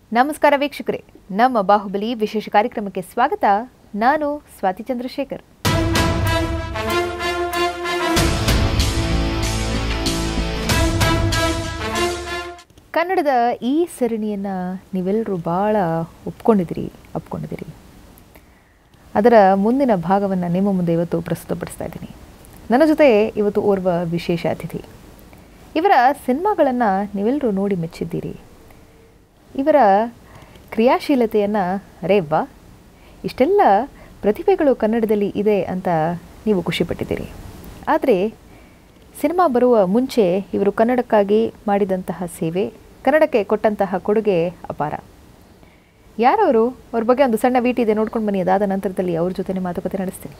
ನಮಸ್ಕಾರ ವೀಕ್ಷಕರೇ ನಮ್ಮ ಬಾಹುಬಲಿ ವಿಶೇಷ ಕಾರ್ಯಕ್ರಮಕ್ಕೆ ಸ್ವಾಗತ ನಾನು ಸ್ವಾತಿ ಚಂದ್ರಶೇಖರ್ ಕನ್ನಡದ ಈ ಸರಣಿಯನ್ನು ನೀವೆಲ್ಲರೂ ಭಾಳ ಒಪ್ಕೊಂಡಿದ್ದೀರಿ ಒಪ್ಕೊಂಡಿದ್ದೀರಿ ಅದರ ಮುಂದಿನ ಭಾಗವನ್ನು ನಿಮ್ಮ ಮುಂದೆ ಇವತ್ತು ಪ್ರಸ್ತುತಪಡಿಸ್ತಾ ಇದ್ದೀನಿ ನನ್ನ ಜೊತೆ ಇವತ್ತು ಓರ್ವ ವಿಶೇಷ ಅತಿಥಿ ಇವರ ಸಿನಿಮಾಗಳನ್ನು ನೀವೆಲ್ಲರೂ ನೋಡಿ ಮೆಚ್ಚಿದ್ದೀರಿ ಇವರ ಕ್ರಿಯಾಶೀಲತೆಯನ್ನು ಅರೇ ವಾ ಇಷ್ಟೆಲ್ಲ ಪ್ರತಿಭೆಗಳು ಕನ್ನಡದಲ್ಲಿ ಇದೆ ಅಂತ ನೀವು ಖುಷಿಪಟ್ಟಿದ್ದೀರಿ ಆದರೆ ಸಿನಿಮಾ ಬರುವ ಮುಂಚೆ ಇವರು ಕನ್ನಡಕ್ಕಾಗಿ ಮಾಡಿದಂತಹ ಸೇವೆ ಕನ್ನಡಕ್ಕೆ ಕೊಟ್ಟಂತಹ ಕೊಡುಗೆ ಅಪಾರ ಯಾರವರು ಅವ್ರ ಬಗ್ಗೆ ಒಂದು ಸಣ್ಣ ವೀಟ್ ಇದೆ ನೋಡ್ಕೊಂಡು ಬನ್ನಿ ಅದಾದ ನಂತರದಲ್ಲಿ ಅವ್ರ ಜೊತೆ ಮಾತುಕತೆ ನಡೆಸ್ತೀನಿ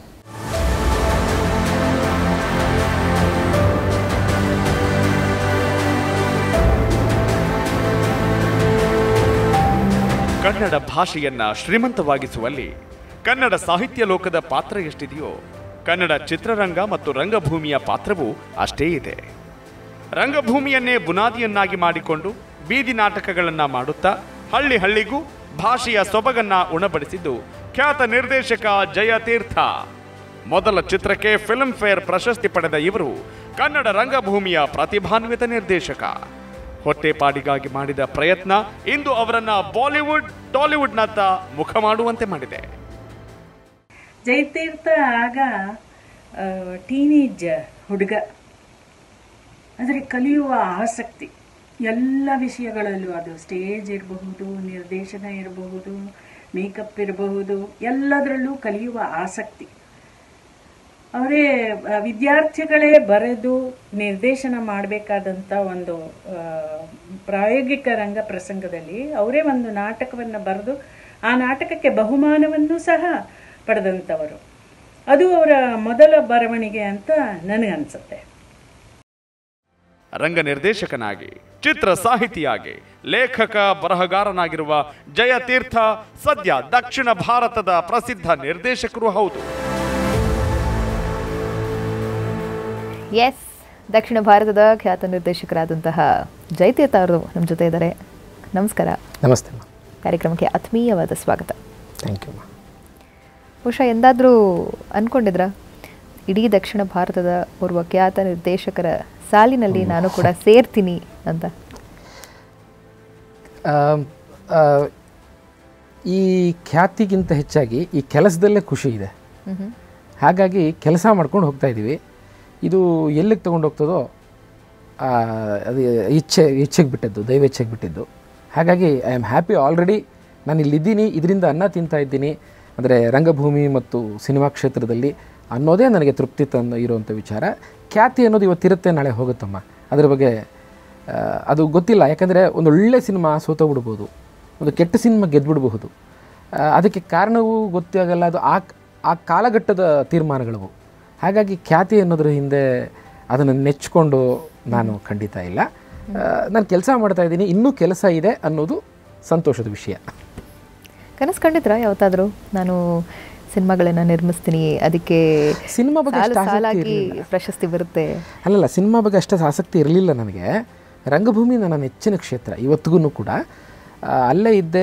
ಕನ್ನಡ ಭಾಷೆಯನ್ನ ಶ್ರೀಮಂತವಾಗಿಸುವಲ್ಲಿ ಕನ್ನಡ ಸಾಹಿತ್ಯ ಲೋಕದ ಪಾತ್ರ ಎಷ್ಟಿದೆಯೋ ಕನ್ನಡ ಚಿತ್ರರಂಗ ಮತ್ತು ರಂಗಭೂಮಿಯ ಪಾತ್ರವೂ ಅಷ್ಟೇ ಇದೆ ರಂಗಭೂಮಿಯನ್ನೇ ಬುನಾದಿಯನ್ನಾಗಿ ಮಾಡಿಕೊಂಡು ಬೀದಿ ನಾಟಕಗಳನ್ನ ಮಾಡುತ್ತಾ ಹಳ್ಳಿ ಹಳ್ಳಿಗೂ ಭಾಷೆಯ ಸೊಬಗನ್ನ ಉಣಬಡಿಸಿದ್ದು ಖ್ಯಾತ ನಿರ್ದೇಶಕ ಜಯತೀರ್ಥ ಮೊದಲ ಚಿತ್ರಕ್ಕೆ ಫಿಲ್ಮ್ ಫೇರ್ ಪ್ರಶಸ್ತಿ ಪಡೆದ ಇವರು ಕನ್ನಡ ರಂಗಭೂಮಿಯ ಪ್ರತಿಭಾನ್ವಿತ ನಿರ್ದೇಶಕ ಹೊಟ್ಟೆಪಾಡಿಗಾಗಿ ಮಾಡಿದ ಪ್ರಯತ್ನ ಇಂದು ಅವರನ್ನ ಬಾಲಿವುಡ್ ಟಾಲಿವುಡ್ನತ್ತ ಮುಖ ಮಾಡುವಂತೆ ಮಾಡಿದೆ ಜಯತೀರ್ಥ ಆಗ ಟೀನೇಜ್ ಹುಡುಗ ಆದರೆ ಕಲಿಯುವ ಆಸಕ್ತಿ ಎಲ್ಲ ವಿಷಯಗಳಲ್ಲೂ ಅದು ಸ್ಟೇಜ್ ಇರಬಹುದು ನಿರ್ದೇಶನ ಇರಬಹುದು ಮೇಕಪ್ ಇರಬಹುದು ಎಲ್ಲದರಲ್ಲೂ ಕಲಿಯುವ ಆಸಕ್ತಿ ಅವರೇ ಆ, ವಿದ್ಯಾರ್ಥಿಗಳೇ ಬರೆದು ನಿರ್ದೇಶನ ಮಾಡಬೇಕಾದಂಥ ಒಂದು ಆ, ಪ್ರಾಯೋಗಿಕ ರಂಗ ಪ್ರಸಂಗದಲ್ಲಿ ಅವರೇ ಒಂದು ನಾಟಕವನ್ನು ಬರೆದು ಆ ನಾಟಕಕ್ಕೆ ಬಹುಮಾನವನ್ನು ಸಹ ಪಡೆದಂಥವರು ಅದು ಅವರ ಮೊದಲ ಬರವಣಿಗೆ ಅಂತ ನನಗನ್ಸುತ್ತೆ ರಂಗ ನಿರ್ದೇಶಕನಾಗಿ ಚಿತ್ರ ಸಾಹಿತಿಯಾಗಿ ಲೇಖಕ ಬರಹಗಾರನಾಗಿರುವ ಜಯತೀರ್ಥ ಸದ್ಯ ದಕ್ಷಿಣ ಭಾರತದ ಪ್ರಸಿದ್ಧ ನಿರ್ದೇಶಕರು ಹೌದು ಎಸ್ ದಕ್ಷಿಣ ಭಾರತದ ಖ್ಯಾತ ನಿರ್ದೇಶಕರಾದಂತಹ ಜಯತೀರ್ಥ ಅವರು ನಮ್ಮ ಜೊತೆ ಇದ್ದಾರೆ ನಮಸ್ಕಾರ ನಮಸ್ತೆ ಅಮ್ಮ ಕಾರ್ಯಕ್ರಮಕ್ಕೆ ಆತ್ಮೀಯವಾದ ಸ್ವಾಗತ ಥ್ಯಾಂಕ್ ಯು ಅಮ್ಮ ಬಹುಶಃ ಎಂದಾದರೂ ಅಂದ್ಕೊಂಡಿದ್ರ ಇಡೀ ದಕ್ಷಿಣ ಭಾರತದ ಓರ್ವ ಖ್ಯಾತ ನಿರ್ದೇಶಕರ ಸಾಲಿನಲ್ಲಿ ನಾನು ಕೂಡ ಸೇರ್ತೀನಿ ಅಂತ ಆಮ್, ಆ, ಈ ಖ್ಯಾತಿಗಿಂತ ಹೆಚ್ಚಾಗಿ ಈ ಕೆಲಸದಲ್ಲೇ ಖುಷಿ ಇದೆ ಹಾಗಾಗಿ ಕೆಲಸ ಮಾಡ್ಕೊಂಡು ಹೋಗ್ತಾ ಇದ್ದೀವಿ ಇದು ಎಲ್ಲಿಗೆ ತೊಗೊಂಡು ಹೋಗ್ತದೋ ಆ, ಅದು ಇಚ್ಛೆ ಇಚ್ಛೆಗೆ ಬಿಟ್ಟದ್ದು ದೈವ ಇಚ್ಛೆಗೆ ಬಿಟ್ಟಿದ್ದು ಹಾಗಾಗಿ ಐ ಆಮ್ ಹ್ಯಾಪಿ ಆಲ್ರೆಡಿ ನಾನು ಇಲ್ಲಿದ್ದೀನಿ ಇದರಿಂದ ಅನ್ನ ತಿಂತಾ ಇದ್ದೀನಿ ಅಂದರೆ ರಂಗಭೂಮಿ ಮತ್ತು ಸಿನಿಮಾ ಕ್ಷೇತ್ರದಲ್ಲಿ ಅನ್ನೋದೇ ನನಗೆ ತೃಪ್ತಿ ತಂದು ಇರುವಂಥ ವಿಚಾರ ಖ್ಯಾತಿ ಅನ್ನೋದು ಇವತ್ತಿರುತ್ತೆ ನಾಳೆ ಹೋಗುತ್ತಮ್ಮ ಅದ್ರ ಬಗ್ಗೆ ಆ, ಅದು ಗೊತ್ತಿಲ್ಲ ಯಾಕಂದರೆ ಒಂದು ಒಳ್ಳೆ ಸಿನಿಮಾ ಸೋತೋಗ್ಬಿಡ್ಬೋದು ಒಂದು ಕೆಟ್ಟ ಸಿನಿಮಾ ಗೆದ್ದುಬಿಡಬಹುದು ಅದಕ್ಕೆ ಕಾರಣವೂ ಗೊತ್ತಾಗಲ್ಲ ಅದು ಆ ಆ ಕಾಲಘಟ್ಟದ ತೀರ್ಮಾನಗಳವು ಹಾಗಾಗಿ ಖ್ಯಾತಿ ಅನ್ನೋದ್ರ ಹಿಂದೆ ಅದನ್ನು ನೆಚ್ಕೊಂಡು ನಾನು ಖಂಡಿತ ಇಲ್ಲ ನಾನು ಕೆಲಸ ಮಾಡ್ತಾ ಇದ್ದೀನಿ ಇನ್ನೂ ಕೆಲಸ ಇದೆ ಅನ್ನೋದು ಸಂತೋಷದ ವಿಷಯ ಕನಸು ಕಂಡಿದ್ರ ಯಾವತ್ತಾದರೂ ನಾನು ಸಿನಿಮಾಗಳನ್ನು ನಿರ್ಮಿಸ್ತೀನಿ ಅದಕ್ಕೆ ಸಿನಿಮಾ ಬಗ್ಗೆ ಸಾಲು ಅಷ್ಟು ಆಸಕ್ತಿ ಸಾಲಾಗಿ ಇರ್ಲಿಲ್ಲ. ಪ್ರಶಸ್ತಿ ಬರುತ್ತೆ ಅಲ್ಲಲ್ಲ ಸಿನಿಮಾ ಬಗ್ಗೆ ಅಷ್ಟು ಆಸಕ್ತಿ ಇರಲಿಲ್ಲ ನನಗೆ ರಂಗಭೂಮಿ ನನ್ನ ನೆಚ್ಚಿನ ಕ್ಷೇತ್ರ ಇವತ್ತಿಗೂ ಕೂಡ ಆ, ಅಲ್ಲೇ ಇದ್ದೆ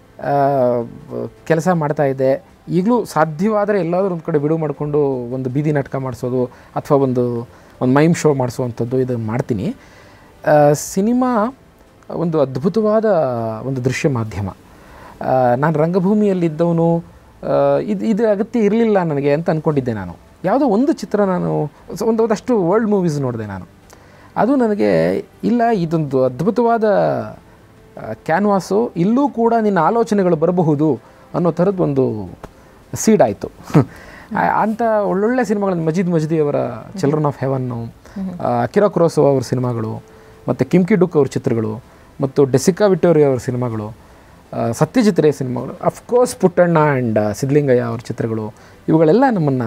ಕೆಲಸ ಮಾಡ್ತಾ ಇದ್ದೆ ಈಗಲೂ ಸಾಧ್ಯವಾದರೆ ಎಲ್ಲಾದರೂ ಒಂದು ಕಡೆ ಬಿಡುವು ಮಾಡಿಕೊಂಡು ಒಂದು ಬೀದಿ ನಾಟಕ ಮಾಡಿಸೋದು ಅಥವಾ ಒಂದು ಒಂದು ಮೈಮ್ ಶೋ ಮಾಡಿಸುವಂಥದ್ದು ಇದು ಮಾಡ್ತೀನಿ ಆ, ಸಿನಿಮಾ ಒಂದು ಅದ್ಭುತವಾದ ಒಂದು ದೃಶ್ಯ ಮಾಧ್ಯಮ ಆ, ನಾನು ರಂಗಭೂಮಿಯಲ್ಲಿದ್ದವನು ಆ, ಇದು ಇದು ಅಗತ್ಯ ಇರಲಿಲ್ಲ ನನಗೆ ಅಂತ ಅಂದ್ಕೊಂಡಿದ್ದೆ ನಾನು ಯಾವುದೋ ಒಂದು ಚಿತ್ರ ನಾನು ಸ- ಒಂದು ಒಂದಷ್ಟು ವರ್ಲ್ಡ್ ಮೂವೀಸ್ ನೋಡಿದೆ ನಾನು ಅದು ನನಗೆ ಇಲ್ಲ ಇದೊಂದು ಅದ್ಭುತವಾದ ಕ್ಯಾನ್ವಾಸು ಇಲ್ಲೂ ಕೂಡ ನಿನ್ನ ಆಲೋಚನೆಗಳು ಬರಬಹುದು ಅನ್ನೋ ಥರದ್ದು ಒಂದು ಸೀಡ್ ಆಯಿತು ಅಂಥ ಒಳ್ಳೊಳ್ಳೆ ಸಿನಿಮಾಗಳನ್ನು ಮಜೀದ್ ಮಜ್ದಿ ಅವರ ಚಿಲ್ಡ್ರನ್ ಆಫ್ ಹೆವನ್ನು ಅಕಿರಾ ಕ್ರೋಸೋ ಅವ್ರ ಸಿನಿಮಾಗಳು ಮತ್ತು ಕಿಮ್ಕಿ ಡುಕ್ ಅವ್ರ ಚಿತ್ರಗಳು ಮತ್ತು ಡೆಸಿಕಾ ವಿಟೋರಿ ಅವ್ರ ಸಿನಿಮಾಗಳು ಆ, ಸತ್ಯಜಿತ್ ರೇ ಸಿನಿಮಾಗಳು ಅಫ್ಕೋರ್ಸ್ ಪುಟ್ಟಣ್ಣ ಆ್ಯಂಡ್ ಸಿದ್ಧಲಿಂಗಯ್ಯ ಅವ್ರ ಚಿತ್ರಗಳು ಇವುಗಳೆಲ್ಲ ನಮ್ಮನ್ನು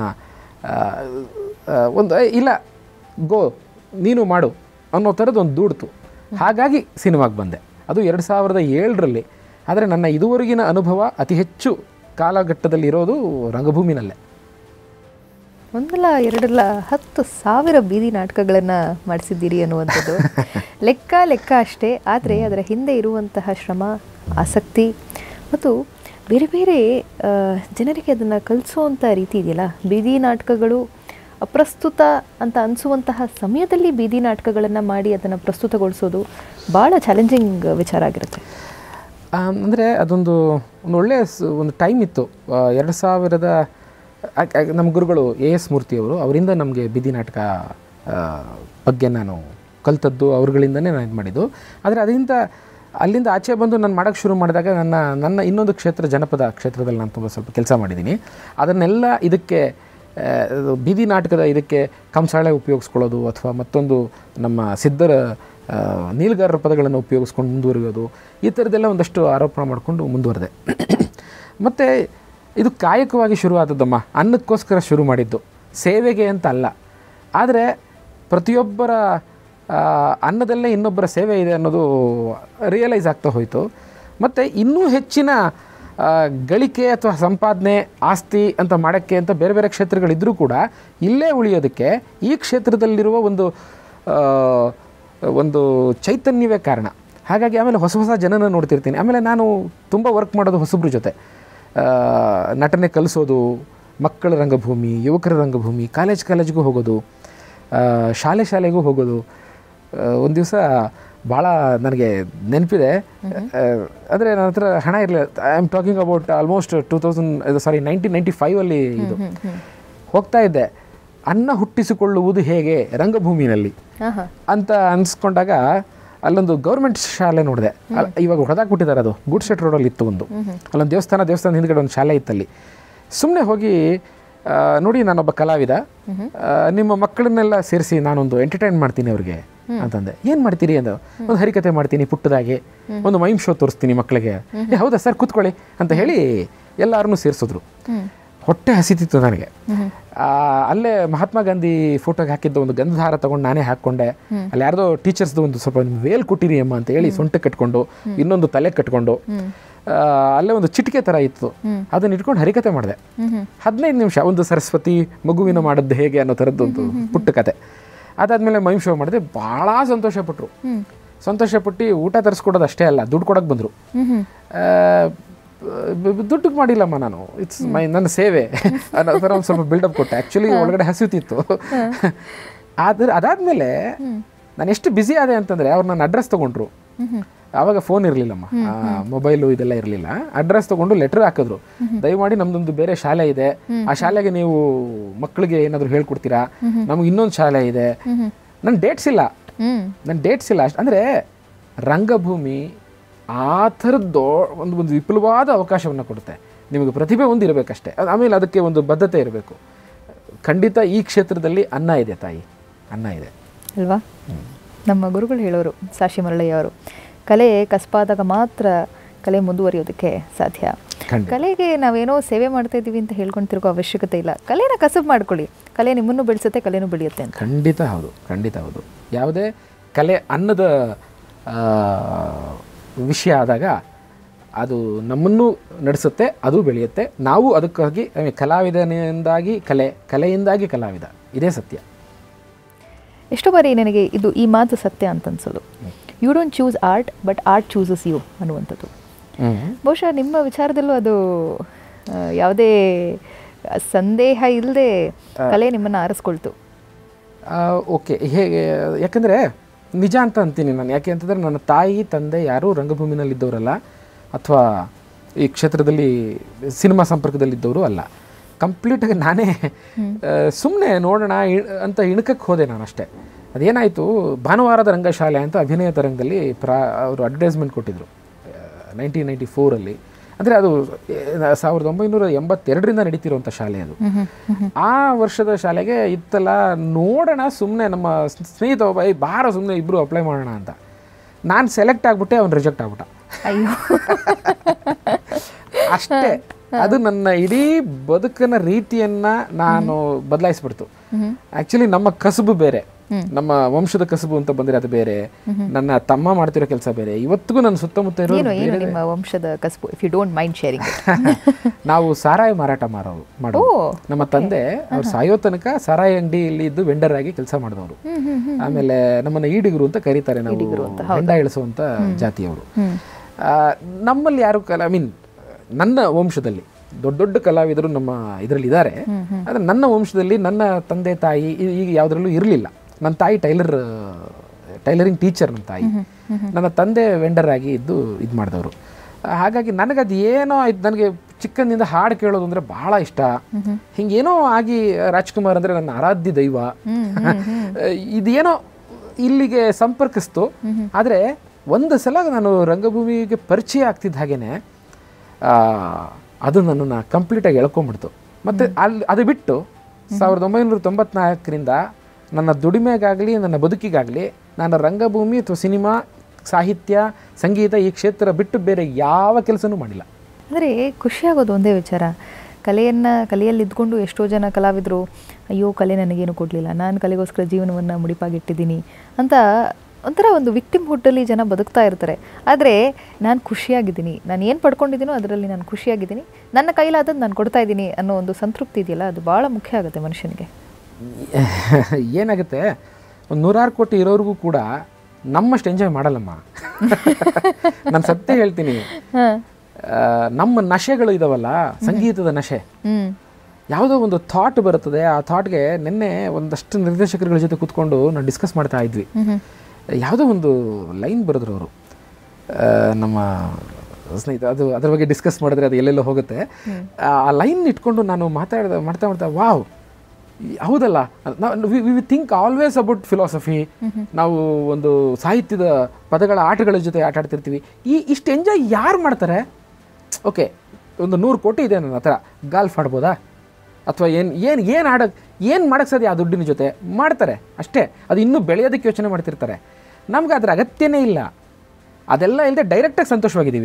ಒಂದು ಏ, ಇಲ್ಲ ಗೋ ನೀನು ಮಾಡು ಅನ್ನೋ ಥರದ್ದು ಒಂದು ದೂಡ್ತು ಹಾಗಾಗಿ ಸಿನಿಮಾಗೆ ಬಂದೆ ಅದು ಎರಡು ಸಾವಿರದ ಏಳರಲ್ಲಿ ಆದರೆ ನನ್ನ ಇದುವರೆಗಿನ ಅನುಭವ ಅತಿ ಹೆಚ್ಚು ಕಾಲಘಟ್ಟದಲ್ಲಿ ಇರೋದು ರಂಗಭೂಮಿನಲ್ಲೇ ಒಂದಲ್ಲ ಎರಡಲ್ಲ ಹತ್ತು ಸಾವಿರ ಬೀದಿ ನಾಟಕಗಳನ್ನು ಮಾಡಿಸಿದ್ದೀರಿ ಅನ್ನುವಂಥದ್ದು ಲೆಕ್ಕ ಲೆಕ್ಕ ಅಷ್ಟೇ ಆದರೆ ಅದರ ಹಿಂದೆ ಇರುವಂತಹ ಶ್ರಮ ಆಸಕ್ತಿ ಮತ್ತು ಬೇರೆ ಬೇರೆ ಆ, ಜನರಿಗೆ ಅದನ್ನು ಕಲಿಸುವಂಥ ರೀತಿ ಇದೆಯಲ್ಲ ಬೀದಿ ನಾಟಕಗಳು ಅಪ್ರಸ್ತುತ ಅಂತ ಅನಿಸುವಂತಹ ಸಮಯದಲ್ಲಿ ಬೀದಿ ನಾಟಕಗಳನ್ನು ಮಾಡಿ ಅದನ್ನು ಪ್ರಸ್ತುತಗೊಳಿಸೋದು ಭಾಳ ಚಾಲೆಂಜಿಂಗ್ ವಿಚಾರ ಆಗಿರುತ್ತೆ ಅಂದರೆ ಅದೊಂದು ಒಂದು ಒಳ್ಳೆಯ ಸ್- ಒಂದು ಟೈಮ್ ಇತ್ತು ಎರಡು ಸಾವಿರದ ಆಕ್- ಆಕ್- ನಮ್ಮ ಗುರುಗಳು ಎ ಎಸ್ ಮೂರ್ತಿಯವರು ಅವರಿಂದ ನಮಗೆ ಬೀದಿ ನಾಟಕ ಆ, ಬಗ್ಗೆ ನಾನು ಕಲ್ತದ್ದು ಅವ್ರುಗಳಿಂದನೇ ನಾನು ಇದು ಮಾಡಿದ್ದು ಆದರೆ ಅದರಿಂದ ಅಲ್ಲಿಂದ ಆಚೆ ಬಂದು ನಾನು ಮಾಡೋಕ್ಕೆ ಶುರು ಮಾಡಿದಾಗ ನನ್ನ ನನ್ನ ಇನ್ನೊಂದು ಕ್ಷೇತ್ರ ಜನಪದ ಕ್ಷೇತ್ರದಲ್ಲಿ ನಾನು ತುಂಬ ಸ್ವಲ್ಪ ಕೆಲಸ ಮಾಡಿದ್ದೀನಿ ಅದನ್ನೆಲ್ಲ ಇದಕ್ಕೆ ಆ, ಇದು ಬೀದಿ ನಾಟಕದ ಇದಕ್ಕೆ ಕಂಸಾಳೆ ಉಪಯೋಗಿಸ್ಕೊಳ್ಳೋದು ಅಥವಾ ಮತ್ತೊಂದು ನಮ್ಮ ಸಿದ್ಧರ ಆ, ನೀಲ್ಗಾರರ ಪದಗಳನ್ನು ಉಪಯೋಗಿಸ್ಕೊಂಡು ಮುಂದುವರಿಯೋದು ಈ ಥರದ್ದೆಲ್ಲ ಒಂದಷ್ಟು ಆರೋಪಣ ಮಾಡಿಕೊಂಡು ಮುಂದುವರೆದೆ ಮತ್ತು ಇದು ಕಾಯಕವಾಗಿ ಶುರು ಆದದ್ದಮ್ಮ ಅನ್ನಕ್ಕೋಸ್ಕರ ಶುರು ಮಾಡಿದ್ದು ಸೇವೆಗೆ ಅಂತ ಅಲ್ಲ ಆದರೆ ಪ್ರತಿಯೊಬ್ಬರ ಆ, ಅನ್ನದಲ್ಲೇ ಇನ್ನೊಬ್ಬರ ಸೇವೆ ಇದೆ ಅನ್ನೋದು ರಿಯಲೈಸ್ ಆಗ್ತಾ ಹೋಯಿತು ಮತ್ತು ಇನ್ನೂ ಹೆಚ್ಚಿನ ಆ, ಗಳಿಕೆ ಅಥವಾ ಸಂಪಾದನೆ ಆಸ್ತಿ ಅಂತ ಮಾಡೋಕ್ಕೆ ಅಂತ ಬೇರೆ ಬೇರೆ ಕ್ಷೇತ್ರಗಳಿದ್ದರೂ ಕೂಡ ಇಲ್ಲೇ ಉಳಿಯೋದಕ್ಕೆ ಈ ಕ್ಷೇತ್ರದಲ್ಲಿರುವ ಒಂದು ಆ, ಒಂದು ಚೈತನ್ಯವೇ ಕಾರಣ ಹಾಗಾಗಿ ಆಮೇಲೆ ಹೊಸ ಹೊಸ ಜನನ ನೋಡ್ತಿರ್ತೀನಿ ಆಮೇಲೆ ನಾನು ತುಂಬ ವರ್ಕ್ ಮಾಡೋದು ಹೊಸಬ್ರ ಜೊತೆ ಆ, ನಟನೆ ಕಲಿಸೋದು ಮಕ್ಕಳ ರಂಗಭೂಮಿ ಯುವಕರ ರಂಗಭೂಮಿ ಕಾಲೇಜ್ ಕಾಲೇಜ್ಗೂ ಹೋಗೋದು ಆ, ಶಾಲೆ ಶಾಲೆಗೂ ಹೋಗೋದು ಒಂದು ದಿವಸ ಭಾಳ ನನಗೆ ನೆನಪಿದೆ ಅಂದರೆ ನನ್ನ ಹತ್ರ ಹಣ ಇರಲಿಲ್ಲ I am talking about almost two thousand sorry nineteen ninety ಫೈವಲ್ಲಿ ಇದು ಹೋಗ್ತಾ ಇದ್ದೆ ಅನ್ನ ಹುಟ್ಟಿಸಿಕೊಳ್ಳುವುದು ಹೇಗೆ ರಂಗಭೂಮಿನಲ್ಲಿ ಹಾಂ ಹಾಂ ಅಂತ ಅನ್ಸ್ಕೊಂಡಾಗ ಅಲ್ಲೊಂದು ಗೌರ್ಮೆಂಟ್ ಶಾಲೆ ನೋಡಿದೆ ಇವಾಗ ಹೊಡೆದಾಕ್ಬಿಟ್ಟಿದ್ದಾರೆ ಅದು ಗುಡ್ ಶೆಟ್ ರೋಡಲ್ಲಿ ಇತ್ತು ಒಂದು ಅಲ್ಲೊಂದು ದೇವಸ್ಥಾನ ದೇವಸ್ಥಾನ ಹಿಂದ್ಗಡೆ ಒಂದು ಶಾಲೆ ಇತ್ತಲ್ಲಿ ಸುಮ್ಮನೆ ಹೋಗಿ ಆ, ನೋಡಿ ನಾನೊಬ್ಬ ಕಲಾವಿದ ಆ, ನಿಮ್ಮ ಮಕ್ಕಳನ್ನೆಲ್ಲ ಸೇರಿಸಿ ನಾನೊಂದು ಎಂಟರ್ಟೈನ್ ಮಾಡ್ತೀನಿ ಅವ್ರಿಗೆ ಅಂತಂದೆ ಏನು ಮಾಡ್ತೀರಿ ಅಂದ ಒಂದು ಹರಿಕತೆ ಮಾಡ್ತೀನಿ ಪುಟ್ಟದಾಗಿ ಒಂದು ಮೈಮ್ ಶೋ ತೋರಿಸ್ತೀನಿ ಮಕ್ಕಳಿಗೆ ಏ ಹೌದಾ ಸರ್ ಕೂತ್ಕೊಳ್ಳಿ ಅಂತ ಹೇಳಿ ಎಲ್ಲರನ್ನೂ ಸೇರಿಸಿದ್ರು ಹೊಟ್ಟೆ ಹಸಿತಿತ್ತು ನನಗೆ ಆ, ಅಲ್ಲೇ ಮಹಾತ್ಮ ಗಾಂಧಿ ಫೋಟೋಗೆ ಹಾಕಿದ್ದ ಒಂದು ಗಂಧಹಾರ ತಗೊಂಡು ನಾನೇ ಹಾಕ್ಕೊಂಡೆ ಅಲ್ಲಿ ಯಾರ್ದೋ ಟೀಚರ್ಸ್ದು ಒಂದು ಸ್ವಲ್ಪ ನಿಮ್ಗೆ ವೇಲ್ ಕೊಟ್ಟಿರಿ ಅಮ್ಮ ಅಂತ ಹೇಳಿ ಸೊಂಟ ಕಟ್ಕೊಂಡು ಇನ್ನೊಂದು ತಲೆ ಕಟ್ಕೊಂಡು ಆ, ಅಲ್ಲೇ ಒಂದು ಚಿಟಿಕೆ ಥರ ಇತ್ತು ಅದನ್ನ ಇಟ್ಕೊಂಡು ಹರಿಕತೆ ಮಾಡಿದೆ ಹದಿನೈದು ನಿಮಿಷ ಒಂದು ಸರಸ್ವತಿ ಮಗುವಿನ ಮಾಡದ್ದು ಹೇಗೆ ಅನ್ನೋ ಥರದ್ದು ಒಂದು ಪುಟ್ಟ ಕತೆ ಅದಾದ್ಮೇಲೆ ಮೈಮ್ ಶೋ ಮಾಡಿದೆ ಭಾಳ ಸಂತೋಷಪಟ್ಟರು ಸಂತೋಷಪಟ್ಟು ಊಟ ತರಿಸ್ಕೊಡೋದು ಅಷ್ಟೇ ಅಲ್ಲ ದುಡ್ಡು ಕೊಡೋಕೆ ಬಂದರು ದುಡ್ಡಿಗೆ ಮಾಡಿಲ್ಲಮ್ಮ ನಾನು ಇಟ್ಸ್ ಮೈ ನನ್ನ ಸೇವೆ ಅನ್ನೋ ಥರ ಒಂದು ಸ್ವಲ್ಪ ಬಿಲ್ಡಪ್ ಕೊಟ್ಟೆ ಆ್ಯಕ್ಚುಲಿ ಒಳಗಡೆ ಹಸಿತಿತ್ತು ಆದ್ರೆ ಅದಾದಮೇಲೆ ನಾನು ಎಷ್ಟು ಬ್ಯುಸಿ ಆದೆ ಅಂತಂದರೆ ಅವ್ರು ನನ್ನ ಅಡ್ರೆಸ್ ತೊಗೊಂಡ್ರು ಆವಾಗ ಫೋನ್ ಇರಲಿಲ್ಲಮ್ಮ ಮೊಬೈಲು ಇದೆಲ್ಲ ಇರಲಿಲ್ಲ ಅಡ್ರೆಸ್ ತೊಗೊಂಡು ಲೆಟರ್ ಹಾಕಿದ್ರು ದಯಮಾಡಿ ನಮ್ದೊಂದು ಬೇರೆ ಶಾಲೆ ಇದೆ ಆ ಶಾಲೆಗೆ ನೀವು ಮಕ್ಕಳಿಗೆ ಏನಾದರೂ ಹೇಳ್ಕೊಡ್ತೀರಾ ನಮ್ಗೆ ಇನ್ನೊಂದು ಶಾಲೆ ಇದೆ ನನ್ನ ಡೇಟ್ಸ್ ಇಲ್ಲ ಹ್ಞೂ ನನ್ನ ಡೇಟ್ಸ್ ಇಲ್ಲ ಅಷ್ಟು ಅಂದರೆ ರಂಗಭೂಮಿ ಆ ಥರದ್ದು ಒಂದು ಒಂದು ವಿಪುಲವಾದ ಅವಕಾಶವನ್ನು ಕೊಡುತ್ತೆ ನಿಮಗೆ ಪ್ರತಿಭೆ ಒಂದು ಇರಬೇಕಷ್ಟೇ ಅದ್- ಆಮೇಲೆ ಅದಕ್ಕೆ ಒಂದು ಬದ್ಧತೆ ಇರಬೇಕು ಖಂಡಿತ ಈ ಕ್ಷೇತ್ರದಲ್ಲಿ ಅನ್ನ ಇದೆ ತಾಯಿ ಅನ್ನ ಇದೆ ಅಲ್ವಾ ನಮ್ಮ ಗುರುಗಳು ಹೇಳೋರು ಸಾಶಿ ಮರಳಯ್ಯ ಅವರು ಕಲೆ ಕಸ್ಪಾದಾಗ ಮಾತ್ರ ಕಲೆ ಮುಂದುವರಿಯೋದಕ್ಕೆ ಸಾಧ್ಯ ಖಂಡಿತ. ಕಲೆಗೆ ನಾವೇನೋ ಸೇವೆ ಮಾಡ್ತಾ ಇದ್ದೀವಿ ಅಂತ ಹೇಳ್ಕೊಂಡು ತಿರುಗೋ ಅವಶ್ಯಕತೆ ಇಲ್ಲ ಕಲೆನ ಕಸಬು ಮಾಡ್ಕೊಳ್ಳಿ ಕಲೆ ನಿಮ್ಮನ್ನು ಬೆಳೆಸುತ್ತೆ ಕಲೆನೂ ಬೆಳೆಯುತ್ತೆ ಅಂತ ಖಂಡಿತ ಹೌದು ಖಂಡಿತ ಹೌದು ಯಾವುದೇ ಕಲೆ ಅನ್ನದ ಆ, ವಿಷಯ ಆದಾಗ ಅದು ನಮ್ಮನ್ನು ನಡೆಸುತ್ತೆ ಅದು ಬೆಳೆಯುತ್ತೆ ನಾವು ಅದಕ್ಕಾಗಿ I mean, ಕಲಾವಿದನಿಂದಾಗಿ ಕಲೆ ಕಲೆಯಿಂದಾಗಿ ಕಲಾವಿದ ಇದೇ ಸತ್ಯ ಎಷ್ಟೋ ಬಾರಿ ನನಗೆ ಇದು ಈ ಮಾತು ಸತ್ಯ ಅಂತ ಅನ್ಸೋದು you don't choose art but art chooses you ಅನ್ನುವಂಥದ್ದು ಬಹುಶಃ ನಿಮ್ಮ ವಿಚಾರದಲ್ಲೂ ಅದು ಆ, ಯಾವುದೇ ಸಂದೇಹ ಇಲ್ಲದೆ ಕಲೆ ನಿಮ್ಮನ್ನು ಆರಿಸ್ಕೊಳ್ತು ಓಕೆ ಹೇಗೆ ಯಾಕಂದರೆ ನಿಜ ಅಂತ ಅಂತೀನಿ ನಾನು ಯಾಕೆ ಅಂತಂದರೆ ನನ್ನ ತಾಯಿ ತಂದೆ ಯಾರೂ ರಂಗಭೂಮಿನಲ್ಲಿದ್ದವರಲ್ಲ ಅಥವಾ ಈ ಕ್ಷೇತ್ರದಲ್ಲಿ ಸಿನಿಮಾ ಸಂಪರ್ಕದಲ್ಲಿದ್ದವರು ಅಲ್ಲ ಕಂಪ್ಲೀಟಾಗಿ ನಾನೇ ಸುಮ್ಮನೆ ನೋಡೋಣ ಇ- ಅಂತ ಇಣಕಕ್ಕೆ ಹೋದೆ ನಾನು ಅಷ್ಟೇ ಅದೇನಾಯಿತು ಭಾನುವಾರದ ರಂಗಶಾಲೆ ಅಂತ ಅಭಿನಯ ತರಂಗದಲ್ಲಿ ಪ್ರಾ ಅವರು ಅಡ್ವರ್ಟೈಸ್ಮೆಂಟ್ ಕೊಟ್ಟಿದ್ರು ನೈನ್ಟೀನ್ ನೈಂಟಿ ಫೋರಲ್ಲಿ ಅಂದರೆ ಅದು ಆ, ಸಾವಿರದ ಒಂಬೈನೂರ ಎಂಬತ್ತೆರಡರಿಂದ ನಡೀತಿರುವಂಥ ಶಾಲೆ ಅದು ಆ ವರ್ಷದ ಶಾಲೆಗೆ ಇತ್ತಲ್ಲ ನೋಡೋಣ ಸುಮ್ಮನೆ ನಮ್ಮ ಸ್ನೇಹಿತ ಒಬ್ಬ "ಏಯ್, ಬಾರ ಸುಮ್ಮನೆ ಇಬ್ಬರು ಅಪ್ಲೈ ಮಾಡೋಣ ಅಂತ ನಾನು ಸೆಲೆಕ್ಟ್ ಆಗ್ಬಿಟ್ಟೆ ಅವ್ನು ರಿಜೆಕ್ಟ್ ಆಗ್ಬಿಟ್ಟ ಅಯ್ಯೋ ಅಷ್ಟೇ ಅದು ನನ್ನ ಇಡೀ ಬದುಕಿನ ರೀತಿಯನ್ನ ನಾನು ಬದಲಾಯಿಸ್ಬಿಡ್ತು ಆಕ್ಚುಲಿ ನಮ್ಮ ಕಸುಬು ಬೇರೆ ನಮ್ಮ ವಂಶದ ಕಸುಬು ಅಂತ ಬಂದ್ರೆ ಅದು ಬೇರೆ ನನ್ನ ತಮ್ಮ ಮಾಡ್ತಿರೋ ಕೆಲಸ ಬೇರೆ ಇವತ್ತಿಗೂ ನನ್ನ ಸುತ್ತಮುತ್ತ ಇರೋ ಏನು ಏನು ನಿಮ್ಮ ವಂಶದ ಕಸಬು if you don't mind sharing ನಾವು ಸಾರಾಯಿ ಮಾರಾಟ ಮಾರೋರು ಮಾಡೋರು ಓ, ನಮ್ಮ ತಂದೆ ಅವ್ರು ಸಾಯೋ ತನಕ ಸಾರಾಯಿ ಅಂಗಡಿಯಲ್ಲಿ ಇದ್ದು ವೆಂಡರ್ ಆಗಿ ಕೆಲಸ ಮಾಡಿದವರು ಆಮೇಲೆ ನಮ್ಮನ್ನ ಈಡಿಗರು ಅಂತ ಕರೀತಾರೆ ನಾವು ಹೆಂಡ ಇಳಿಸುವಂತ ಜಾತಿಯವರು ಆ, ನಮ್ಮಲ್ಲಿ ಯಾರು ಕಲಾ ಐ ಮೀನ್ ನನ್ನ ವಂಶದಲ್ಲಿ ದೊಡ್ಡ ದೊಡ್ಡ ಕಲಾವಿದರು ನಮ್ಮ ಇದರಲ್ಲಿ ಇದ್ದಾರೆ ಆದರೆ ನನ್ನ ವಂಶದಲ್ಲಿ ನನ್ನ ತಂದೆ ತಾಯಿ ಈ- ಈಗ ಯಾವುದರಲ್ಲೂ ಇರಲಿಲ್ಲ ನನ್ನ ತಾಯಿ ಟೈಲರ್ ಟೈಲರಿಂಗ್ ಟೀಚರ್ ನನ್ನ ತಾಯಿ ನನ್ನ ತಂದೆ ವೆಂಡರ್ ಆಗಿ ಇದ್ದು ಇದು ಮಾಡಿದವರು ಹಾಗಾಗಿ ನನಗದು ಏನೋ ಆಯ್ತು ನನಗೆ ಚಿಕ್ಕಂದಿಂದ ಹಾಡು ಕೇಳೋದು ಅಂದರೆ ಬಹಳ ಇಷ್ಟ ಹಿಂಗೇನೋ ಆಗಿ ರಾಜ್ಕುಮಾರ್ ಅಂದರೆ ನನ್ನ ಆರಾಧ್ಯ ದೈವ ಇದೇನೋ ಇಲ್ಲಿಗೆ ಸಂಪರ್ಕಿಸ್ತು ಆದರೆ ಒಂದು ಸಲ ನಾನು ರಂಗಭೂಮಿಗೆ ಪರಿಚಯ ಆಗ್ತಿದ್ದ ಹಾಗೇನೆ ಆ, ಅದು ನನ್ನನ್ನು ಕಂಪ್ಲೀಟಾಗಿ ಎಳ್ಕೊಂಬಿಡ್ತು ಮತ್ತು ಅಲ್ಲಿ ಅದು ಬಿಟ್ಟು ಸಾವಿರದ ಒಂಬೈನೂರ ತೊಂಬತ್ನಾಲ್ಕರಿಂದ ನನ್ನ ದುಡಿಮೆಗಾಗಲಿ ನನ್ನ ಬದುಕಿಗಾಗಲಿ ನಾನು ರಂಗಭೂಮಿ ಅಥವಾ ಸಿನಿಮಾ ಸಾಹಿತ್ಯ ಸಂಗೀತ ಈ ಕ್ಷೇತ್ರ ಬಿಟ್ಟು ಬೇರೆ ಯಾವ ಕೆಲಸನೂ ಮಾಡಿಲ್ಲ ಅಂದರೆ ಖುಷಿಯಾಗೋದು ಒಂದೇ ವಿಚಾರ ಕಲೆಯನ್ನು ಕಲೆಯಲ್ಲಿ ಇದ್ಕೊಂಡು ಎಷ್ಟೋ ಜನ ಕಲಾವಿದರು ಅಯ್ಯೋ ಕಲೆ ನನಗೇನು ಕೊಡಲಿಲ್ಲ ನಾನು ಕಲೆಗೋಸ್ಕರ ಜೀವನವನ್ನು ಮುಡಿಪಾಗಿಟ್ಟಿದ್ದೀನಿ ಅಂತ ಒಂಥರ ಒಂದು ವಿಕ್ಟಿಮ್ ಹುಟ್ಟಲ್ಲಿ ಜನ ಬದುಕ್ತಾ ಇರ್ತಾರೆ ಆದರೆ ನಾನು ಖುಷಿಯಾಗಿದ್ದೀನಿ ನಾನು ಏನು ಪಡ್ಕೊಂಡಿದ್ದೀನೋ ಅದರಲ್ಲಿ ನಾನು ಖುಷಿಯಾಗಿದ್ದೀನಿ ನನ್ನ ಕೈಲಾದದ್ದು ನಾನು ಕೊಡ್ತಾ ಇದ್ದೀನಿ ಅನ್ನೋ ಒಂದು ಸಂತೃಪ್ತಿ ಇದೆಯಲ್ಲ ಅದು ಭಾಳ ಮುಖ್ಯ ಆಗುತ್ತೆ ಮನುಷ್ಯನಿಗೆ ಏನಾಗುತ್ತೆ ಒಂದು ನೂರಾರು ಕೋಟಿ ಇರೋರಿಗೂ ಕೂಡ ನಮ್ಮಷ್ಟು ಎಂಜಾಯ್ ಮಾಡಲ್ಲಮ್ಮ ನಾನು ಸತ್ಯ ಹೇಳ್ತೀನಿ ಆ, ನಮ್ಮ ನಶೆಗಳು ಇದಾವಲ್ಲ ಸಂಗೀತದ ನಶೆ ಹ್ಞೂ ಯಾವುದೋ ಒಂದು ಥಾಟ್ ಬರುತ್ತದೆ ಆ ಥಾಟ್ಗೆ ನಿನ್ನೆ ಒಂದಷ್ಟು ನಿರ್ದೇಶಕರುಗಳ ಜೊತೆ ಕೂತ್ಕೊಂಡು ನಾವು ಡಿಸ್ಕಸ್ ಮಾಡ್ತಾ ಇದ್ವಿ ಯಾವುದೋ ಒಂದು ಲೈನ್ ಬರೆದ್ರು ಅವರು ನಮ್ಮ ಸ್ನೇಹಿತ ಅದು ಅದ್ರ ಬಗ್ಗೆ ಡಿಸ್ಕಸ್ ಮಾಡಿದ್ರೆ ಅದು ಎಲ್ಲೆಲ್ಲೋ ಹೋಗುತ್ತೆ ಆ ಲೈನ್ ಇಟ್ಕೊಂಡು ನಾನು ಮಾತಾಡ್ದ ಮಾಡ್ತಾ ಮಾಡ್ತಾ ವಾವ್ ಈ- ಹೌದಲ್ಲ we think always about philosophy ನಾವು ಒಂದು ಸಾಹಿತ್ಯದ ಪದಗಳ ಆಟಗಳ ಜೊತೆ ಆಟ ಆಡ್ತಿರ್ತೀವಿ ಈ ಇಷ್ಟು ಎಂಜಾಯ್ ಯಾರು ಮಾಡ್ತಾರೆ ಓಕೆ ಒಂದು ನೂರು ಕೋಟಿ ಇದೆ ನನ್ನ ಹತ್ರ ಗಾಲ್ಫ್ ಆಡ್ಬೋದಾ ಅಥವಾ ಏನು ಏನು ಏನು ಆಡೋಕ್ಕೆ ಏನು ಮಾಡೋಕ್ಕೆ ಸಾಧ್ಯ ಆ ದುಡ್ಡಿನ ಜೊತೆ ಮಾಡ್ತಾರೆ ಅಷ್ಟೇ ಅದು ಇನ್ನೂ ಬೆಳೆಯೋದಕ್ಕೆ ಯೋಚನೆ ಮಾಡ್ತಿರ್ತಾರೆ ನಮ್ಗೆ ಅದ್ರ ಅಗತ್ಯನೇ ಇಲ್ಲ ಅದೆಲ್ಲ ಇಲ್ಲದೆ ಡೈರೆಕ್ಟಾಗಿ ಸಂತೋಷವಾಗಿದ್ದೀವಿ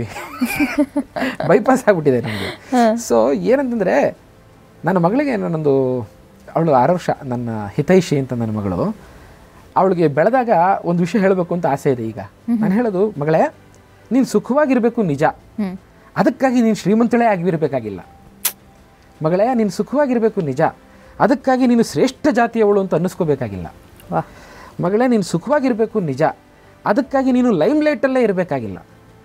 ಬೈಪಾಸ್ ಆಗಿಬಿಟ್ಟಿದೆ ನಮಗೆ ಸೊ ಏನಂತಂದರೆ ನನ್ನ ಮಗಳಿಗೆ ನನ್ನೊಂದು ಅವಳು ಆರು ವರ್ಷ ನನ್ನ ಹಿತೈಷಿ ಅಂತ ನನ್ನ ಮಗಳು ಅವಳಿಗೆ ಬೆಳೆದಾಗ ಒಂದು ವಿಷಯ ಹೇಳಬೇಕು ಅಂತ ಆಸೆ ಇದೆ ಈಗ ನಾನು ಹೇಳೋದು ಮಗಳೇ ನೀನು ಸುಖವಾಗಿರಬೇಕು ನಿಜ ಅದಕ್ಕಾಗಿ ನೀನು ಶ್ರೀಮಂತಳೇ ಆಗಿರಬೇಕಾಗಿಲ್ಲ ಮಗಳೇ ನೀನು ಸುಖವಾಗಿರಬೇಕು ನಿಜ ಅದಕ್ಕಾಗಿ ನೀನು ಶ್ರೇಷ್ಠ ಜಾತಿಯವಳು ಅಂತ ಅನ್ನಿಸ್ಕೋಬೇಕಾಗಿಲ್ಲ ವಾ ಮಗಳೇ ನೀನು ಸುಖವಾಗಿರಬೇಕು ನಿಜ ಅದಕ್ಕಾಗಿ ನೀನು ಲೈಮ್ ಲೈಟಲ್ಲೇ ಇರಬೇಕಾಗಿಲ್ಲ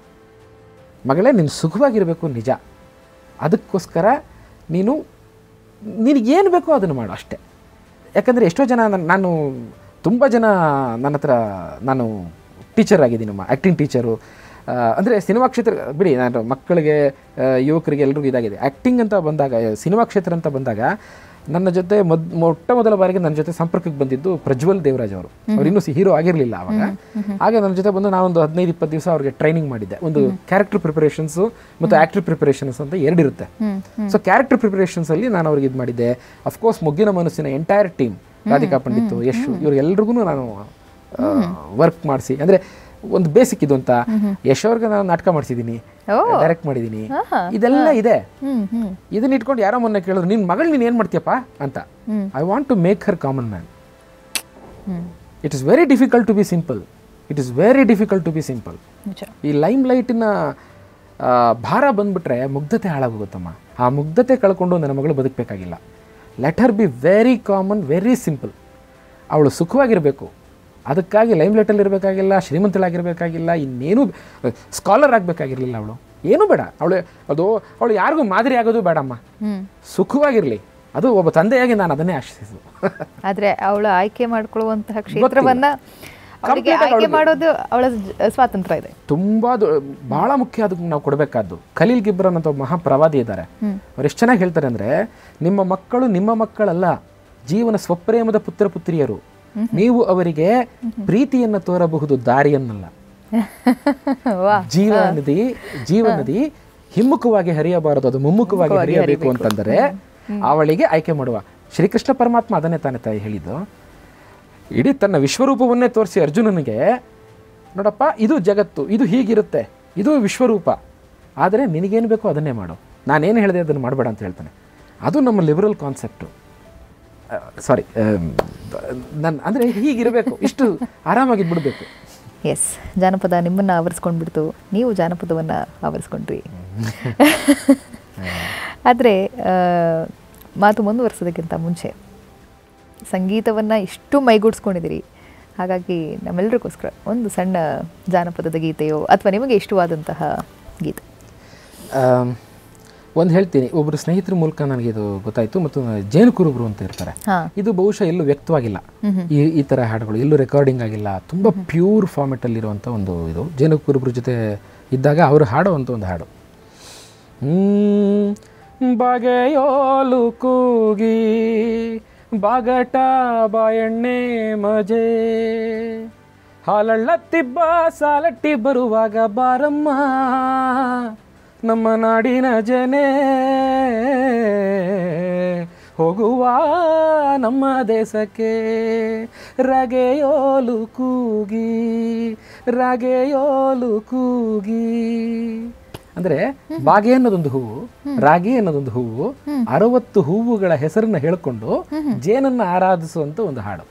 ಮಗಳೇ ನೀನು ಸುಖವಾಗಿರಬೇಕು ನಿಜ ಅದಕ್ಕೋಸ್ಕರ ನೀನು ನಿನಗೇನು ಬೇಕೋ ಅದನ್ನು ಮಾಡು ಅಷ್ಟೇ ಯಾಕಂದರೆ ಎಷ್ಟೋ ಜನ ನನ್- ನಾನು ತುಂಬ ಜನ ನನ್ನ ಹತ್ರ ನಾನು ಟೀಚರ್ ಆಗಿದ್ದೀನಮ್ಮ ಆ್ಯಕ್ಟಿಂಗ್ ಟೀಚರು ಅಂದರೆ ಸಿನಿಮಾ ಕ್ಷೇತ್ರ ಬಿಡಿ ನಾನು ಮಕ್ಕಳಿಗೆ ಆ, ಯುವಕರಿಗೆ ಎಲ್ರಿಗೂ ಇದಾಗಿದೆ ಆ್ಯಕ್ಟಿಂಗ್ ಅಂತ ಬಂದಾಗ ಸಿನಿಮಾ ಕ್ಷೇತ್ರ ಅಂತ ಬಂದಾಗ ನನ್ನ ಜೊತೆ ಮೊದ್ ಮೊಟ್ಟ ಮೊದಲ ಬಾರಿಗೆ ನನ್ನ ಜೊತೆ ಸಂಪರ್ಕಕ್ಕೆ ಬಂದಿದ್ದು ಪ್ರಜ್ವಲ್ ದೇವರಾಜ್ ಅವರು ಅವ್ರು ಇನ್ನೂ ಹೀರೋ ಆಗಿರಲಿಲ್ಲ ಆವಾಗ ಹಾಗೆ ನನ್ನ ಜೊತೆ ಬಂದು ನಾನೊಂದು ಹದಿನೈದು ಇಪ್ಪತ್ತು ದಿವಸ ಅವ್ರಿಗೆ ಟ್ರೈನಿಂಗ್ ಮಾಡಿದ್ದೆ ಒಂದು ಕ್ಯಾರೆಕ್ಟರ್ ಪ್ರಿಪರೇಷನ್ಸು ಮತ್ತು ಆ್ಯಕ್ಟರ್ ಪ್ರಿಪರೇಷನ್ಸ್ ಅಂತ ಎರಡಿರುತ್ತೆ ಸೊ ಕ್ಯಾರೆಕ್ಟರ್ ಪ್ರಿಪರೇಷನ್ಸ್ ಅಲ್ಲಿ ನಾನು ಅವ್ರಿಗೆ ಇದು ಮಾಡಿದ್ದೆ of course Moggina Manasu entire team Radhika Pandit Yash ಇವ್ರಿಗೆಲ್ರಿಗೂ ನಾನು ವರ್ಕ್ ಮಾಡಿಸಿ ಅಂದರೆ ಒಂದು ಬೇಸಿಕ್ ಇದು ಅಂತ ಯಶ್ ಅವ್ರಿಗೆ ನಾನು ನಾಟಕ ಮಾಡಿಸಿದ್ದೀನಿ ಡೈರೆಕ್ಟ್ ಮಾಡಿದ್ದೀನಿ ಇದೆಲ್ಲ ಇದೆ ಹ್ಞೂ ಹ್ಞೂ ಇದನ್ನ ಇಟ್ಕೊಂಡು ಯಾರೋ ಮೊನ್ನೆ ಕೇಳಿದ್ರು ನಿನ್ನ ಮಗಳು ನೀನು ಏನು ಮಾಡ್ತೀಯಪ್ಪ ಅಂತ I want to make her common man it is very difficult to be simple it is very difficult to be simple ನಿಜ ಈ ಲೈಮ್ ಲೈಟಿನ ಭಾರ ಬಂದ್ಬಿಟ್ರೆ ಮುಗ್ಧತೆ ಹಾಳಾಗೋಗುತ್ತಮ್ಮ ಆ ಮುಗ್ಧತೆ ಕಳ್ಕೊಂಡು ನನ್ನ ಮಗಳು ಬದುಕಬೇಕಾಗಿಲ್ಲ let her be very common very simple ಅವಳು ಸುಖವಾಗಿರಬೇಕು ಅದಕ್ಕಾಗಿ ಲೈಮ್ ಲೈಟಲ್ಲಿ ಇರಬೇಕಾಗಿಲ್ಲ ಶ್ರೀಮಂತಳಾಗಿರಬೇಕಾಗಿಲ್ಲ ಇನ್ನೇನು ಸ್ಕಾಲರ್ ಆಗಬೇಕಾಗಿರಲಿಲ್ಲ ಅವಳು ಏನೂ ಬೇಡ ಅವಳು ಅದು ಅವಳು ಯಾರಿಗೂ ಮಾದರಿ ಆಗೋದು ಬೇಡಮ್ಮ ಹ್ಞೂ ಸುಖವಾಗಿರಲಿ ಅದು ಒಬ್ಬ ತಂದೆಯಾಗಿ ನಾನು ಅದನ್ನೇ ಆಶಿಸಿದ್ದು ಆದರೆ ಅವಳು ಆಯ್ಕೆ ಮಾಡ್ಕೊಳ್ಳುವಂತಹ ಕ್ಷೇತ್ರವನ್ನ ಅವಳಿಗೆ Complete ಆಗಿ ಆಯ್ಕೆ ಮಾಡೋದು ಅವಳ ಜ- ಸ್ವಾತಂತ್ರ್ಯ ಇದೆ ತುಂಬ ಭಾಳ ಮುಖ್ಯ ಅದಕ್ಕೆ ನಾವು ಕೊಡಬೇಕಾದ್ದು ಖಲೀಲ್ ಗಿಬ್ರನ್ ಅಂತ ಒಬ್ಬ ಮಹಾಪ್ರವಾದಿ ಇದ್ದಾರೆ ಅವ್ರು ಎಷ್ಟು ಚೆನ್ನಾಗಿ ಹೇಳ್ತಾರೆ ಅಂದರೆ ನಿಮ್ಮ ಮಕ್ಕಳು ನಿಮ್ಮ ಮಕ್ಕಳಲ್ಲ ಜೀವನ ಸ್ವಪ್ರೇಮದ ಪುತ್ರ ಪುತ್ರಿಯರು ನೀವು ಅವರಿಗೆ ಪ್ರೀತಿಯನ್ನು ತೋರಬಹುದು ದಾರಿಯನ್ನಲ್ಲ ವಾ ಜೀವ ನದಿ ಜೀವ ನದಿ ಹಿಮ್ಮುಖವಾಗಿ ಹರಿಯಬಾರದು ಅದು ಮುಮ್ಮುಖವಾಗಿ ಹರಿಯಬೇಕು ಅಂತಂದರೆ ಅವಳಿಗೆ ಆಯ್ಕೆ ಮಾಡುವ ಶ್ರೀಕೃಷ್ಣ ಪರಮಾತ್ಮ ಅದನ್ನೇ ತಾನೇ ತಾಯಿ ಹೇಳಿದ್ದು ಇಡೀ ತನ್ನ ವಿಶ್ವರೂಪವನ್ನೇ ತೋರಿಸಿ ಅರ್ಜುನನಿಗೆ ನೋಡಪ್ಪ ಇದು ಜಗತ್ತು ಇದು ಹೀಗಿರುತ್ತೆ ಇದು ವಿಶ್ವರೂಪ ಆದರೆ ನಿನಗೇನು ಬೇಕೋ ಅದನ್ನೇ ಮಾಡು ನಾನೇನು ಹೇಳಿದೆ ಅದನ್ನು ಮಾಡಬೇಡ ಅಂತ ಹೇಳ್ತಾನೆ ಅದು ನಮ್ಮ ಲಿಬರಲ್ ಕಾನ್ಸೆಪ್ಟು ಸಾರಿ ನನ್ನ ಅಂದರೆ ಹೀಗಿರಬೇಕು ಇಷ್ಟು ಆರಾಮಾಗಿ ಬಿಡಬೇಕು ಎಸ್ ಜಾನಪದ ನಿಮ್ಮನ್ನು ಆವರಿಸ್ಕೊಂಡ್ಬಿಡ್ತು ನೀವು ಜಾನಪದವನ್ನು ಆವರಿಸ್ಕೊಂಡ್ರಿ ಆದರೆ ಮಾತು ಮುಂದುವರ್ಸೋದಕ್ಕಿಂತ ಮುಂಚೆ ಸಂಗೀತವನ್ನು ಇಷ್ಟು ಮೈಗೂಡಿಸ್ಕೊಂಡಿದ್ದೀರಿ ಹಾಗಾಗಿ ನಮ್ಮೆಲ್ಲರಿಗೋಸ್ಕರ ಒಂದು ಸಣ್ಣ ಜಾನಪದದ ಗೀತೆಯೋ ಅಥವಾ ನಿಮಗೆ ಇಷ್ಟವಾದಂತಹ ಗೀತೆ ಒಂದು ಹೇಳ್ತೀನಿ ಒಬ್ಬರು ಸ್ನೇಹಿತರ ಮೂಲಕ ನನಗೆ ಇದು ಗೊತ್ತಾಯಿತು ಮತ್ತು ಜೇನು ಕುರುಬರು ಅಂತ ಇರ್ತಾರೆ ಹಾಂ ಇದು ಬಹುಶಃ ಎಲ್ಲೂ ವ್ಯಕ್ತವಾಗಿಲ್ಲ ಈ ಈ ಥರ ಹಾಡುಗಳು ಎಲ್ಲೂ ರೆಕಾರ್ಡಿಂಗ್ ಆಗಿಲ್ಲ ತುಂಬ ಪ್ಯೂರ್ ಫಾರ್ಮೆಟಲ್ಲಿರುವಂಥ ಒಂದು ಇದು ಜೇನು ಕುರುಬ್ರ ಜೊತೆ ಇದ್ದಾಗ ಅವರು ಹಾಡುವಂಥ ಒಂದು ಹಾಡು ಹ್ಮ್, ಬಗೆಯೋಲು ಕೂಗಿ ಬಾಗಟ ಬಾಯಣ್ಣೆ ಮಜೆ ಹಾಲಳ್ಳತ್ತಿಬ್ಬ ಸಾಲಟ್ಟಿ ಬರುವಾಗ ಬಾರಮ್ಮ ನಮ್ಮ ನಾಡಿನ ಜನೆ ಹೋಗುವ ನಮ್ಮ ದೇಶಕ್ಕೆ ರಗೆಯೋಲು ಕೂಗಿ ರಗೆಯೋಲು ಕೂಗಿ ಅಂದ್ರೆ ಬಾಗೆ ಅನ್ನೋದೊಂದು ಹೂವು ರಾಗಿ ಅನ್ನೋದೊಂದು ಹೂವು ಅರವತ್ತು ಹೂವುಗಳ ಹೆಸರನ್ನ ಹೇಳ್ಕೊಂಡು ಜೇನನ್ನ ಆರಾಧಿಸುವಂತ ಒಂದು ಹಾಡು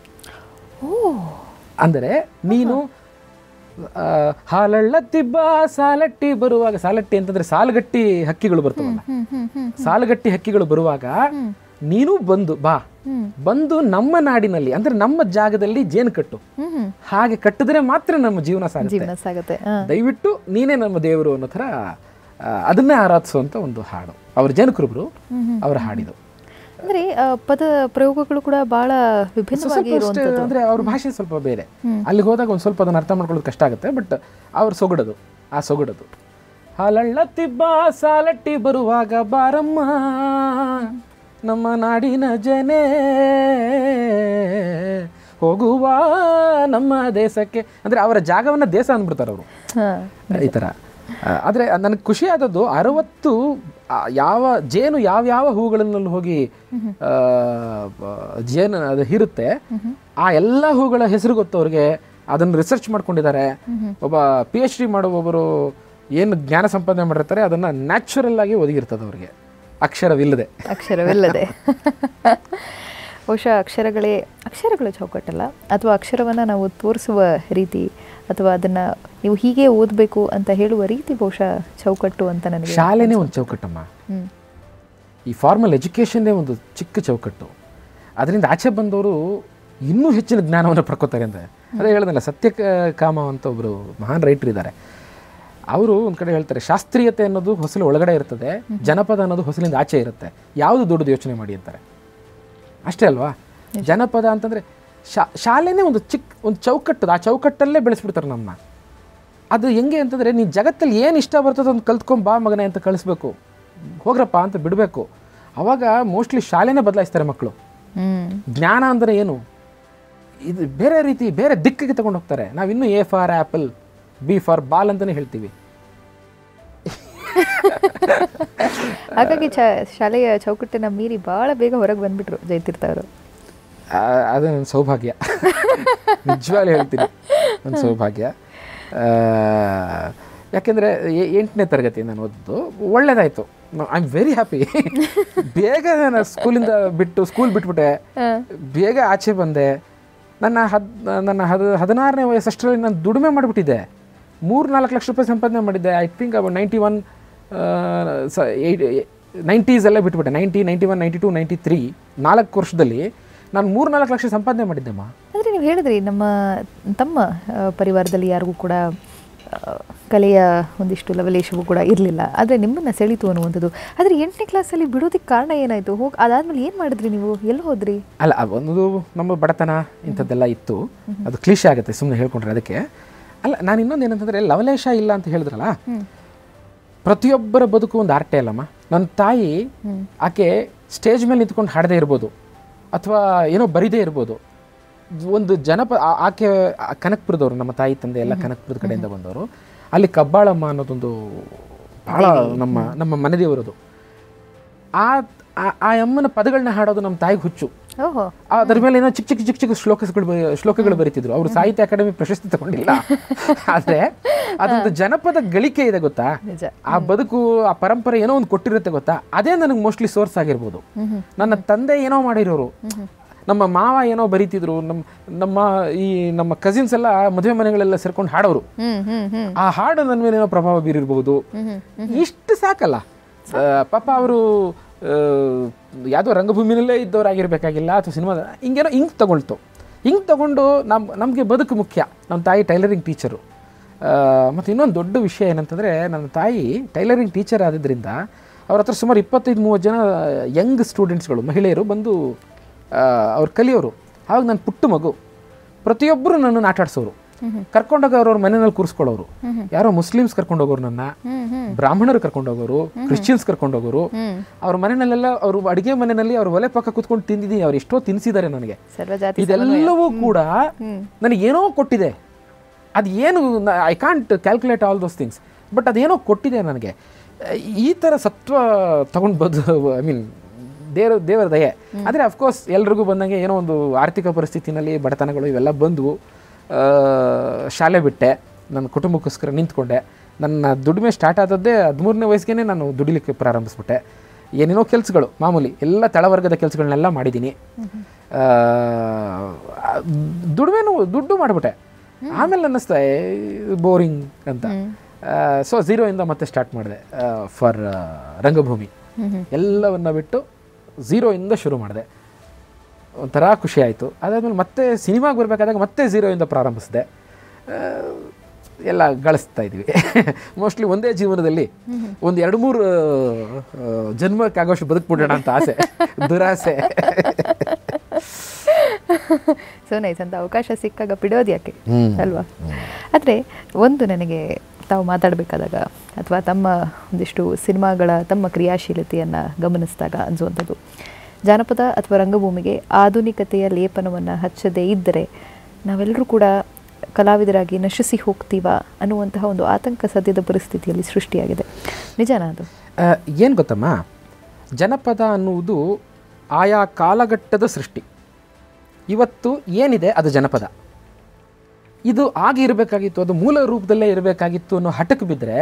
ಅಂದರೆ ನೀನು ಆ, ಹಾಲಳ್ಳತ್ತಿಬ್ಬ ಸಾಲಟ್ಟಿ ಬರುವಾಗ ಸಾಲಟ್ಟಿ ಅಂತಂದ್ರೆ ಸಾಲಗಟ್ಟಿ ಹಕ್ಕಿಗಳು ಬರ್ತಾವಲ್ಲ ಸಾಲಗಟ್ಟಿ ಹಕ್ಕಿಗಳು ಬರುವಾಗ ನೀನು ಬಂದು ಬಾ ಬಂದು ನಮ್ಮ ನಾಡಿನಲ್ಲಿ ಅಂದ್ರೆ ನಮ್ಮ ಜಾಗದಲ್ಲಿ ಜೇನು ಕಟ್ಟು ಹಾಗೆ ಕಟ್ಟಿದ್ರೆ ಮಾತ್ರ ನಮ್ಮ ಜೀವನ ಸಾಗುತ್ತೆ ಜೀವನ ಸಾಗುತ್ತೆ ಹಾಂ ದಯವಿಟ್ಟು ನೀನೇ ನಮ್ಮ ದೇವರು ಅನ್ನೋ ಥರ ಆ, ಅದನ್ನೇ ಆರಾಧಿಸುವಂತ ಒಂದು ಹಾಡು ಅವ್ರ ಜೇನುಕುರುಬರು ಅವರ ಹಾಡಿದು ಅಂದರೆ ಪದ ಪ್ರಯೋಗಗಳು ಕೂಡ ಬಹಳ ವಿಭಿನ್ನವಾಗಿ ಸ್ವಲ್ಪ ಅಷ್ಟೇ ಇರುವಂಥದ್ದು ಅಂದ್ರೆ ಅವ್ರ ಭಾಷೆ ಸ್ವಲ್ಪ ಬೇರೆ ಅಲ್ಲಿಗೆ ಹೋದಾಗ ಒಂದು ಸ್ವಲ್ಪ ಅದನ್ನ ಅರ್ಥ ಮಾಡ್ಕೊಳ್ಳೋದು ಕಷ್ಟ ಆಗುತ್ತೆ ಬಟ್ ಅವ್ರ ಸೊಗಡದು ಆ ಸೊಗಡದು ಹಾಲಳ್ಳತ್ತಿಬ್ಬ ಸಾಲಟ್ಟಿ ಬರುವಾಗ ಬಾರಮ್ಮ ನಮ್ಮ ನಾಡಿನ ಜನೆ ಹೋಗುವ ನಮ್ಮ ದೇಶಕ್ಕೆ ಅಂದ್ರೆ ಅವರ ಜಾಗವನ್ನ ದೇಶ ಅಂದ್ಬಿಡ್ತಾರೆ ಅವರು ಹಾಂ ಈ ಥರ ಆದರೆ ನನಗೆ ಖುಷಿ ಆದದ್ದು ಅರವತ್ತು ಆ, ಯಾವ ಜೇನು ಯಾವ ಯಾವ ಹೂಗಳಲ್ಲಿ ಹೋಗಿ ಆ, ಬ- ಜೇನು ಅದು ಹೀರುತ್ತೆ ಆ ಎಲ್ಲ ಹೂಗಳ ಹೆಸರು ಗೊತ್ತು ಅವ್ರಿಗೆ ಅದನ್ನು ರಿಸರ್ಚ್ ಮಾಡ್ಕೊಂಡಿದ್ದಾರೆ ಒಬ್ಬ ಪಿ ಎಚ್ ಡಿ ಮಾಡುವವರು ಏನು ಜ್ಞಾನ ಸಂಪಾದನೆ ಮಾಡಿರ್ತಾರೆ ಅದನ್ನು ನ್ಯಾಚುರಲ್ ಆಗಿ ಒದಗಿರ್ತದೆ ಅವ್ರಿಗೆ ಅಕ್ಷರವಿಲ್ಲದೆ ಅಕ್ಷರವಿಲ್ಲದೆ ಬಹುಶಃ ಅಕ್ಷರಗಳೇ ಅಕ್ಷರಗಳ ಚೌಕಟ್ಟಲ್ಲ ಅಥವಾ ಅಕ್ಷರವನ್ನು ನಾವು ತೋರಿಸುವ ರೀತಿ ಅಥವಾ ಅದನ್ನು ನೀವು ಹೀಗೆ ಓದಬೇಕು ಅಂತ ಹೇಳುವ ರೀತಿ ಬಹುಶಃ ಚೌಕಟ್ಟು ಅಂತ ನನಗೆ ಶಾಲೆನೇ ಒಂದು ಚೌಕಟ್ಟಮ್ಮ ಹ್ಮ್. ಈ ಫಾರ್ಮಲ್ ಎಜುಕೇಷನ್ನೇ ಒಂದು ಚಿಕ್ಕ ಚೌಕಟ್ಟು ಅದರಿಂದ ಆಚೆ ಬಂದವರು ಇನ್ನೂ ಹೆಚ್ಚಿನ ಜ್ಞಾನವನ್ನು ಪಡ್ಕೋತಾರೆ ಅಂದರೆ ಅದೇ ಹೇಳ್ದಲ್ಲ ಸತ್ಯ ಕಾಮ ಅಂತ ಒಬ್ಬರು ಮಹಾನ್ ರೈಟರ್ ಇದ್ದಾರೆ ಅವರು ಒಂದು ಕಡೆ ಹೇಳ್ತಾರೆ ಶಾಸ್ತ್ರೀಯತೆ ಅನ್ನೋದು ಹೊಸಲು ಒಳಗಡೆ ಇರ್ತದೆ ಜನಪದ ಅನ್ನೋದು ಹೊಸಲಿಂದ ಆಚೆ ಇರುತ್ತೆ ಯಾವುದು ದೊಡ್ಡದು ಯೋಚನೆ ಮಾಡಿ ಅಂತಾರೆ ಅಷ್ಟೇ ಅಲ್ವಾ ಜನಪದ ಅಂತಂದರೆ ಶಾ ಶಾಲೆನೇ ಒಂದು ಚಿಕ್ಕ ಒಂದು ಚೌಕಟ್ಟು ಆ ಚೌಕಟ್ಟಲ್ಲೇ ಬೆಳೆಸ್ಬಿಡ್ತಾರೆ ನಮ್ಮನ್ನ ಅದು ಹೆಂಗೆ ಅಂತಂದರೆ ನೀನು ಜಗತ್ತಲ್ಲಿ ಏನು ಇಷ್ಟ ಬರ್ತದೆ ಅಂತ ಕಲ್ತ್ಕೊಂಡ್ ಬಾ ಮಗನೇ ಅಂತ ಕಳಿಸ್ಬೇಕು ಹೋಗ್ರಪ್ಪ ಅಂತ ಬಿಡಬೇಕು ಅವಾಗ ಮೋಸ್ಟ್ಲಿ ಶಾಲೆನೇ ಬದಲಾಯಿಸ್ತಾರೆ ಮಕ್ಕಳು ಹ್ಮ್ ಜ್ಞಾನ ಅಂದರೆ ಏನು ಇದು ಬೇರೆ ರೀತಿ ಬೇರೆ ದಿಕ್ಕಿಗೆ ತಗೊಂಡು ಹೋಗ್ತಾರೆ ನಾವಿನ್ನೂ A for apple B for ball ಅಂತಲೇ ಹೇಳ್ತೀವಿ ಹಾಗಾಗಿ ಚ ಶಾಲೆಯ ಚೌಕಟ್ಟನ್ನ ಮೀರಿ ಬಹಳ ಬೇಗ ಹೊರಗೆ ಬಂದ್ಬಿಟ್ರು ಜಯತೀರ್ಥ ಅವರು ಆ, ಅದು ನನ್ನ ಸೌಭಾಗ್ಯ ನಿಜವಾಗ್ಲೂ ಹೇಳ್ತೀನಿ ನನ್ನ ಸೌಭಾಗ್ಯ ಆ, ಯಾಕೆಂದರೆ ಎಂಟನೇ ತರಗತಿ ನಾನು ಓದಿದ್ದು ಒಳ್ಳೇದಾಯಿತು ಐ ಆಮ್ ವೆರಿ ಹ್ಯಾಪಿ ಬೇಗ ನಾನು ಸ್ಕೂಲಿಂದ ಬಿಟ್ಟು ಸ್ಕೂಲ್ ಬಿಟ್ಬಿಟ್ಟೆ ಬೇಗ ಆಚೆ ಬಂದೆ ನನ್ನ ಹದ್ ನನ್ನ ಹದ ಹದಿನಾರನೇ ವಯಸ್ಸಷ್ಟರಲ್ಲಿ ನಾನು ದುಡಿಮೆ ಮಾಡಿಬಿಟ್ಟಿದ್ದೆ ಮೂರು ನಾಲ್ಕು ಲಕ್ಷ ರೂಪಾಯಿ ಸಂಪಾದನೆ ಮಾಡಿದ್ದೆ I think about ninety one ಸ ಏಯ್ಟ್ ನೈಂಟೀಸ್ ಎಲ್ಲ ಬಿಟ್ಬಿಟ್ಟೆ ninety ninety one ninety two ninety three ನಾಲ್ಕು ವರ್ಷದಲ್ಲಿ ನಾನು ಮೂರು ನಾಲ್ಕು ಲಕ್ಷ ಸಂಪಾದನೆ ಮಾಡಿದ್ದೆಮ್ಮ ಅಂದರೆ ನೀವು ಹೇಳಿದ್ರಿ ನಮ್ಮ ತಮ್ಮ ಆ, ಪರಿವಾರದಲ್ಲಿ ಯಾರಿಗೂ ಕೂಡ ಆ, ಕಲೆಯ ಒಂದಿಷ್ಟು ಲವಲೇಶವೂ ಕೂಡ ಇರಲಿಲ್ಲ ಆದರೆ ನಿಮ್ಮನ್ನು ಸೆಳೀತು ಅನ್ನುವಂಥದ್ದು ಆದರೆ ಎಂಟನೇ ಕ್ಲಾಸಲ್ಲಿ ಬಿಡೋದಕ್ಕೆ ಕಾರಣ ಏನಾಯಿತು ಹೋಗಿ ಅದಾದ್ಮೇಲೆ ಏನು ಮಾಡಿದ್ರಿ ನೀವು ಎಲ್ಲಿ ಹೋದ್ರಿ ಅಲ್ಲ ಆ ಒಂದು ನಮ್ಮ ಬಡತನ ಇಂಥದ್ದೆಲ್ಲ ಇತ್ತು ಅದು ಕ್ಲೀಶೆ ಆಗುತ್ತೆ ಸುಮ್ಮನೆ ಹೇಳ್ಕೊಂಡ್ರೆ ಅದಕ್ಕೆ ಅಲ್ಲ ನಾನು ಇನ್ನೊಂದು ಏನಂತಂದರೆ ಲವಲೇಶ ಇಲ್ಲ ಅಂತ ಹೇಳಿದ್ರಲ್ಲ ಪ್ರತಿಯೊಬ್ಬರ ಬದುಕು ಒಂದು ಆರ್ಟೆ ಅಲ್ಲಮ್ಮ ನನ್ನ ತಾಯಿ ಆಕೆ ಸ್ಟೇಜ್ ಮೇಲೆ ನಿಂತ್ಕೊಂಡು ಹಾಡದೇ ಇರ್ಬೋದು ಅಥವಾ ಏನೋ ಬರಿದೇ ಇರ್ಬೋದು ಒಂದು ಜನಪ ಆ- ಆಕೆ ಆ ಕನಕ್ಪುರದವರು ನಮ್ಮ ತಾಯಿ ತಂದೆ ಎಲ್ಲ ಕನಕ್ಪುರದ ಕಡೆಯಿಂದ ಬಂದವರು ಅಲ್ಲಿ ಕಬ್ಬಾಳಮ್ಮ ಅನ್ನೋದೊಂದು ಭಾಳ ನಮ್ಮ ನಮ್ಮ ಮನೆದೇವರದು ಆ ಆ- ಆ ಅಮ್ಮನ ಪದಗಳನ್ನ ಹಾಡೋದು ನಮ್ಮ ತಾಯಿಗೆ ಹುಚ್ಚು ಓಹೋ ಅದ್ರ ಮೇಲೆ ಏನೋ ಚಿಕ್ಕ ಚಿಕ್ಕ ಚಿಕ್ಕ ಚಿಕ್ಕ ಶ್ಲೋಕಗಳು ಬರಿ- ಶ್ಲೋಕಗಳು ಬರೀತಿದ್ರು ಅವರು ಸಾಹಿತ್ಯ ಅಕಾಡೆಮಿ ಪ್ರಶಸ್ತಿ ತಗೊಂಡಿಲ್ಲ ಆದ್ರೆ ಅದೊಂದು ಜನಪದ ಗಳಿಕೆ ಇದೆ ಗೊತ್ತಾ ನಿಜ ಆ ಬದುಕು ಆ ಪರಂಪರೆ ಏನೋ ಒಂದು ಕೊಟ್ಟಿರುತ್ತೆ ಗೊತ್ತಾ ಅದೇ ನನಗೆ ಮೋಸ್ಟ್ಲಿ ಸೋರ್ಸ್ ಆಗಿರ್ಬೋದು ನನ್ನ ತಂದೆ ಏನೋ ಮಾಡಿರೋರು ನಮ್ಮ ಮಾವ ಏನೋ ಬರೀತಿದ್ರು ನಮ್ಮ ನಮ್ಮ ಈ ನಮ್ಮ ಕಸಿನ್ಸ್ ಎಲ್ಲ ಮದುವೆ ಮನೆಗಳೆಲ್ಲ ಸೇರ್ಕೊಂಡು ಹಾಡೋರು ಹ್ಮ್ ಹ್ಮ್ ಹ್ಮ್ ಆ ಹಾಡು ನನ್ನ ಮೇಲೆ ಏನೋ ಪ್ರಭಾವ ಬೀರಿರ್ಬಹುದು ಇಷ್ಟು ಸಾಕಲ್ಲ ಆ, ಪಾಪ ಅವರು ಯಾವುದೋ ರಂಗಭೂಮಿನಲ್ಲೇ ಇದ್ದವರಾಗಿರ್ಬೇಕಾಗಿಲ್ಲ ಅಥವಾ ಸಿನಿಮಾದ ಹಿಂಗೇನೋ ಹಿಂಗೆ ತಗೊಳ್ತು ಹಿಂಗೆ ತಗೊಂಡು ನಮ್ಮ ನಮಗೆ ಬದುಕು ಮುಖ್ಯ ನಮ್ಮ ತಾಯಿ ಟೈಲರಿಂಗ್ ಟೀಚರು ಮತ್ತು ಇನ್ನೊಂದು ದೊಡ್ಡ ವಿಷಯ ಏನಂತಂದರೆ ನನ್ನ ತಾಯಿ ಟೈಲರಿಂಗ್ ಟೀಚರ್ ಆದಿದ್ದರಿಂದ ಅವ್ರ ಹತ್ರ ಸುಮಾರು ಇಪ್ಪತ್ತೈದು ಮೂವತ್ತು ಜನ ಯಂಗ್ ಸ್ಟೂಡೆಂಟ್ಸ್ಗಳು ಮಹಿಳೆಯರು ಬಂದು ಅವ್ರು ಕಲಿಯೋರು ಆವಾಗ ನಾನು ಪುಟ್ಟ ಮಗು ಪ್ರತಿಯೊಬ್ಬರು ನನ್ನನ್ನು ಆಟ ಆಡ್ಸೋರು ಕರ್ಕೊಂಡೋಗಿ ಅವ್ರವ್ರ ಮನೆಯಲ್ಲಿ ಕೂರಿಸ್ಕೊಳ್ಳೋರು ಯಾರೋ ಮುಸ್ಲಿಮ್ಸ್ ಕರ್ಕೊಂಡೋಗೋರು ನನ್ನ ಬ್ರಾಹ್ಮಣರು ಕರ್ಕೊಂಡೋಗೋರು ಕ್ರಿಶ್ಚಿಯನ್ಸ್ ಕರ್ಕೊಂಡೋಗೋರು ಅವ್ರ ಮನೆಯಲ್ಲೆಲ್ಲ ಅವರು ಅಡುಗೆ ಮನೆಯಲ್ಲಿ ಅವ್ರ ಒಲೆ ಪಕ್ಕ ಕುತ್ಕೊಂಡು ತಿಂದಿದ್ದೀನಿ ಅವ್ರು ಎಷ್ಟೋ ತಿನ್ನಿಸಿದ್ದಾರೆ ನನಗೆ ಸರ್ವಜಾತಿ ಇದೆಲ್ಲವೂ ಕೂಡ ನನಗೇನೋ ಕೊಟ್ಟಿದೆ ಅದು ಏನು I can't calculate all those things but ಅದೇನೋ ಕೊಟ್ಟಿದೆ ನನಗೆ ಈ ಥರ ಸತ್ವ ತಗೊಂಡು ಬದು ಐ ಮೀನ್ ದೇವ್ರ ದೇವರ ದಯೆ ಆದರೆ ಅಫ್ಕೋರ್ಸ್ ಎಲ್ರಿಗೂ ಬಂದಂಗೆ ಏನೋ ಒಂದು ಆರ್ಥಿಕ ಪರಿಸ್ಥಿತಿನಲ್ಲಿ ಬಡತನಗಳು ಇವೆಲ್ಲ ಬಂದವು ಆ, ಶಾಲೆ ಬಿಟ್ಟೆ ನನ್ನ ಕುಟುಂಬಕ್ಕೋಸ್ಕರ ನಿಂತ್ಕೊಂಡೆ ನನ್ನ ದುಡಿಮೆ ಸ್ಟಾರ್ಟ್ ಆದದ್ದೇ ಹದಿಮೂರನೇ ವಯಸ್ಸಿಗೆ ನಾನು ದುಡಿಲಿಕ್ಕೆ ಪ್ರಾರಂಭಿಸ್ಬಿಟ್ಟೆ ಏನೇನೋ ಕೆಲಸಗಳು ಮಾಮೂಲಿ ಎಲ್ಲ ತಳವರ್ಗದ ಕೆಲಸಗಳನ್ನೆಲ್ಲ ಮಾಡಿದ್ದೀನಿ ಆ, ದುಡಿಮೆನೂ ದುಡ್ಡು ಮಾಡಿಬಿಟ್ಟೆ ಆಮೇಲೆ ಅನ್ನಿಸ್ತಾ ಬೋರಿಂಗ್ ಅಂತ ಸೊ ಝೀರೋಯಿಂದ ಮತ್ತೆ ಸ್ಟಾರ್ಟ್ ಮಾಡಿದೆ ಫಾರ್ ರಂಗಭೂಮಿ ಎಲ್ಲವನ್ನ ಬಿಟ್ಟು ಝೀರೋಯಿಂದ ಶುರು ಮಾಡಿದೆ ಒಂಥರ ಖುಷಿ ಆಯಿತು ಅದಾದಮೇಲೆ ಮತ್ತೆ ಸಿನಿಮಾಗೆ ಬರಬೇಕಾದಾಗ ಮತ್ತೆ ಝೀರೋಯಿಂದ ಪ್ರಾರಂಭಿಸಿದೆ ಆ, ಎಲ್ಲ ಗಳಿಸ್ತಾ ಇದ್ವಿ ಮೋಸ್ಟ್ಲಿ ಒಂದೇ ಜೀವನದಲ್ಲಿ ಒಂದು ಎರಡು ಮೂರು ಆ, ಜನ್ಮಕ್ಕಾಗೋಷ್ಟು ಬದುಕ್ಬಿಡೋಣ ಅಂತ ಆಸೆ ದುರಾಸೆ ಸೊ ನೈಸ್ ಅಂತ ಅವಕಾಶ ಸಿಕ್ಕಾಗ ಬಿಡೋದು ಯಾಕೆ ಅಲ್ವಾ ಆದರೆ ಒಂದು ನನಗೆ ತಾವು ಮಾತಾಡಬೇಕಾದಾಗ ಅಥವಾ ತಮ್ಮ ಒಂದಿಷ್ಟು ಸಿನಿಮಾಗಳ ತಮ್ಮ ಕ್ರಿಯಾಶೀಲತೆಯನ್ನು ಗಮನಿಸಿದಾಗ ಅನಿಸುವಂಥದ್ದು ಜಾನಪದ ಅಥವಾ ರಂಗಭೂಮಿಗೆ ಆಧುನಿಕತೆಯ ಲೇಪನವನ್ನು ಹಚ್ಚದೇ ಇದ್ದರೆ ನಾವೆಲ್ಲರೂ ಕೂಡ ಕಲಾವಿದರಾಗಿ ನಶಿಸಿ ಹೋಗ್ತೀವಾ ಅನ್ನುವಂತಹ ಒಂದು ಆತಂಕ ಸದ್ಯದ ಪರಿಸ್ಥಿತಿಯಲ್ಲಿ ಸೃಷ್ಟಿಯಾಗಿದೆ ನಿಜನಾ ಅದು ಏನು ಗೊತ್ತಮ್ಮ ಜನಪದ ಅನ್ನುವುದು ಆಯಾ ಕಾಲಘಟ್ಟದ ಸೃಷ್ಟಿ ಇವತ್ತು ಏನಿದೆ ಅದು ಜನಪದ ಇದು ಆಗಿ ಇರಬೇಕಾಗಿತ್ತು ಅದು ಮೂಲ ರೂಪದಲ್ಲೇ ಇರಬೇಕಾಗಿತ್ತು ಅನ್ನೋ ಹಠಕ್ಕೆ ಬಿದ್ದರೆ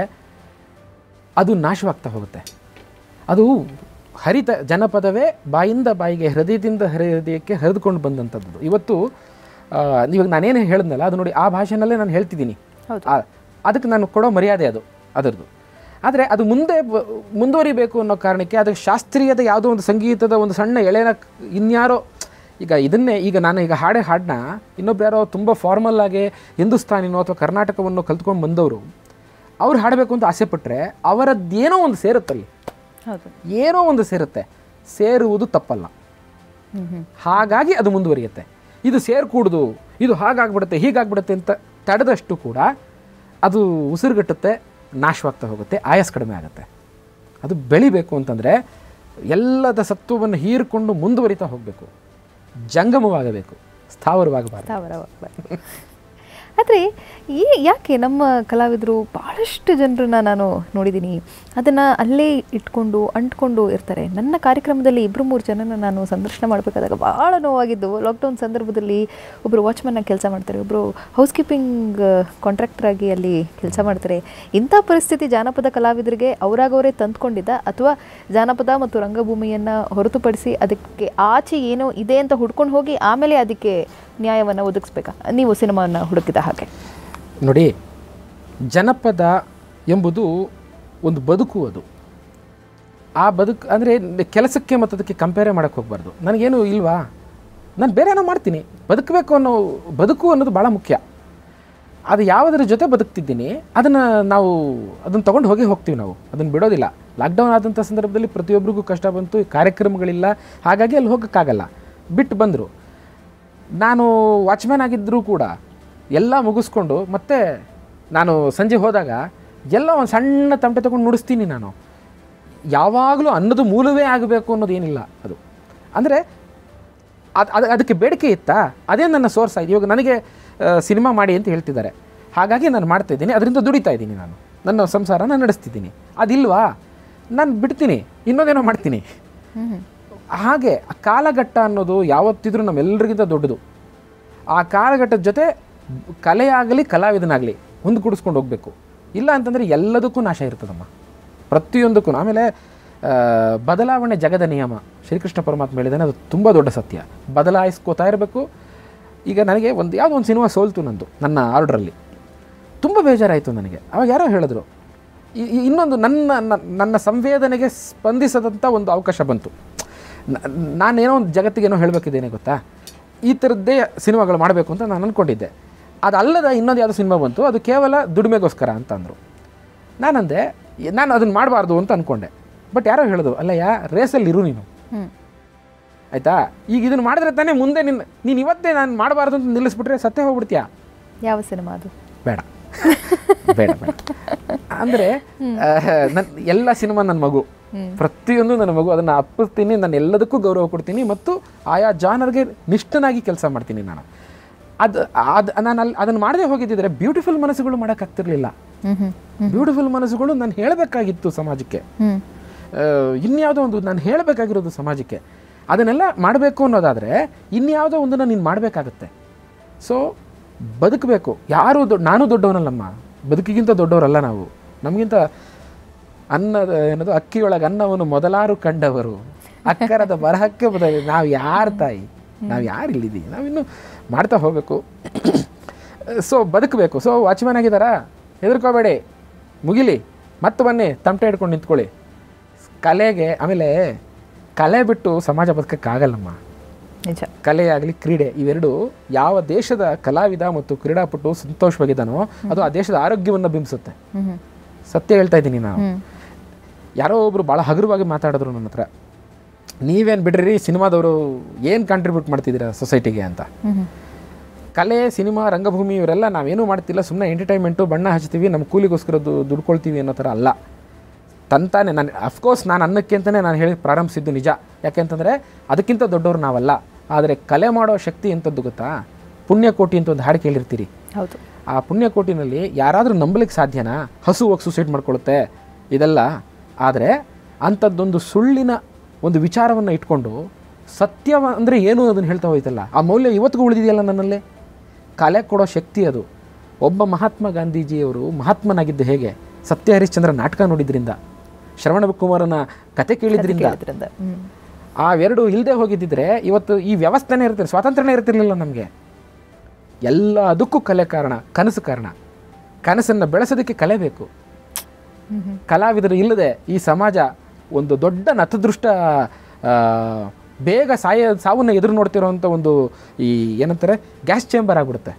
ಅದು ನಾಶವಾಗ್ತಾ ಹೋಗುತ್ತೆ ಅದು ಹರಿತ ಜನಪದವೇ ಬಾಯಿಂದ ಬಾಯಿಗೆ ಹೃದಯದಿಂದ ಹೃದಯಕ್ಕೆ ಹರಿದುಕೊಂಡು ಬಂದಂಥದ್ದು ಇವತ್ತು ಆ, ಇವಾಗ ನಾನೇನು ಹೇಳಿದ್ನಲ್ಲ ಅದು ನೋಡಿ ಆ ಭಾಷೆನಲ್ಲೇ ನಾನು ಹೇಳ್ತಿದ್ದೀನಿ ಆ- ಅದಕ್ಕೆ ನಾನು ಕೊಡೋ ಮರ್ಯಾದೆ ಅದು ಅದರದ್ದು ಆದರೆ ಅದು ಮುಂದೆ ಬ- ಮುಂದುವರಿಬೇಕು ಅನ್ನೋ ಕಾರಣಕ್ಕೆ ಅದಕ್ಕೆ ಶಾಸ್ತ್ರೀಯದ ಯಾವುದೋ ಒಂದು ಸಂಗೀತದ ಒಂದು ಸಣ್ಣ ಎಳೆನ ಇನ್ಯಾರೋ ಈಗ ಇದನ್ನೇ ಈಗ ನಾನು ಈಗ ಹಾಡೇ ಹಾಡನ್ನ ಇನ್ನೊಬ್ರು ಯಾರೋ ತುಂಬ ಫಾರ್ಮಲ್ ಆಗಿ ಹಿಂದೂಸ್ತಾನಿನೋ ಅಥವಾ ಕರ್ನಾಟಕವನ್ನು ಕಲ್ತ್ಕೊಂಡು ಬಂದವರು ಅವ್ರು ಹಾಡಬೇಕು ಅಂತ ಆಸೆ ಪಟ್ಟರೆ ಅವರದ್ದೇನೋ ಒಂದು ಸೇರುತ್ತಲ್ಲಿ ಹೌದು ಏನೋ ಒಂದು ಸೇರುತ್ತೆ ಸೇರುವುದು ತಪ್ಪಲ್ಲ ಹಾಗಾಗಿ ಅದು ಮುಂದುವರಿಯುತ್ತೆ ಇದು ಸೇರ್ಕೂಡ್ದು ಇದು ಹಾಗಾಗ್ಬಿಡುತ್ತೆ ಹೀಗಾಗ್ಬಿಡುತ್ತೆ ಅಂತ ತಡೆದಷ್ಟು ಕೂಡ ಅದು ಉಸಿರುಗಟ್ಟುತ್ತೆ ನಾಶವಾಗ್ತಾ ಹೋಗುತ್ತೆ ಆಯಸ್ ಕಡಿಮೆ ಆಗುತ್ತೆ ಅದು ಬೆಳಿಬೇಕು ಅಂತಂದರೆ ಎಲ್ಲದ ಸತ್ವವನ್ನು ಹೀರಿಕೊಂಡು ಮುಂದುವರಿತಾ ಹೋಗಬೇಕು ಜಂಗಮವಾಗಬೇಕು ಸ್ಥಾವರವಾಗಬಾರ್ದು ಸ್ಥಾವರವಾಗಬಾರ್ದು ಆದರೆ ಈ ಯಾಕೆ ನಮ್ಮ ಕಲಾವಿದರು ಭಾಳಷ್ಟು ಜನರನ್ನ ನಾನು ನೋಡಿದ್ದೀನಿ ಅದನ್ನು ಅಲ್ಲೇ ಇಟ್ಕೊಂಡು ಅಂಟ್ಕೊಂಡು ಇರ್ತಾರೆ ನನ್ನ ಕಾರ್ಯಕ್ರಮದಲ್ಲಿ ಇಬ್ಬರು ಮೂರು ಜನನ ನಾನು ಸಂದರ್ಶನ ಮಾಡಬೇಕಾದಾಗ ಭಾಳ ನೋವಾಗಿದ್ದು ಲಾಕ್ಡೌನ್ ಸಂದರ್ಭದಲ್ಲಿ ಒಬ್ಬರು ವಾಚ್ಮನ್ನ ಕೆಲಸ ಮಾಡ್ತಾರೆ ಒಬ್ಬರು ಹೌಸ್ ಕೀಪಿಂಗ್ ಕಾಂಟ್ರಾಕ್ಟರ್ ಆಗಿ ಅಲ್ಲಿ ಕೆಲಸ ಮಾಡ್ತಾರೆ ಇಂಥ ಪರಿಸ್ಥಿತಿ ಜಾನಪದ ಕಲಾವಿದರಿಗೆ ಅವರಾಗವರೇ ತಂದ್ಕೊಂಡಿದ್ದ ಅಥವಾ ಜಾನಪದ ಮತ್ತು ರಂಗಭೂಮಿಯನ್ನು ಹೊರತುಪಡಿಸಿ ಅದಕ್ಕೆ ಆಚೆ ಏನೋ ಇದೆ ಅಂತ ಹುಡ್ಕೊಂಡು ಹೋಗಿ ಆಮೇಲೆ ಅದಕ್ಕೆ ನ್ಯಾಯವನ್ನು ಒದಗಿಸ್ಬೇಕಾ ನೀವು ಸಿನಿಮಾವನ್ನು ಹುಡುಕಿದ ಹಾಗೆ ನೋಡಿ ಜನಪದ ಎಂಬುದು ಒಂದು ಬದುಕು ಅದು ಆ ಬದುಕು ಅಂದರೆ ಕೆಲಸಕ್ಕೆ ಮತ್ತು ಅದಕ್ಕೆ ಕಂಪೇರೇ ಮಾಡೋಕ್ಕೆ ಹೋಗಬಾರ್ದು ನನಗೇನು ಇಲ್ವಾ ನಾನು ಬೇರೆ ಏನೋ ಮಾಡ್ತೀನಿ ಬದುಕಬೇಕು ಅನ್ನೋ ಬದುಕು ಅನ್ನೋದು ಭಾಳ ಮುಖ್ಯ ಅದು ಯಾವುದರ ಜೊತೆ ಬದುಕ್ತಿದ್ದೀನಿ ಅದನ್ನು ನಾವು ಅದನ್ನು ತೊಗೊಂಡು ಹೋಗಿ ಹೋಗ್ತೀವಿ ನಾವು ಅದನ್ನು ಬಿಡೋದಿಲ್ಲ ಲಾಕ್ಡೌನ್ ಆದಂಥ ಸಂದರ್ಭದಲ್ಲಿ ಪ್ರತಿಯೊಬ್ಬರಿಗೂ ಕಷ್ಟ ಬಂತು ಕಾರ್ಯಕ್ರಮಗಳಿಲ್ಲ ಹಾಗಾಗಿ ಅಲ್ಲಿ ಹೋಗೋಕ್ಕಾಗಲ್ಲ ಬಿಟ್ಟು ಬಂದರು ನಾನು ವಾಚ್ಮ್ಯಾನ್ ಆಗಿದ್ದರೂ ಕೂಡ ಎಲ್ಲ ಮುಗಿಸ್ಕೊಂಡು ಮತ್ತೆ ನಾನು ಸಂಜೆ ಹೋದಾಗ ಎಲ್ಲ ಒಂದು ಸಣ್ಣ ತಮಟೆ ತೊಗೊಂಡು ನುಡಿಸ್ತೀನಿ ನಾನು ಯಾವಾಗಲೂ ಅನ್ನೋದು ಮೂಲವೇ ಆಗಬೇಕು ಅನ್ನೋದು ಏನಿಲ್ಲ ಅದು ಅಂದರೆ ಅದು ಅದು ಅದಕ್ಕೆ ಬೇಡಿಕೆ ಇತ್ತಾ ಅದೇ ನನ್ನ ಸೋರ್ಸ್ ಆಯ್ತು ಇವಾಗ ನನಗೆ ಸಿನಿಮಾ ಮಾಡಿ ಅಂತ ಹೇಳ್ತಿದ್ದಾರೆ ಹಾಗಾಗಿ ನಾನು ಮಾಡ್ತಾ ಇದ್ದೀನಿ ಅದರಿಂದ ದುಡಿತಾ ಇದ್ದೀನಿ ನಾನು ನನ್ನ ಸಂಸಾರ ನಾನು ನಡೆಸ್ತಿದ್ದೀನಿ ಅದಿಲ್ವಾ ನಾನು ಬಿಡ್ತೀನಿ ಇನ್ನೊಂದೇನೋ ಮಾಡ್ತೀನಿ ಹಾಗೆ ಆ ಕಾಲಘಟ್ಟ ಅನ್ನೋದು ಯಾವತ್ತಿದ್ರೂ ನಮ್ಮೆಲ್ಲರಿಗಿಂತ ದೊಡ್ಡದು ಆ ಕಾಲಘಟ್ಟದ ಜೊತೆ ಕಲೆಯಾಗಲಿ ಕಲಾವಿದನಾಗಲಿ ಹೊಂದ್ಕೂಡಿಸ್ಕೊಂಡು ಹೋಗಬೇಕು ಇಲ್ಲ ಅಂತಂದರೆ ಎಲ್ಲದಕ್ಕೂ ನಾಶ ಇರ್ತದಮ್ಮ ಪ್ರತಿಯೊಂದಕ್ಕೂ ಆಮೇಲೆ ಆ, ಬದಲಾವಣೆ ಜಗದ ನಿಯಮ ಶ್ರೀಕೃಷ್ಣ ಪರಮಾತ್ಮ ಹೇಳಿದಾನೆ ಅದು ತುಂಬ ದೊಡ್ಡ ಸತ್ಯ ಬದಲಾಯಿಸ್ಕೋತಾ ಇರಬೇಕು ಈಗ ನನಗೆ ಒಂದು ಯಾವುದೋ ಒಂದು ಸಿನಿಮಾ ಸೋಲ್ತು ನಂದು ನನ್ನ ಆರ್ಡ್ರಲ್ಲಿ ತುಂಬ ಬೇಜಾರಾಯಿತು ನನಗೆ ಅವಾಗ ಯಾರೋ ಹೇಳಿದ್ರು ಇ- ಇ- ಇನ್ನೊಂದು ನನ್ನ ನ- ನನ್ನ ಸಂವೇದನೆಗೆ ಸ್ಪಂದಿಸದಂಥ ಒಂದು ಅವಕಾಶ ಬಂತು ನ- ನಾನೇನೋ ಒಂದು ಜಗತ್ತಿಗೇನೋ ಹೇಳಬೇಕಿದ್ದೇನೆ ಗೊತ್ತಾ ಈ ಥರದ್ದೇ ಸಿನಿಮಾಗಳು ಮಾಡಬೇಕು ಅಂತ ನಾನು ಅಂದ್ಕೊಂಡಿದ್ದೆ ಅದಲ್ಲದ ಇನ್ನೊಂದು ಯಾವುದೋ ಸಿನಿಮಾ ಬಂತು ಅದು ಕೇವಲ ದುಡಿಮೆಗೋಸ್ಕರ ಅಂತ ಅಂದರು ನಾನಂದೆ ನಾನು ಅದನ್ನು ಮಾಡಬಾರ್ದು ಅಂತ ಅಂದ್ಕೊಂಡೆ ಬಟ್ ಯಾರೋ ಹೇಳಿದ್ರು ಅಲ್ಲ ಯಾ ರೇಸಲ್ಲಿ ಇರು ನೀನು ಹ್ಞೂ ಆಯಿತಾ ಈಗ ಇದನ್ನು ಮಾಡಿದ್ರೆ ತಾನೇ ಮುಂದೆ ನಿನ್ನ ನೀನು ಇವತ್ತೇ ನಾನು ಮಾಡಬಾರ್ದು ಅಂತ ನಿಲ್ಲಿಸ್ಬಿಟ್ರೆ ಸತ್ತೇ ಹೋಗ್ಬಿಡ್ತೀಯಾ ಯಾವ ಸಿನಿಮಾ ಅದು ಬೇಡ ಬೇಡ ಬೇಡ ಅಂದರೆ ನನ್ನ ಎಲ್ಲ ಸಿನಿಮಾ ನನ್ನ ಮಗು ಪ್ರತಿಯೊಂದು ನನ್ನ ಮಗು ಅದನ್ನು ಅಪ್ಪಿಸ್ತೀನಿ ನಾನು ಎಲ್ಲದಕ್ಕೂ ಗೌರವ ಕೊಡ್ತೀನಿ ಮತ್ತು ಆಯಾ ಜಾನರ್ಗೆ ನಿಷ್ಠನಾಗಿ ಕೆಲಸ ಮಾಡ್ತೀನಿ ನಾನು ಅದು ಅದು ನಾನು ಅಲ್ಲಿ ಅದನ್ನು ಮಾಡದೆ ಹೋಗಿದ್ದಿದ್ರೆ ಬ್ಯೂಟಿಫುಲ್ ಮನಸ್ಸುಗಳು ಮಾಡೋಕ್ಕಾಗ್ತಿರ್ಲಿಲ್ಲ ಹ್ಞೂ ಹ್ಞೂ ಬ್ಯೂಟಿಫುಲ್ ಮನಸ್ಸುಗಳು ನಾನು ಹೇಳಬೇಕಾಗಿತ್ತು ಸಮಾಜಕ್ಕೆ ಹ್ಞೂ ಆ, ಇನ್ಯಾವುದೋ ಒಂದು ನಾನು ಹೇಳಬೇಕಾಗಿರೋದು ಸಮಾಜಕ್ಕೆ ಅದನ್ನೆಲ್ಲ ಮಾಡಬೇಕು ಅನ್ನೋದಾದರೆ ಇನ್ಯಾವುದೋ ಒಂದನ್ನು ನೀನು ಮಾಡಬೇಕಾಗತ್ತೆ ಸೊ ಬದುಕಬೇಕು ಯಾರು ದೊಡ್ಡ ನಾನು ದೊಡ್ಡವನಲ್ಲಮ್ಮ ಬದುಕಿಗಿಂತ ದೊಡ್ಡವರಲ್ಲ ನಾವು ನಮಗಿಂತ ಅನ್ನದ ಏನದು ಅಕ್ಕಿಯೊಳಗೆ ಅನ್ನವನ್ನು ಮೊದಲಾರು ಕಂಡವರು ಅಕ್ಕರದ ಬರಹಕ್ಕೆ ಬದ ನಾವು ಯಾರು ತಾಯಿ ನಾವು ಯಾರು ಇಲ್ಲಿದ್ದೀವಿ ನಾವಿನ್ನು ಮಾಡ್ತಾ ಹೋಗಬೇಕು ಸೊ ಬದುಕಬೇಕು ಸೊ ವಾಚ್ಮ್ಯಾನ್ ಆಗಿದ್ದಾರಾ ಹೆದರ್ಕೋಬೇಡಿ ಮುಗಿಲಿ ಮತ್ತೆ ಬನ್ನಿ ತಮಟೆ ಹಿಡ್ಕೊಂಡು ನಿಂತ್ಕೊಳ್ಳಿ ಕಲೆಗೆ ಆಮೇಲೆ ಕಲೆ ಬಿಟ್ಟು ಸಮಾಜ ಬದುಕಕ್ಕಾಗಲ್ಲಮ್ಮ ನಿಜ ಕಲೆ ಆಗಲಿ ಕ್ರೀಡೆ ಇವೆರಡು ಯಾವ ದೇಶದ ಕಲಾವಿದ ಮತ್ತು ಕ್ರೀಡಾಪಟು ಸಂತೋಷವಾಗಿದ್ದಾನೋ ಅದು ಆ ದೇಶದ ಆರೋಗ್ಯವನ್ನು ಬಿಂಬಿಸುತ್ತೆ ಹ್ಞೂ ಹ್ಞೂ ಸತ್ಯ ಹೇಳ್ತಾ ಇದ್ದೀನಿ ನಾನು ಹ್ಞೂ ಯಾರೋ ಒಬ್ರು ಭಾಳ ಹಗುರವಾಗಿ ಮಾತಾಡಿದ್ರು ನನ್ನ ಹತ್ರ ನೀವೇನು ಬಿಡ್ರಿ ಸಿನಿಮಾದವರು ಏನು ಕಾಂಟ್ರಿಬ್ಯೂಟ್ ಮಾಡ್ತಿದ್ದೀರಾ ಸೊಸೈಟಿಗೆ ಅಂತ ಹ್ಞೂ ಹ್ಞೂ ಕಲೆ ಸಿನಿಮಾ ರಂಗಭೂಮಿ ಇವರೆಲ್ಲ ನಾವೇನೂ ಮಾಡ್ತಿಲ್ಲ ಸುಮ್ಮನೆ ಎಂಟರ್ಟೈನ್ಮೆಂಟು ಬಣ್ಣ ಹಚ್ತೀವಿ ನಮ್ಮ ಕೂಲಿಗೋಸ್ಕರ ದು- ದುಡ್ಕೊಳ್ತೀವಿ ಅನ್ನೋ ಥರ ಅಲ್ಲ ತಂತಾನೆ ನಾನು ಅಫ್ಕೋರ್ಸ್ ನಾನು ಅನ್ನಕ್ಕೆ ಅಂತಲೇ ನಾನು ಹೇಳಿ ಪ್ರಾರಂಭಿಸಿದ್ದು ನಿಜ ಯಾಕೆಂತಂದರೆ ಅದಕ್ಕಿಂತ ದೊಡ್ಡವರು ನಾವಲ್ಲ ಆದರೆ ಕಲೆ ಮಾಡೋ ಶಕ್ತಿ ಎಂಥದ್ದು ಗೊತ್ತಾ ಪುಣ್ಯಕೋಟಿ ಅಂತ ಒಂದು ಹಾಡು ಕೇಳಿರ್ತೀರಿ ಹೌದು ಆ ಪುಣ್ಯಕೋಟಿನಲ್ಲಿ ಯಾರಾದರೂ ನಂಬಲಿಕ್ಕೆ ಸಾಧ್ಯನಾ ಹಸು ಹೋಗಿ ಸೂಸೈಡ್ ಮಾಡ್ಕೊಳ್ಳುತ್ತೆ ಇದೆಲ್ಲ ಆದರೆ ಅಂಥದ್ದೊಂದು ಸುಳ್ಳಿನ ಒಂದು ವಿಚಾರವನ್ನು ಇಟ್ಕೊಂಡು ಸತ್ಯ ಅಂದರೆ ಏನು ಅದನ್ನು ಹೇಳ್ತಾ ಹೋಯ್ತಲ್ಲ ಆ ಮೌಲ್ಯ ಇವತ್ತಿಗೂ ಉಳಿದಿದೆಯಲ್ಲ ನನ್ನಲ್ಲಿ ಕಲೆ ಕೊಡೋ ಶಕ್ತಿ ಅದು ಒಬ್ಬ ಮಹಾತ್ಮ ಗಾಂಧೀಜಿಯವರು ಮಹಾತ್ಮನಾಗಿದ್ದು ಹೇಗೆ ಸತ್ಯ ಹರಿಶ್ಚಂದ್ರ ನಾಟಕ ನೋಡಿದ್ರಿಂದ ಶ್ರವಣ ಕುಮಾರನ ಕತೆ ಕೇಳಿದ್ರಿಂದ ಕೇಳಿದ್ರಿಂದ ಹ್ಞೂ ಅವೆರಡು ಇಲ್ಲದೆ ಹೋಗಿದ್ದಿದ್ರೆ ಇವತ್ತು ಈ ವ್ಯವಸ್ಥೆನೇ ಇರ್ತಿರ್ ಸ್ವಾತಂತ್ರ್ಯನೇ ಇರ್ತಿರ್ಲಿಲ್ಲ ನಮಗೆ ಎಲ್ಲ ಅದಕ್ಕೂ ಕಲೆ ಕಾರಣ ಕನಸು ಕಾರಣ ಕನಸನ್ನು ಬೆಳೆಸೋದಕ್ಕೆ ಕಲೆ ಬೇಕು ಕಲಾವಿದರು ಇಲ್ಲದೆ ಈ ಸಮಾಜ ಒಂದು ದೊಡ್ಡ ನತದೃಷ್ಟ ಆ, ಬೇಗ ಸಾಯ ಸಾವನ್ನು ಎದುರು ನೋಡ್ತಿರೋವಂಥ ಒಂದು ಈ ಏನಂತಾರೆ ಗ್ಯಾಸ್ ಚೇಂಬರ್ ಆಗಿಬಿಡುತ್ತೆ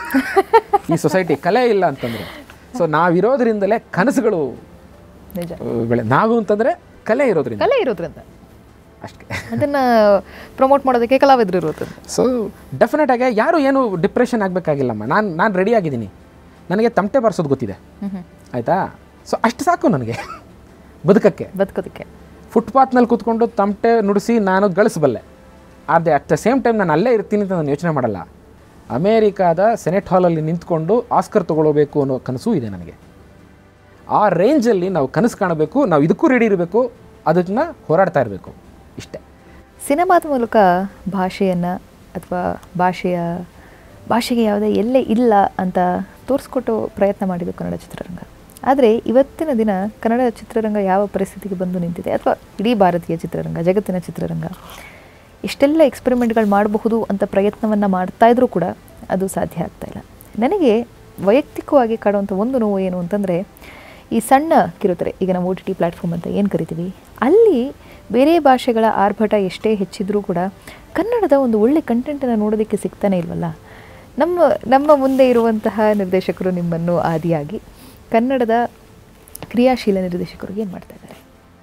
ಈ ಸೊಸೈಟಿ ಕಲೆ ಇಲ್ಲ ಅಂತಂದರೆ ಸೊ ನಾವಿರೋದ್ರಿಂದಲೇ ಕನಸುಗಳು ನಿಜ ಆ, ಬೆಳೆ ನಾವು ಅಂತಂದರೆ ಕಲೆ ಇರೋದ್ರಿಂದ ಕಲೆ ಇರೋದ್ರಿಂದ ಅಷ್ಟೇ ಅದನ್ನ ಪ್ರಮೋಟ್ ಮಾಡೋದಕ್ಕೆ ಕಲಾವಿದರು ಇರೋದ್ರಿಂದ ಸೊ ಡೆಫಿನೆಟ್ ಆಗಿ ಯಾರು ಏನು ಡಿಪ್ರೆಷನ್ ಆಗಬೇಕಾಗಿಲ್ಲಮ್ಮ ನಾನು ನಾನು ರೆಡಿ ಆಗಿದ್ದೀನಿ ನನಗೆ ತಮಟೆ ಬಾರಿಸೋದು ಗೊತ್ತಿದೆ ಹ್ಞೂ ಹ್ಞೂ ಆಯಿತಾ ಸೊ ಅಷ್ಟು ಸಾಕು ನನಗೆ ಬದುಕಕ್ಕೆ ಬದುಕೋದಕ್ಕೆ ಫುಟ್ಪಾತ್ನಲ್ಲಿ ಕೂತ್ಕೊಂಡು ತಮಟೆ ನುಡಿಸಿ ನಾನು ಗಳಿಸಬಲ್ಲೆ ಆದರೆ ಅಟ್ ದ ಸೇಮ್ ಟೈಮ್ ನಾನು ಅಲ್ಲೇ ಇರ್ತೀನಿ ಅಂತ ನಾನು ಯೋಚನೆ ಮಾಡಲ್ಲ ಅಮೇರಿಕಾದ ಸೆನೆಟ್ ಹಾಲಲ್ಲಿ ನಿಂತ್ಕೊಂಡು ಆಸ್ಕರ್ ತಗೊಳ್ಬೇಕು ಅನ್ನೋ ಕನಸು ಇದೆ ನನಗೆ ಆ ರೇಂಜಲ್ಲಿ ನಾವು ಕನಸು ಕಾಣಬೇಕು ನಾವು ಇದಕ್ಕೂ ರೆಡಿ ಇರಬೇಕು ಅದನ್ನ ಹೋರಾಡ್ತಾ ಇರಬೇಕು ಇಷ್ಟೇ ಸಿನಿಮಾದ ಮೂಲಕ ಭಾಷೆಯನ್ನು ಅಥವಾ ಭಾಷೆಯ ಭಾಷೆಗೆ ಯಾವುದೇ ಎಲ್ಲೇ ಇಲ್ಲ ಅಂತ ತೋರಿಸ್ಕೊಟ್ಟು ಪ್ರಯತ್ನ ಮಾಡಿದ್ದು ಕನ್ನಡ ಚಿತ್ರರಂಗ ಆದರೆ ಇವತ್ತಿನ ದಿನ ಕನ್ನಡ ಚಿತ್ರರಂಗ ಯಾವ ಪರಿಸ್ಥಿತಿಗೆ ಬಂದು ನಿಂತಿದೆ ಅಥವಾ ಇಡೀ ಭಾರತೀಯ ಚಿತ್ರರಂಗ ಜಗತ್ತಿನ ಚಿತ್ರರಂಗ ಇಷ್ಟೆಲ್ಲ ಎಕ್ಸ್ಪೆರಿಮೆಂಟ್ಗಳು ಮಾಡಬಹುದು ಅಂತ ಪ್ರಯತ್ನವನ್ನು ಮಾಡ್ತಾ ಇದ್ರೂ ಕೂಡ ಅದು ಸಾಧ್ಯ ಆಗ್ತಾ ಇಲ್ಲ ನನಗೆ ವೈಯಕ್ತಿಕವಾಗಿ ಕಾಡುವಂಥ ಒಂದು ನೋವು ಏನು ಅಂತಂದರೆ ಈ ಸಣ್ಣ ಕಿರುತೆರೆ ಈಗ ನಾವು ಓ ಟಿ ಟಿ ಪ್ಲ್ಯಾಟ್ಫಾರ್ಮ್ ಅಂತ ಏನು ಕರಿತೀವಿ ಅಲ್ಲಿ ಬೇರೆ ಭಾಷೆಗಳ ಆರ್ಭಟ ಎಷ್ಟೇ ಹೆಚ್ಚಿದ್ರೂ ಕೂಡ ಕನ್ನಡದ ಒಂದು ಒಳ್ಳೆ ಕಂಟೆಂಟನ್ನು ನೋಡೋದಕ್ಕೆ ಸಿಗ್ತಾನೆ ಇಲ್ವಲ್ಲ ನಮ್ಮ ನಮ್ಮ ಮುಂದೆ ಇರುವಂತಹ ನಿರ್ದೇಶಕರು ನಿಮ್ಮನ್ನು ಆದಿಯಾಗಿ ಕನ್ನಡದ ಕ್ರಿಯಾಶೀಲ ನಿರ್ದೇಶಕರು ಏನು ಮಾಡ್ತಾ ಇದ್ದಾರೆ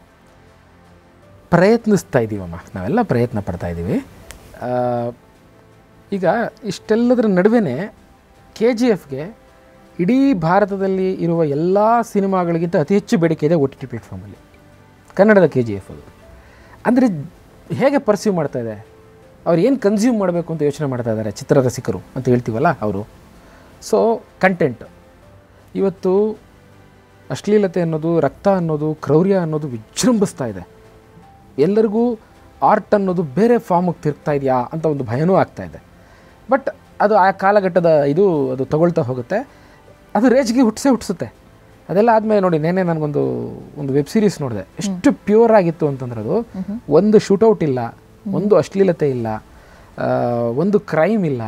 ಪ್ರಯತ್ನಿಸ್ತಾ ಇದ್ದೀವಮ್ಮ ನಾವೆಲ್ಲ ಪ್ರಯತ್ನ ಪಡ್ತಾ ಇದ್ದೀವಿ ಆ, ಈಗ ಇಷ್ಟೆಲ್ಲದರ ನಡುವೆ ಕೆ ಜಿ ಎಫ್ಗೆ ಇಡೀ ಭಾರತದಲ್ಲಿ ಇರುವ ಎಲ್ಲ ಸಿನಿಮಾಗಳಿಗಿಂತ ಅತಿ ಹೆಚ್ಚು ಬೇಡಿಕೆ ಇದೆ ಒ ಟಿ ಟಿ ಪ್ಲಾಟ್ಫಾರ್ಮಲ್ಲಿ ಕನ್ನಡದ ಕೆ ಜಿ ಎಫ್ ಅದು ಅಂದರೆ ಹೇಗೆ ಪರ್ಸ್ಯೂ ಮಾಡ್ತಾ ಇದೆ ಅವ್ರು ಏನು ಕನ್ಸ್ಯೂಮ್ ಮಾಡಬೇಕು ಅಂತ ಯೋಚನೆ ಮಾಡ್ತಾ ಇದ್ದಾರೆ ಚಿತ್ರರಸಿಕರು ಅಂತ ಹೇಳ್ತೀವಲ್ಲ ಅವರು ಸೊ ಕಂಟೆಂಟ್ ಇವತ್ತು ಅಶ್ಲೀಲತೆ ಅನ್ನೋದು ರಕ್ತ ಅನ್ನೋದು ಕ್ರೌರ್ಯ ಅನ್ನೋದು ವಿಜೃಂಭಿಸ್ತಾ ಇದೆ ಎಲ್ಲರಿಗೂ ಆರ್ಟ್ ಅನ್ನೋದು ಬೇರೆ ಫಾರ್ಮಿಗೆ ತಿರುಗ್ತಾ ಇದೆಯಾ ಅಂತ ಒಂದು ಭಯನೂ ಆಗ್ತಾ ಇದೆ ಬಟ್ ಅದು ಆ ಕಾಲಘಟ್ಟದ ಇದು ಅದು ತಗೊಳ್ತಾ ಹೋಗುತ್ತೆ ಅದು ರೇಜ್ಗೆ ಹುಟ್ಟಿಸೇ ಹುಟ್ಟಿಸುತ್ತೆ ಅದೆಲ್ಲ ಆದಮೇಲೆ ನೋಡಿ ನೆನ್ನೆ ನನಗೊಂದು ಒಂದು ವೆಬ್ ಸೀರೀಸ್ ನೋಡಿದೆ ಎಷ್ಟು ಪ್ಯೂರ್ ಆಗಿತ್ತು ಅಂತಂದ್ರೆ ಅದು ಒಂದು ಶೂಟೌಟ್ ಇಲ್ಲ ಒಂದು ಅಶ್ಲೀಲತೆ ಇಲ್ಲ ಆ, ಒಂದು ಕ್ರೈಮ್ ಇಲ್ಲ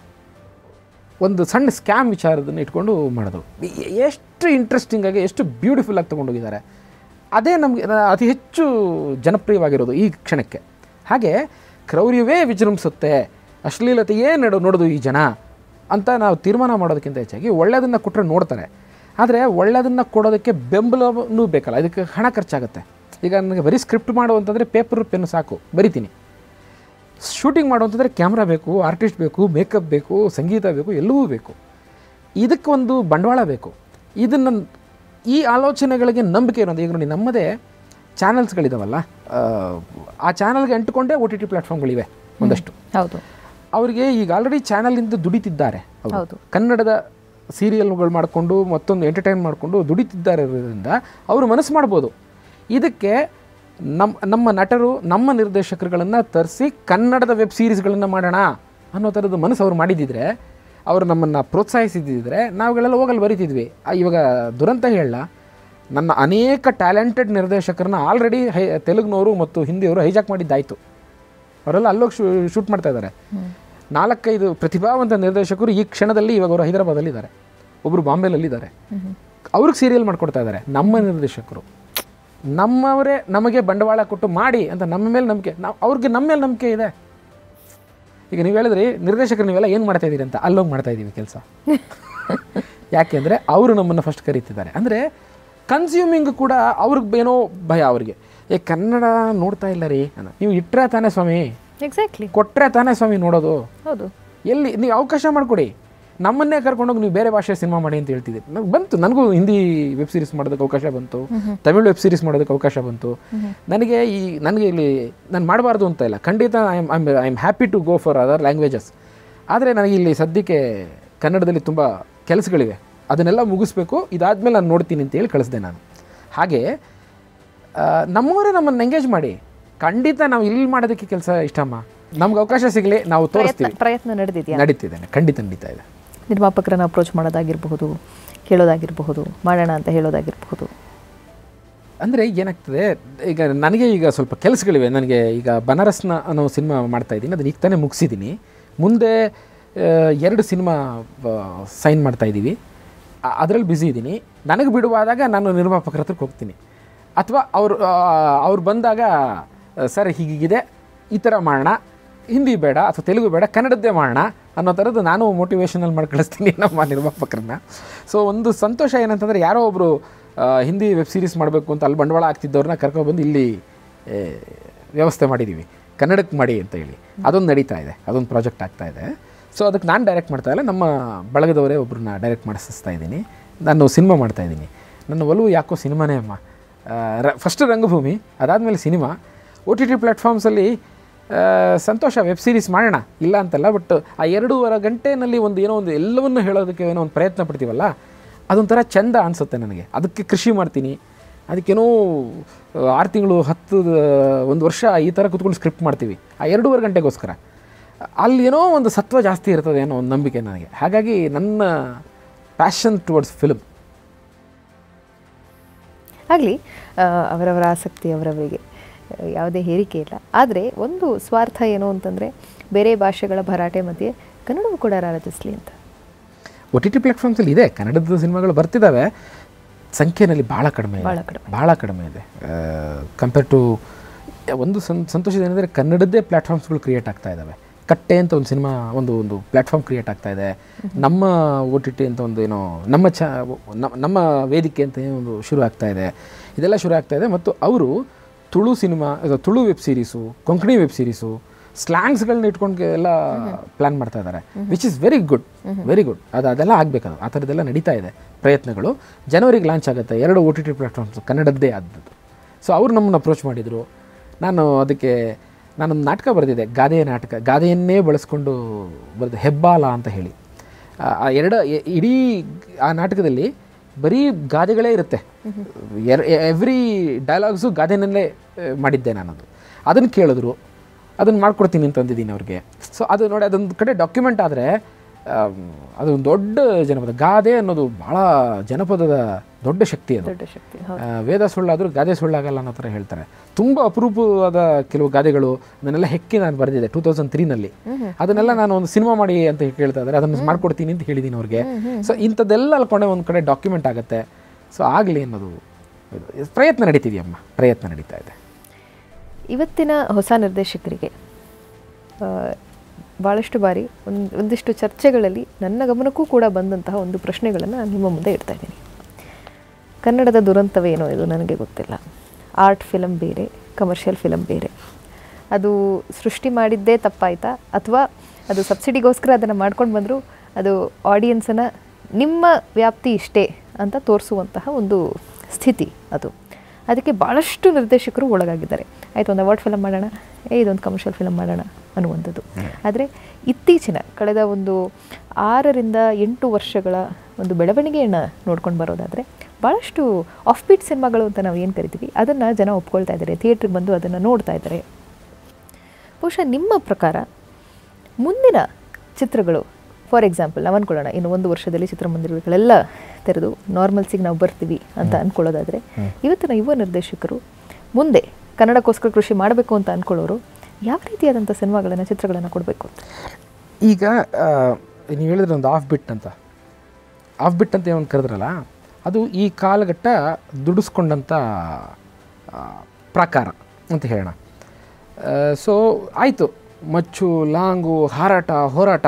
ಒಂದು ಸಣ್ಣ ಸ್ಕ್ಯಾಮ್ ವಿಚಾರದನ್ನು ಇಟ್ಕೊಂಡು ಮಾಡೋದು ಎ- ಎಷ್ಟು ಇಂಟ್ರೆಸ್ಟಿಂಗ್ ಆಗಿ ಎಷ್ಟು ಬ್ಯೂಟಿಫುಲ್ ಆಗಿ ತೊಗೊಂಡೋಗಿದ್ದಾರೆ ಅದೇ ನಮಗೆ ಅತಿ ಹೆಚ್ಚು ಜನಪ್ರಿಯವಾಗಿರೋದು ಈ ಕ್ಷಣಕ್ಕೆ ಹಾಗೆ ಕ್ರೌರ್ಯವೇ ವಿಜೃಂಭಿಸುತ್ತೆ ಅಶ್ಲೀಲತೆ ಏನು ನಡು ನೋಡೋದು ಈ ಜನ ಅಂತ ನಾವು ತೀರ್ಮಾನ ಮಾಡೋದಕ್ಕಿಂತ ಹೆಚ್ಚಾಗಿ ಒಳ್ಳೆಯದನ್ನು ಕೊಟ್ಟರೆ ನೋಡ್ತಾರೆ ಆದರೆ ಒಳ್ಳೆಯದನ್ನು ಕೊಡೋದಕ್ಕೆ ಬೆಂಬಲವೂ ಬೇಕಲ್ಲ ಇದಕ್ಕೆ ಹಣ ಖರ್ಚಾಗುತ್ತೆ ಈಗ ನನಗೆ ಬರೀ ಸ್ಕ್ರಿಪ್ಟ್ ಮಾಡುವಂತಂದರೆ ಪೇಪರ್ ಪೆನ್ನು ಸಾಕು ಬರಿತೀನಿ ಶೂಟಿಂಗ್ ಮಾಡುವಂತಂದರೆ ಕ್ಯಾಮ್ರಾ ಬೇಕು ಆರ್ಟಿಸ್ಟ್ ಬೇಕು ಮೇಕಪ್ ಬೇಕು ಸಂಗೀತ ಬೇಕು ಎಲ್ಲವೂ ಬೇಕು ಇದಕ್ಕೊಂದು ಬಂಡವಾಳ ಬೇಕು ಇದನ್ನು ಈ ಆಲೋಚನೆಗಳಿಗೆ ನಂಬಿಕೆ ಇರೋದು ಈಗ ನೋಡಿ ನಮ್ಮದೇ ಚಾನಲ್ಸ್ಗಳಿದಾವಲ್ಲ ಆ, ಆ ಚಾನಲ್ಗೆ ಅಂಟುಕೊಂಡೇ ಒ ಟಿ ಟಿ ಪ್ಲ್ಯಾಟ್ಫಾರ್ಮ್ಗಳಿವೆ ಒಂದಷ್ಟು ಹೌದು ಅವರಿಗೆ ಈಗ ಆಲ್ರೆಡಿ ಚಾನಲಿಂದ ದುಡಿತಿದ್ದಾರೆ ಅವ್ರು. ಹೌದು. ಕನ್ನಡದ ಸೀರಿಯಲ್ಗಳು ಮಾಡಿಕೊಂಡು ಮತ್ತೊಂದು ಎಂಟರ್ಟೈನ್ ಮಾಡಿಕೊಂಡು ದುಡಿತಿದ್ದಾರೆ ಇರೋದ್ರಿಂದ ಅವರು ಮನಸ್ಸು ಮಾಡ್ಬೋದು ಇದಕ್ಕೆ ನಮ್ಮ ನಮ್ಮ ನಟರು ನಮ್ಮ ನಿರ್ದೇಶಕರುಗಳನ್ನು ತರಿಸಿ ಕನ್ನಡದ ವೆಬ್ ಸೀರೀಸ್ಗಳನ್ನು ಮಾಡೋಣ ಅನ್ನೋ ಥರದ ಮನಸ್ಸು ಅವ್ರು ಮಾಡಿದ್ದಿದ್ರೆ ಅವರು ನಮ್ಮನ್ನು ಪ್ರೋತ್ಸಾಹಿಸಿದ್ದಿದ್ರೆ ನಾವುಗಳೆಲ್ಲ ಹೋಗಲ್ಲಿ ಬರಿತಿದ್ವಿ ಆ, ಇವಾಗ ದುರಂತ ಹೇಳಲ್ಲ ನನ್ನ ಅನೇಕ ಟ್ಯಾಲೆಂಟೆಡ್ ನಿರ್ದೇಶಕರನ್ನ ಆಲ್ರೆಡಿ ಹೈ ತೆಲುಗಿನವರು ಮತ್ತು ಹಿಂದಿಯವರು ಹೈಜಾಕ್ ಮಾಡಿದ್ದಾಯಿತು ಅವರೆಲ್ಲ ಅಲ್ಲೋಗಿ ಶೂ ಶೂಟ್ ಮಾಡ್ತಾ ಇದ್ದಾರೆ ನಾಲ್ಕೈದು ಪ್ರತಿಭಾವಂತ ನಿರ್ದೇಶಕರು ಈ ಕ್ಷಣದಲ್ಲಿ ಇವಾಗ ಅವರು ಹೈದರಾಬಾದಲ್ಲಿದ್ದಾರೆ ಒಬ್ಬರು ಬಾಂಬೆಲಲ್ಲಿದ್ದಾರೆ ಅವ್ರಿಗೆ ಸೀರಿಯಲ್ ಮಾಡ್ಕೊಡ್ತಾ ಇದ್ದಾರೆ ನಮ್ಮ ನಿರ್ದೇಶಕರು ನಮ್ಮವರೇ ನಮಗೆ ಬಂಡವಾಳ ಕೊಟ್ಟು ಮಾಡಿ ಅಂತ ನಮ್ಮ ಮೇಲೆ ನಂಬಿಕೆ ನಾವು ಅವ್ರಿಗೆ ನಮ್ಮ ಮೇಲೆ ನಂಬಿಕೆ ಇದೆ ಈಗ ನೀವು ಹೇಳಿದ್ರಿ ನಿರ್ದೇಶಕರು ನೀವೆಲ್ಲ ಏನು ಮಾಡ್ತಾ ಇದ್ದೀರಿ ಅಂತ ಅಲ್ಲೋಗಿ ಮಾಡ್ತಾ ಇದ್ದೀವಿ ಕೆಲಸ ಯಾಕೆಂದರೆ ಅವರು ನಮ್ಮನ್ನು ಫಸ್ಟ್ ಕರೀತಿದ್ದಾರೆ ಅಂದರೆ ಕನ್ಸ್ಯೂಮಿಂಗ್ ಕೂಡ ಅವ್ರಿಗೆ ಏನೋ ಭಯ ಅವ್ರಿಗೆ ಏ ಕನ್ನಡ ನೋಡ್ತಾ ಇಲ್ಲ ರೀ ಅನ್ನೋ ನೀವು ಇಟ್ಟರೆ ತಾನೇ ಸ್ವಾಮಿ ಎಕ್ಸಾಕ್ಟ್ಲಿ ಕೊಟ್ಟರೆ ತಾನೇ ಸ್ವಾಮಿ ನೋಡೋದು ಹೌದು ಎಲ್ಲಿ ನೀವು ಅವಕಾಶ ಮಾಡಿಕೊಡಿ ನಮ್ಮನ್ನೇ ಕರ್ಕೊಂಡೋಗಿ ನೀವು ಬೇರೆ ಭಾಷೆ ಸಿನಿಮಾ ಮಾಡಿ ಅಂತ ಹೇಳ್ತಿದ್ದೆ ನಂಗೆ ಬಂತು ನನಗೂ ಹಿಂದಿ ವೆಬ್ ಸೀರೀಸ್ ಮಾಡೋದಕ್ಕೆ ಅವಕಾಶ ಬಂತು ತಮಿಳ್ ವೆಬ್ ಸೀರೀಸ್ ಮಾಡೋದಕ್ಕೆ ಅವಕಾಶ ಬಂತು ನನಗೆ ಈ ನನಗೆ ಇಲ್ಲಿ ನಾನು ಮಾಡಬಾರ್ದು ಅಂತ ಇಲ್ಲ ಖಂಡಿತ I am I am happy to go for other languages ಆದರೆ ನನಗೆ ಇಲ್ಲಿ ಸದ್ಯಕ್ಕೆ ಕನ್ನಡದಲ್ಲಿ ತುಂಬ ಕೆಲಸಗಳಿವೆ ಅದನ್ನೆಲ್ಲ ಮುಗಿಸ್ಬೇಕು ಇದಾದಮೇಲೆ ನಾನು ನೋಡ್ತೀನಿ ಅಂತ ಹೇಳಿ ಕಳಿಸ್ದೆ ನಾನು ಹಾಗೆ ಆ, ನಮ್ಮವರೇ ನಮ್ಮನ್ನು ಎಂಗೇಜ್ ಮಾಡಿ ಖಂಡಿತ ನಾವು ಇಲ್ಲಿ ಮಾಡೋದಕ್ಕೆ ಕೆಲಸ ಇಷ್ಟಮ್ಮ ನಮ್ಗೆ ಅವಕಾಶ ಸಿಗಲಿ ನಾವು ಪ್ರಯತ್ನ ತೋರಿಸ್ತೀವಿ ಪ್ರಯತ್ನ ನಡೆದಿದೆಯಾ ನಡೀತಿದ್ದೇನೆ ಖಂಡಿತ ನಡೀತಾ ಇದೆ ನಿರ್ಮಾಪಕರನ್ನ ಅಪ್ರೋಚ್ ಮಾಡೋದಾಗಿರಬಹುದು ಕೇಳೋದಾಗಿರಬಹುದು ಮಾಡೋಣ ಅಂತ ಹೇಳೋದಾಗಿರಬಹುದು ಅಂದರೆ ಏನಾಗ್ತದೆ ಈಗ ನನಗೆ ಈಗ ಸ್ವಲ್ಪ ಕೆಲಸಗಳಿವೆ ನನಗೆ ಈಗ ಬನಾರಸ್ನ ಅನ್ನೋ ಸಿನಿಮಾ ಮಾಡ್ತಾ ಇದ್ದೀನಿ ಅದನ್ನ ಈಗ ತಾನೇ ಮುಗಿಸಿದ್ದೀನಿ ಮುಂದೆ ಆ, ಎರಡು ಸಿನಿಮಾ ಸೈನ್ ಮಾಡ್ತಾ ಇದ್ದೀವಿ ಅದರಲ್ಲಿ ಬ್ಯುಸಿ ಇದ್ದೀನಿ ನನಗೆ ಬಿಡುವಾದಾಗ ನಾನು ನಿರ್ಮಾಪಕರ ಹತ್ರಕ್ಕೆ ಹೋಗ್ತೀನಿ ಅಥವಾ ಅವರು ಅವ್ರು ಬಂದಾಗ ಸರ್ ಹೀಗಿದೆ ಈ ಥರ ಮಾಡೋಣ ಹಿಂದಿ ಬೇಡ ಅಥವಾ ತೆಲುಗು ಬೇಡ ಕನ್ನಡದ್ದೇ ಮಾಡೋಣ ಅನ್ನೋ ಥರದ್ದು ನಾನು ಮೋಟಿವೇಶನಲ್ ಮಾಡಿ ಕಳಿಸ್ತೀನಿ ನಮ್ಮ ನಿರ್ಮಾಪಕರನ್ನ ಸೊ ಒಂದು ಸಂತೋಷ ಏನಂತಂದರೆ ಯಾರೋ ಒಬ್ಬರು ಹಿಂದಿ ವೆಬ್ ಸೀರೀಸ್ ಮಾಡಬೇಕು ಅಂತ ಅಲ್ಲಿ ಬಂಡವಾಳ ಆಗ್ತಿದ್ದವ್ರನ್ನ ಕರ್ಕೊಬಂದು ಇಲ್ಲಿ ಏ, ವ್ಯವಸ್ಥೆ ಮಾಡಿದ್ದೀವಿ ಕನ್ನಡಕ್ಕೆ ಮಾಡಿ ಅಂತ ಹೇಳಿ ಅದೊಂದು ನಡೀತಾ ಇದೆ ಅದೊಂದು ಪ್ರಾಜೆಕ್ಟ್ ಆಗ್ತಾ ಇದೆ ಸೊ ಅದಕ್ಕೆ ನಾನು ಡೈರೆಕ್ಟ್ ಮಾಡ್ತಾ ಇಲ್ಲ ನಮ್ಮ ಬಳಗದವರೇ ಒಬ್ಬರನ್ನ ಡೈರೆಕ್ಟ್ ಮಾಡಿಸ್ತಾ ಇದ್ದೀನಿ ನಾನು ಸಿನಿಮಾ ಮಾಡ್ತಾ ಇದ್ದೀನಿ ನನ್ನ ಒಲವು ಯಾಕೋ ಸಿನಿಮಾನೇ ಅಮ್ಮ ಫಸ್ಟ್ ರಂಗಭೂಮಿ ಅದಾದಮೇಲೆ ಸಿನಿಮಾ ಒ ಟಿ ಟಿ ಪ್ಲ್ಯಾಟ್ಫಾರ್ಮ್ಸಲ್ಲಿ ಸಂತೋಷ ವೆಬ್ ಸೀರೀಸ್ ಮಾಡೋಣ ಇಲ್ಲ ಅಂತಲ್ಲ ಬಟ್ ಆ ಎರಡೂವರೆ ಗಂಟೆನಲ್ಲಿ ಒಂದು ಏನೋ ಒಂದು ಎಲ್ಲವನ್ನು ಹೇಳೋದಕ್ಕೆ ಏನೋ ಒಂದು ಪ್ರಯತ್ನ ಪಡ್ತೀವಲ್ಲ ಅದೊಂಥರ ಚಂದ ಅನಿಸುತ್ತೆ ನನಗೆ ಅದಕ್ಕೆ ಕೃಷಿ ಮಾಡ್ತೀನಿ ಅದಕ್ಕೇನೋ ಆರು ತಿಂಗಳು ಹತ್ತು ಒಂದು ವರ್ಷ ಈ ಥರ ಕೂತ್ಕೊಂಡು ಸ್ಕ್ರಿಪ್ಟ್ ಮಾಡ್ತೀವಿ ಆ ಎರಡೂವರೆ ಗಂಟೆಗೋಸ್ಕರ ಅಲ್ಲಿ ಏನೋ ಒಂದು ಸತ್ವ ಜಾಸ್ತಿ ಇರ್ತದೆ ಅನ್ನೋ ಒಂದು ನಂಬಿಕೆ ನನಗೆ ಹಾಗಾಗಿ ನನ್ನ ಪ್ಯಾಷನ್ ಟುವರ್ಡ್ಸ್ ಫಿಲ್ಮ್ ಆಗಲಿ ಅವರವರ ಆಸಕ್ತಿ ಅವರವರಿಗೆ ಆ, ಯಾವುದೇ ಹೇರಿಕೆ ಇಲ್ಲ ಆದರೆ ಒಂದು ಸ್ವಾರ್ಥ ಏನು ಅಂತಂದರೆ ಬೇರೆ ಭಾಷೆಗಳ ಭರಾಟೆ ಮಧ್ಯೆ ಕನ್ನಡವೂ ಕೂಡ ರಾರಾಜಿಸ್ಲಿ ಅಂತ ಒ ಟಿ ಟಿ ಪ್ಲ್ಯಾಟ್ಫಾರ್ಮ್ಸಲ್ಲಿ ಇದೆ ಕನ್ನಡದ ಸಿನಿಮಾಗಳು ಬರ್ತಿದ್ದಾವೆ ಸಂಖ್ಯೆಯಲ್ಲಿ ಭಾಳ ಕಡಿಮೆ ಇದೆ ಭಾಳ ಕಡಿಮೆ. ಭಾಳ ಕಡಿಮೆ ಇದೆ ಕಂಪೇರ್ ಟು ಒಂದು ಸಂ ಸಂತೋಷ ಏನಂದರೆ ಕನ್ನಡದ್ದೇ ಪ್ಲ್ಯಾಟ್ಫಾರ್ಮ್ಸ್ಗಳು ಕ್ರಿಯೇಟ್ ಆಗ್ತಾ ಇದ್ದಾವೆ ಕಟ್ಟೆ ಅಂತ ಒಂದು ಸಿನಿಮಾ ಒಂದು ಒಂದು ಪ್ಲ್ಯಾಟ್ಫಾರ್ಮ್ ಕ್ರಿಯೇಟ್ ಆಗ್ತಾ ಇದೆ ನಮ್ಮ ಒ ಟಿ ಟಿ ಅಂತ ಒಂದು ಏನೋ ನಮ್ಮ ಚ ನಮ್ಮ- ನಮ್ಮ ವೇದಿಕೆ ಅಂತ ಏನೋ ಒಂದು ಶುರು ಆಗ್ತಾ ಇದೆ ಇದೆಲ್ಲ ಶುರು ಆಗ್ತಾ ಇದೆ ಮತ್ತು ಅವರು ತುಳು ಸಿನಿಮಾ ಇದು Tulu web series Konkani web series ಸ್ಲ್ಯಾಂಗ್ಸ್ಗಳನ್ನ ಇಟ್ಕೊಂಡು ಎಲ್ಲ ಪ್ಲ್ಯಾನ್ ಮಾಡ್ತಾ ಇದ್ದಾರೆ which is very good very good ಅದು ಅದೆಲ್ಲ ಆಗಬೇಕದು ಆ ಥರದ್ದೆಲ್ಲ ನಡೀತಾ ಇದೆ ಪ್ರಯತ್ನಗಳು ಜನವರಿಗೆ ಲಾಂಚ್ ಆಗುತ್ತೆ ಎರಡು ಒ ಟಿ ಟಿ ಪ್ಲ್ಯಾಟ್ಫಾರ್ಮ್ಸ್ ಕನ್ನಡದ್ದೇ ಆದದ್ದು ಸೊ ಅವ್ರು ನಮ್ಮನ್ನು ಅಪ್ರೋಚ್ ಮಾಡಿದರು ನಾನು ಅದಕ್ಕೆ ನಾನೊಂದು ನಾಟಕ ಬರೆದಿದ್ದೆ ಗಾದೆಯ ನಾಟಕ ಗಾದೆಯನ್ನೇ ಬಳಸ್ಕೊಂಡು ಬರೆದು ಹೆಬ್ಬಾಲ ಅಂತ ಹೇಳಿ ಆ- ಆ ಎರಡು ಎ- ಇಡೀ ಆ ನಾಟಕದಲ್ಲಿ ಬರೀ ಗಾದೆಗಳೇ ಇರುತ್ತೆ ಎವ್ರಿ ಡೈಲಾಗ್ಸು ಗಾದೆನಲ್ಲೇ ಆ, ಮಾಡಿದ್ದೆ ನಾನದು ಅದನ್ನು ಕೇಳಿದ್ರು ಅದನ್ನು ಮಾಡ್ಕೊಡ್ತೀನಿ ಅಂತ ಅಂದಿದ್ದೀನಿ ಅವ್ರಿಗೆ ಸೊ ಅದು ನೋಡಿ ಅದೊಂದು ಕಡೆ ಡಾಕ್ಯುಮೆಂಟ್ ಆದರೆ ಅದು ಒಂದು ದೊಡ್ಡ ಜನಪದ ಗಾದೆ ಅನ್ನೋದು ಭಾಳ ಜನಪದದ ದೊಡ್ಡ ಶಕ್ತಿ ಅದು ದೊಡ್ಡ ಶಕ್ತಿ ಆ, ವೇದ ಸುಳ್ಳಾದರೂ ಗಾದೆ ಸುಳ್ಳಾಗಲ್ಲ ಅನ್ನೋ ಥರ ಹೇಳ್ತಾರೆ ತುಂಬ ಅಪರೂಪವಾದ ಕೆಲವು ಗಾದೆಗಳು ಅದನ್ನೆಲ್ಲ ಹೆಕ್ಕಿ ನಾನು ಬರೆದಿದ್ದೆ ಟೂ ತೌಸಂಡ್ ತ್ರೀನಲ್ಲಿ ಅದನ್ನೆಲ್ಲ ನಾನು ಒಂದು ಸಿನಿಮಾ ಮಾಡಿ ಅಂತ ಕೇಳ್ತಾ ಇದ್ದಾರೆ ಅದನ್ನು ಮಾಡ್ಕೊಡ್ತೀನಿ ಅಂತ ಹೇಳಿದ್ದೀನಿ ಅವ್ರಿಗೆ ಸೊ ಇಂಥದ್ದೆಲ್ಲ ಅಲ್ಕೊಂಡೆ ಒಂದು ಕಡೆ ಡಾಕ್ಯುಮೆಂಟ್ ಆಗುತ್ತೆ ಸೊ ಆಗಲಿ ಅನ್ನೋದು ಇದು. ಪ್ರಯತ್ನ ನಡೀತಿದೆಯಮ್ಮ ಪ್ರಯತ್ನ ನಡೀತಾ ಇದೆ ಇವತ್ತಿನ ಹೊಸ ನಿರ್ದೇಶಕರಿಗೆ ಆ, ಭಾಳಷ್ಟು ಬಾರಿ ಒಂದು ಒಂದಿಷ್ಟು ಚರ್ಚೆಗಳಲ್ಲಿ ನನ್ನ ಗಮನಕ್ಕೂ ಕೂಡ ಬಂದಂತಹ ಒಂದು ಪ್ರಶ್ನೆಗಳನ್ನು ನಾನು ನಿಮ್ಮ ಮುಂದೆ ಇಡ್ತಾ ಇದ್ದೀನಿ ಕನ್ನಡದ ದುರಂತವೇನೋ ಇದು ನನಗೆ ಗೊತ್ತಿಲ್ಲ ಆರ್ಟ್ ಫಿಲಮ್ ಬೇರೆ ಕಮರ್ಷಿಯಲ್ ಫಿಲಮ್ ಬೇರೆ ಅದು ಸೃಷ್ಟಿ ಮಾಡಿದ್ದೇ ತಪ್ಪಾಯ್ತಾ ಅಥವಾ ಅದು ಸಬ್ಸಿಡಿಗೋಸ್ಕರ ಅದನ್ನು ಮಾಡ್ಕೊಂಡು ಬಂದರೂ ಅದು ಆಡಿಯನ್ಸನ್ನು ನಿಮ್ಮ ವ್ಯಾಪ್ತಿ ಇಷ್ಟೇ ಅಂತ ತೋರಿಸುವಂತಹ ಒಂದು ಸ್ಥಿತಿ ಅದು ಅದಕ್ಕೆ ಭಾಳಷ್ಟು ನಿರ್ದೇಶಕರು ಒಳಗಾಗಿದ್ದಾರೆ ಆಯಿತು ಒಂದು ಅವಾರ್ಡ್ ಫಿಲಮ್ ಮಾಡೋಣ ಏ ಇದೊಂದು ಕಮರ್ಷಿಯಲ್ ಫಿಲಮ್ ಮಾಡೋಣ ಅನ್ನುವಂಥದ್ದು ಆದರೆ ಇತ್ತೀಚಿನ ಕಳೆದ ಒಂದು ಆರರಿಂದ ಎಂಟು ವರ್ಷಗಳ ಒಂದು ಬೆಳವಣಿಗೆಯನ್ನು ನೋಡ್ಕೊಂಡು ಬರೋದಾದರೆ ಭಾಳಷ್ಟು ಆಫ್ ಬೀಟ್ ಸಿನಿಮಾಗಳು ಅಂತ ನಾವು ಏನು ಕರಿತೀವಿ ಅದನ್ನು ಜನ ಒಪ್ಕೊಳ್ತಾ ಇದ್ದಾರೆ ಥಿಯೇಟ್ರಿಗೆ ಬಂದು ಅದನ್ನು ನೋಡ್ತಾ ಇದ್ದಾರೆ ಬಹುಶಃ ನಿಮ್ಮ ಪ್ರಕಾರ ಮುಂದಿನ ಚಿತ್ರಗಳು ಫಾರ್ ಎಕ್ಸಾಂಪಲ್ ನಾವು ಅಂದ್ಕೊಳ್ಳೋಣ ಇನ್ನು ಒಂದು ವರ್ಷದಲ್ಲಿ ಚಿತ್ರಮಂದಿರಗಳೆಲ್ಲ ತೆರೆದು ನಾರ್ಮಲ್ಸಿಗೆ ನಾವು ಬರ್ತೀವಿ ಅಂತ ಅಂದ್ಕೊಳ್ಳೋದಾದರೆ ಇವತ್ತಿನ ಯುವ ನಿರ್ದೇಶಕರು ಮುಂದೆ ಕನ್ನಡಕ್ಕೋಸ್ಕರ ಕೃಷಿ ಮಾಡಬೇಕು ಅಂತ ಅಂದ್ಕೊಳ್ಳೋರು ಯಾವ ರೀತಿಯಾದಂಥ ಸಿನಿಮಾಗಳನ್ನು ಚಿತ್ರಗಳನ್ನು ಕೊಡಬೇಕು ಅಂತ ಈಗ ಆ, ನೀವು ಹೇಳಿದ್ರೆ ಒಂದು ಆಫ್ ಬಿಟ್ ಅಂತ ಆಫ್ ಬಿಟ್ ಅಂತ ಏನು ಕರೆದ್ರಲ್ಲ ಅದು ಈ ಕಾಲಘಟ್ಟ ದುಡಿಸ್ಕೊಂಡಂಥ ಆ, ಪ್ರಕಾರ ಅಂತ ಹೇಳೋಣ ಸೊ ಆಯಿತು ಮಚ್ಚು ಲಾಂಗು ಹಾರಾಟ ಹೋರಾಟ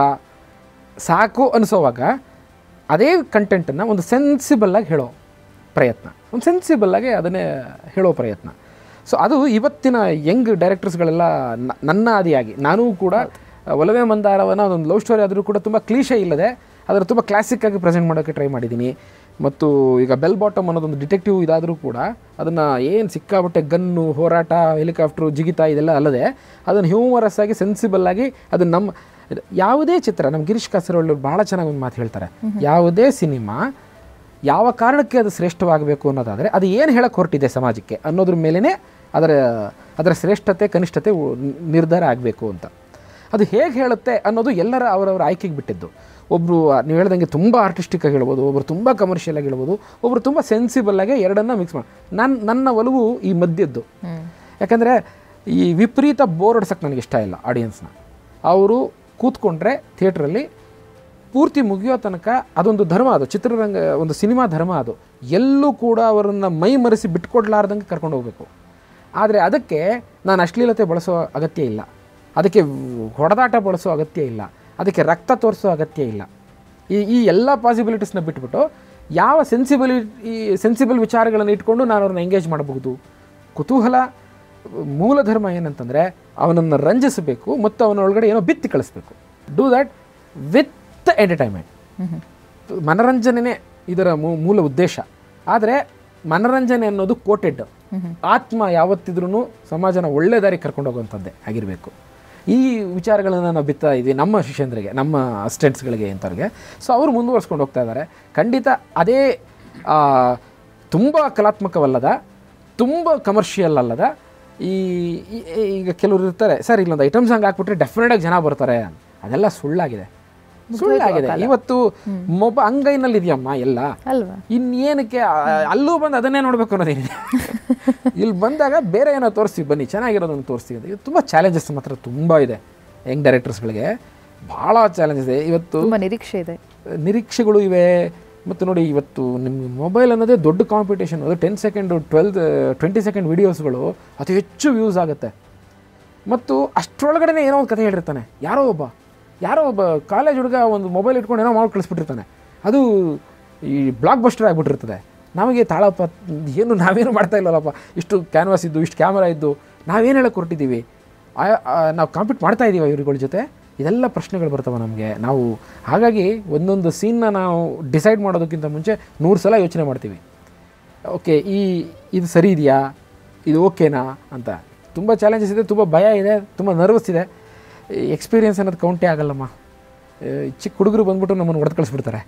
ಸಾಕು ಅನಿಸೋವಾಗ ಅದೇ ಕಂಟೆಂಟನ್ನು ಒಂದು ಸೆನ್ಸಿಬಲ್ಲಾಗಿ ಹೇಳೋ ಪ್ರಯತ್ನ ಒಂದು ಸೆನ್ಸಿಬಲ್ಲಾಗಿ ಅದನ್ನೇ ಹೇಳೋ ಪ್ರಯತ್ನ ಸೊ ಅದು ಇವತ್ತಿನ ಯಂಗ್ ಡೈರೆಕ್ಟರ್ಸ್ಗಳೆಲ್ಲ ನ- ನನ್ನ ಆದಿಯಾಗಿ ನಾನೂ ಕೂಡ ಒಲವೇ ಮಂದಾರವನ್ನ ಒಂದು ಲವ್ ಸ್ಟೋರಿ ಆದರೂ ಕೂಡ ತುಂಬ ಕ್ಲೀಶೆ ಇಲ್ಲದೆ ಅದರ ತುಂಬ ಕ್ಲಾಸಿಕ್ಕಾಗಿ ಪ್ರೆಸೆಂಟ್ ಮಾಡೋಕ್ಕೆ ಟ್ರೈ ಮಾಡಿದ್ದೀನಿ ಮತ್ತು ಈಗ ಬೆಲ್ ಬಾಟಮ್ ಅನ್ನೋದೊಂದು ಡಿಟೆಕ್ಟಿವ್ ಇದಾದರೂ ಕೂಡ ಅದನ್ನು ಏನು ಸಿಕ್ಕಾಬಟ್ಟೆ ಗನ್ನು ಹೋರಾಟ ಹೆಲಿಕಾಪ್ಟ್ರು ಜಿಗಿತ ಇದೆಲ್ಲ ಅಲ್ಲದೆ ಅದನ್ನು ಹ್ಯೂಮರಸ್ ಆಗಿ ಸೆನ್ಸಿಬಲ್ ಆಗಿ ಅದು ನಮ್ಮ ಯಾವುದೇ ಚಿತ್ರ ನಮ್ಮ ಗಿರೀಶ್ ಕಾಸರವಳ್ಳಿ ಭಾಳ ಚೆನ್ನಾಗಿ ಒಂದು ಮಾತು ಹೇಳ್ತಾರೆ ಯಾವುದೇ ಸಿನಿಮಾ ಯಾವ ಕಾರಣಕ್ಕೆ ಅದು ಶ್ರೇಷ್ಠವಾಗಬೇಕು ಅನ್ನೋದಾದರೆ ಅದು ಏನು ಹೇಳಕ್ಕೆ ಹೊರಟಿದೆ ಸಮಾಜಕ್ಕೆ ಅನ್ನೋದ್ರ ಮೇಲೇ ಅದರ ಅದರ ಶ್ರೇಷ್ಠತೆ ಕನಿಷ್ಠತೆ ಉ- ನಿರ್ಧಾರ ಆಗಬೇಕು ಅಂತ ಅದು ಹೇಗೆ ಹೇಳುತ್ತೆ ಅನ್ನೋದು ಎಲ್ಲರ ಅವರವರ ಆಯ್ಕೆಗೆ ಬಿಟ್ಟಿದ್ದು ಒಬ್ಬರು ನೀವು ಹೇಳ್ದಂಗೆ ತುಂಬ ಆರ್ಟಿಸ್ಟಿಕ್ಕಾಗಿ ಹೇಳ್ಬೋದು ಒಬ್ಬರು ತುಂಬ ಕಮರ್ಷಿಯಲ್ ಆಗಿ ಹೇಳ್ಬೋದು ಒಬ್ಬರು ತುಂಬ ಸೆನ್ಸಿಬಲ್ ಆಗಿ ಎರಡನ್ನ ಮಿಕ್ಸ್ ಮಾಡಿ ನನ್ನ ನನ್ನ ಒಲವು ಈ ಮಧ್ಯದ್ದು ಯಾಕಂದರೆ ಈ ವಿಪರೀತ ಬೋರ್ ಹೊಡ್ಸಕ್ಕೆ ನನಗೆ ಇಷ್ಟ ಇಲ್ಲ ಆಡಿಯನ್ಸ್ನ ಅವರು ಕೂತ್ಕೊಂಡ್ರೆ ಥಿಯೇಟ್ರಲ್ಲಿ ಪೂರ್ತಿ ಮುಗಿಯೋ ತನಕ ಅದೊಂದು ಧರ್ಮ ಅದು ಚಿತ್ರರಂಗ ಒಂದು ಸಿನಿಮಾ ಧರ್ಮ ಅದು ಎಲ್ಲೂ ಕೂಡ ಅವರನ್ನು ಮೈ ಮರೆಸಿ ಬಿಟ್ಕೊಡ್ಲಾರ್ದಂಗೆ ಕರ್ಕೊಂಡು ಹೋಗಬೇಕು ಆದರೆ ಅದಕ್ಕೆ ನಾನು ಅಶ್ಲೀಲತೆ ಬಳಸೋ ಅಗತ್ಯ ಇಲ್ಲ ಅದಕ್ಕೆ ಹೊಡೆದಾಟ ಬಳಸೋ ಅಗತ್ಯ ಇಲ್ಲ ಅದಕ್ಕೆ ರಕ್ತ ತೋರಿಸೋ ಅಗತ್ಯ ಇಲ್ಲ ಈ ಈ ಎಲ್ಲ ಪಾಸಿಬಿಲಿಟೀಸ್ನ ಬಿಟ್ಬಿಟ್ಟು ಯಾವ ಸೆನ್ಸಿಬಿಲಿಟಿ ಸೆನ್ಸಿಬಲ್ ವಿಚಾರಗಳನ್ನು ಇಟ್ಕೊಂಡು ನಾನು ಅವ್ರನ್ನ ಎಂಗೇಜ್ ಮಾಡಬಹುದು ಕುತೂಹಲ ಮೂಲ ಧರ್ಮ ಏನಂತಂದರೆ ಅವನನ್ನು ರಂಜಿಸಬೇಕು ಮತ್ತು ಅವನೊಳಗಡೆ ಏನೋ ಬಿತ್ತಿ ಕಳಿಸ್ಬೇಕು ಡೂ ದ್ಯಾಟ್ ವಿತ್ ಎಂಟರ್ಟೈನ್ಮೆಂಟ್ ಮನರಂಜನೆ ಇದರ ಮೂ- ಮೂಲ ಉದ್ದೇಶ ಆದರೆ ಮನರಂಜನೆ ಅನ್ನೋದು ಕೋಟೆಡ್ ಆತ್ಮ ಯಾವತ್ತಿದ್ರೂ ಸಮಾಜನ ಒಳ್ಳೆ ದಾರಿ ಕರ್ಕೊಂಡು ಹೋಗುವಂಥದ್ದೇ ಆಗಿರಬೇಕು ಈ ವಿಚಾರಗಳನ್ನು ನಾವು ಬಿತ್ತಾ ಇದ್ವಿ ನಮ್ಮ ಶಿಷ್ಯಂದ್ರಿಗೆ ನಮ್ಮ ಅಸಿಸ್ಟೆಂಟ್ಸ್ಗಳಿಗೆ ಇಂಥವ್ರಿಗೆ ಸೊ ಅವರು ಮುಂದುವರ್ಸ್ಕೊಂಡು ಹೋಗ್ತಾ ಇದ್ದಾರೆ ಖಂಡಿತ ಅದೇ ತುಂಬ ಕಲಾತ್ಮಕವಲ್ಲದ ತುಂಬ ಕಮರ್ಷಿಯಲ್ ಅಲ್ಲದ ಈ ಈ- ಈಗ ಕೆಲವರು ಇರ್ತಾರೆ ಸರ್ ಇಲ್ಲೊಂದು ಐಟಮ್ ಸಾಂಗ್ ಹಾಕ್ಬಿಟ್ರೆ ಡೆಫಿನೆಟಾಗಿ ಜನ ಬರ್ತಾರೆ ಅದೆಲ್ಲ ಸುಳ್ಳಾಗಿದೆ ಸುಳ್ಳಾಗಿದೆ ಇವತ್ತು ಮೊಬ ಅಂಗೈನಲ್ಲಿ ಇದೆಯಮ್ಮ ಎಲ್ಲ ಅಲ್ವಾ ಇನ್ನೇನಕ್ಕೆ ಆ, ಅಲ್ಲೂ ಬಂದು ಅದನ್ನೇ ನೋಡ್ಬೇಕು ಅನ್ನೋದೇನಿದೆ ಇಲ್ಲಿ ಬಂದಾಗ ಬೇರೆ ಏನೋ ತೋರಿಸ್ತೀವಿ ಬನ್ನಿ ಚೆನ್ನಾಗಿರೋದನ್ನು ತೋರಿಸ್ತೀವಿ ಅಂತ ಇದು ತುಂಬ ಚಾಲೆಂಜಸ್ ಮಾತ್ರ ತುಂಬ ಇದೆ ಯಂಗ್ ಡೈರೆಕ್ಟರ್ಸ್ಗಳಿಗೆ ಭಾಳ ಚಾಲೆಂಜಸ್ ಇದೆ ಇವತ್ತು ತುಂಬ ನಿರೀಕ್ಷೆ ಇದೆ ನಿರೀಕ್ಷೆಗಳು ಇವೆ ಮತ್ತು ನೋಡಿ ಇವತ್ತು ನಿಮ್ಮ ಮೊಬೈಲ್ ಅನ್ನೋದೇ ದೊಡ್ಡ ಕಾಂಪಿಟೇಷನ್ ಅದು ten second twelfth twenty second ವೀಡಿಯೋಸ್ಗಳು ಅತಿ ಹೆಚ್ಚು ವ್ಯೂಸ್ ಆಗುತ್ತೆ ಮತ್ತು ಅಷ್ಟರೊಳಗಡೆ ಏನೋ ಒಂದು ಕಥೆ ಹೇಳಿರ್ತಾನೆ ಯಾರೋ ಒಬ್ಬ ಯಾರೋ ಒಬ್ಬ ಕಾಲೇಜ್ ಹುಡುಗ ಒಂದು ಮೊಬೈಲ್ ಇಟ್ಕೊಂಡು ಏನೋ ಮಾಡಿ ಕಳಿಸ್ಬಿಟ್ಟಿರ್ತಾನೆ ಅದು ಈ ಬ್ಲಾಕ್ ಬಸ್ಟರ್ ಆಗಿಬಿಟ್ಟಿರ್ತದೆ ನಮಗೆ ತಾಳಪ್ಪ ಏನು ನಾವೇನು ಮಾಡ್ತಾ ಇಲ್ಲಲ್ಲಪ್ಪ ಇಷ್ಟು ಕ್ಯಾನ್ವಾಸ್ ಇದ್ದು ಇಷ್ಟು ಕ್ಯಾಮರಾ ಇದ್ದು ನಾವೇನು ಹೇಳಕ್ಕೆ ಹೊರಟಿದ್ದೀವಿ ಆ- ಆ, ನಾವು ಕಾಂಪೀಟ್ ಮಾಡ್ತಾ ಇದ್ದೀವಿ ಇವ್ರುಗಳ ಜೊತೆ ಇದೆಲ್ಲ ಪ್ರಶ್ನೆಗಳು ಬರ್ತವೆ ನಮಗೆ ನಾವು ಹಾಗಾಗಿ ಒಂದೊಂದು ಸೀನ್ನ ನಾವು ಡಿಸೈಡ್ ಮಾಡೋದಕ್ಕಿಂತ ಮುಂಚೆ ನೂರು ಸಲ ಯೋಚನೆ ಮಾಡ್ತೀವಿ ಓಕೆ ಈ ಇದು ಸರಿ ಇದೆಯಾ ಇದು ಓಕೆನಾ ಅಂತ ತುಂಬ ಚಾಲೆಂಜಸ್ ಇದೆ ತುಂಬ ಭಯ ಇದೆ ತುಂಬ ನರ್ವಸ್ ಇದೆ ಎಕ್ಸ್ಪೀರಿಯನ್ಸ್ ಅನ್ನೋದು ಕೌಂಟೇ ಆಗಲ್ಲಮ್ಮ ಆ, ಚಿಕ್ಕ ಹುಡುಗರು ಬಂದ್ಬಿಟ್ಟು ನಮ್ಮನ್ನು ಹೊಡೆದು ಕಳಿಸ್ಬಿಡ್ತಾರೆ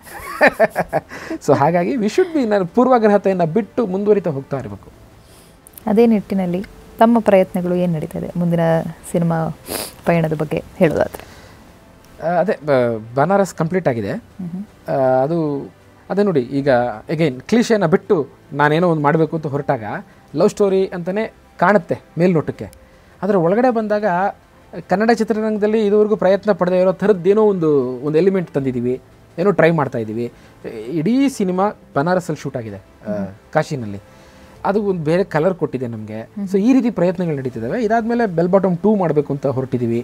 ಸೊ ಹಾಗಾಗಿ ವಿ ಶುಡ್ ಬಿ ನಾನು ಪೂರ್ವಾಗ್ರಹತೆಯನ್ನು ಬಿಟ್ಟು ಮುಂದುವರಿತಾ ಹೋಗ್ತಾ ಇರಬೇಕು ಅದೇ ನಿಟ್ಟಿನಲ್ಲಿ ತಮ್ಮ ಪ್ರಯತ್ನಗಳು ಏನು ನಡೀತಾ ಇದೆ ಮುಂದಿನ ಸಿನಿಮಾ ಪಯಣದ ಬಗ್ಗೆ ಹೇಳೋದಾದ್ರೆ ಆ, ಅದೇ ಬ- ಬನಾರಸ್ ಕಂಪ್ಲೀಟ್ ಆಗಿದೆ ಆ, ಅದು ಅದೇ ನೋಡಿ ಈಗ ಎಗೈನ್ ಕ್ಲೀಶೆನ ಬಿಟ್ಟು ನಾನೇನೋ ಒಂದು ಮಾಡಬೇಕು ಅಂತ ಹೊರಟಾಗ ಲವ್ ಸ್ಟೋರಿ ಅಂತಲೇ ಕಾಣುತ್ತೆ ಮೇಲ್ನೋಟಕ್ಕೆ ಅದರ ಒಳಗಡೆ ಬಂದಾಗ ಕನ್ನಡ ಚಿತ್ರರಂಗದಲ್ಲಿ ಇದುವರೆಗೂ ಪ್ರಯತ್ನ ಪಡೆದೇ ಇರೋ ಥರದ್ದೇನೋ ಒಂದು ಒಂದು ಎಲಿಮೆಂಟ್ ತಂದಿದ್ದೀವಿ ಏನೋ ಟ್ರೈ ಮಾಡ್ತಾ ಇದ್ದೀವಿ ಇಡೀ ಸಿನಿಮಾ ಬನಾರಸಲ್ಲಿ ಶೂಟ್ ಆಗಿದೆ ಆ, ಕಾಶಿನಲ್ಲಿ ಅದು ಒಂದು ಬೇರೆ ಕಲರ್ ಕೊಟ್ಟಿದೆ ನಮಗೆ ಸೊ ಈ ರೀತಿ ಪ್ರಯತ್ನಗಳು ನಡೀತಿದ್ದಾವೆ ಇದಾದ್ಮೇಲೆ ಬೆಲ್ ಬಾಟಮ್ ಟೂ ಮಾಡಬೇಕು ಅಂತ ಹೊರಟಿದ್ದೀವಿ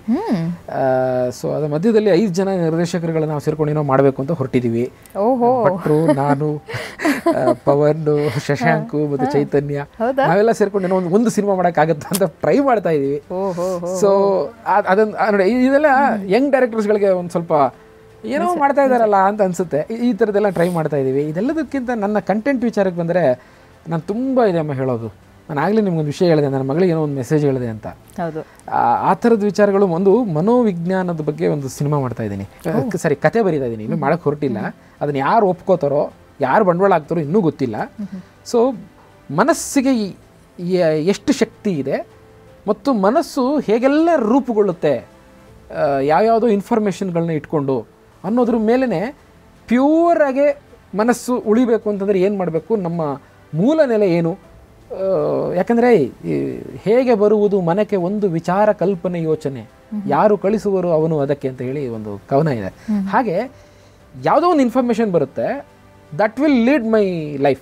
ಸೊ ಅದ್ರ ಮಧ್ಯದಲ್ಲಿ ಐದು ಜನ ನಿರ್ದೇಶಕರುಗಳನ್ನ ನಾವು ಸೇರ್ಕೊಂಡು ಏನೋ ಮಾಡಬೇಕು ಅಂತ ಹೊರಟಿದ್ದೀವಿ ಓಹೋ ಭಟ್ರು ನಾನು ಆ, ಪವನ್ ಶಶಾಂಕ್ ಮತ್ತು ಚೈತನ್ಯ ಹೌದಾ? ನಾವೆಲ್ಲ ಸೇರ್ಕೊಂಡು ಏನೋ ಒಂದು ಒಂದು ಸಿನಿಮಾ ಮಾಡೋಕ್ಕಾಗತ್ತಾ ಅಂತ ಟ್ರೈ ಮಾಡ್ತಾ ಇದೀವಿ ಓಹೋ ಸೊ ಅದೊಂದು ನೋಡಿ ಇದೆಲ್ಲ ಯಂಗ್ ಡೈರೆಕ್ಟರ್ಸ್ಗಳಿಗೆ ಒಂದು ಸ್ವಲ್ಪ ಏನೋ ಮಾಡ್ತಾ ಇದ್ದಾರಲ್ಲ ಅಂತ ಅನ್ಸುತ್ತೆ ಈ- ಈ ಥರದ್ದೆಲ್ಲ ಟ್ರೈ ಮಾಡ್ತಾ ಇದ್ದೀವಿ ಇದೆಲ್ಲದಕ್ಕಿಂತ ನನ್ನ ಕಂಟೆಂಟ್ ವಿಚಾರಕ್ಕೆ ಬಂದರೆ ನಾನು ತುಂಬ ಇದೆ ಅಮ್ಮ ಹೇಳೋದು ನಾನು ಆಗಲೇ ನಿಮ್ಗೊಂದು ವಿಷಯ ಹೇಳಿದೆ ನನ್ನ ಮಗಳಿಗೆ ಏನೋ ಒಂದು ಮೆಸೇಜ್ ಹೇಳಿದೆ ಅಂತ ಹೌದು ಆ- ಆ ಥರದ ವಿಚಾರಗಳು ಒಂದು ಮನೋವಿಜ್ಞಾನದ ಬಗ್ಗೆ ಒಂದು ಸಿನಿಮಾ ಮಾಡ್ತಾ ಇದ್ದೀನಿ ಸರಿ ಕತೆ ಬರೀತಾ ಇದ್ದೀನಿ ಇನ್ನೂ ಮಾಡಕ್ಕೆ ಹೊರಟಿಲ್ಲ ಅದನ್ನು ಯಾರು ಒಪ್ಕೋತಾರೋ ಯಾರು ಬಂಡವಾಳ ಹಾಕ್ತಾರೋ ಇನ್ನೂ ಗೊತ್ತಿಲ್ಲ ಸೊ ಮನಸ್ಸಿಗೆ ಈ- ಈ- ಎಷ್ಟು ಶಕ್ತಿ ಇದೆ ಮತ್ತು ಮನಸ್ಸು ಹೇಗೆಲ್ಲ ರೂಪುಗೊಳ್ಳುತ್ತೆ ಆ, ಯಾವ್ಯಾವುದೋ ಇನ್ಫಾರ್ಮೇಷನ್ಗಳನ್ನ ಇಟ್ಕೊಂಡು ಅನ್ನೋದ್ರ ಮೇಲೇ ಪ್ಯೂರಾಗೆ ಮನಸ್ಸು ಉಳಿಬೇಕು ಅಂತಂದರೆ ಏನು ಮಾಡಬೇಕು ನಮ್ಮ ಮೂಲ ನೆಲೆ ಏನು ಆ, ಯಾಕಂದ್ರೆ ಈ ಹೇಗೆ ಬರುವುದು ಮನಕ್ಕೆ ಒಂದು ವಿಚಾರ ಕಲ್ಪನೆ ಯೋಚನೆ ಯಾರು ಕಳಿಸುವರು ಅವನು ಅದಕ್ಕೆ ಅಂತ ಹೇಳಿ ಒಂದು ಕವನ ಇದೆ ಹಾಗೆ ಯಾವುದೋ ಒಂದು ಇನ್ಫಾರ್ಮೇಷನ್ ಬರುತ್ತೆ that will lead my life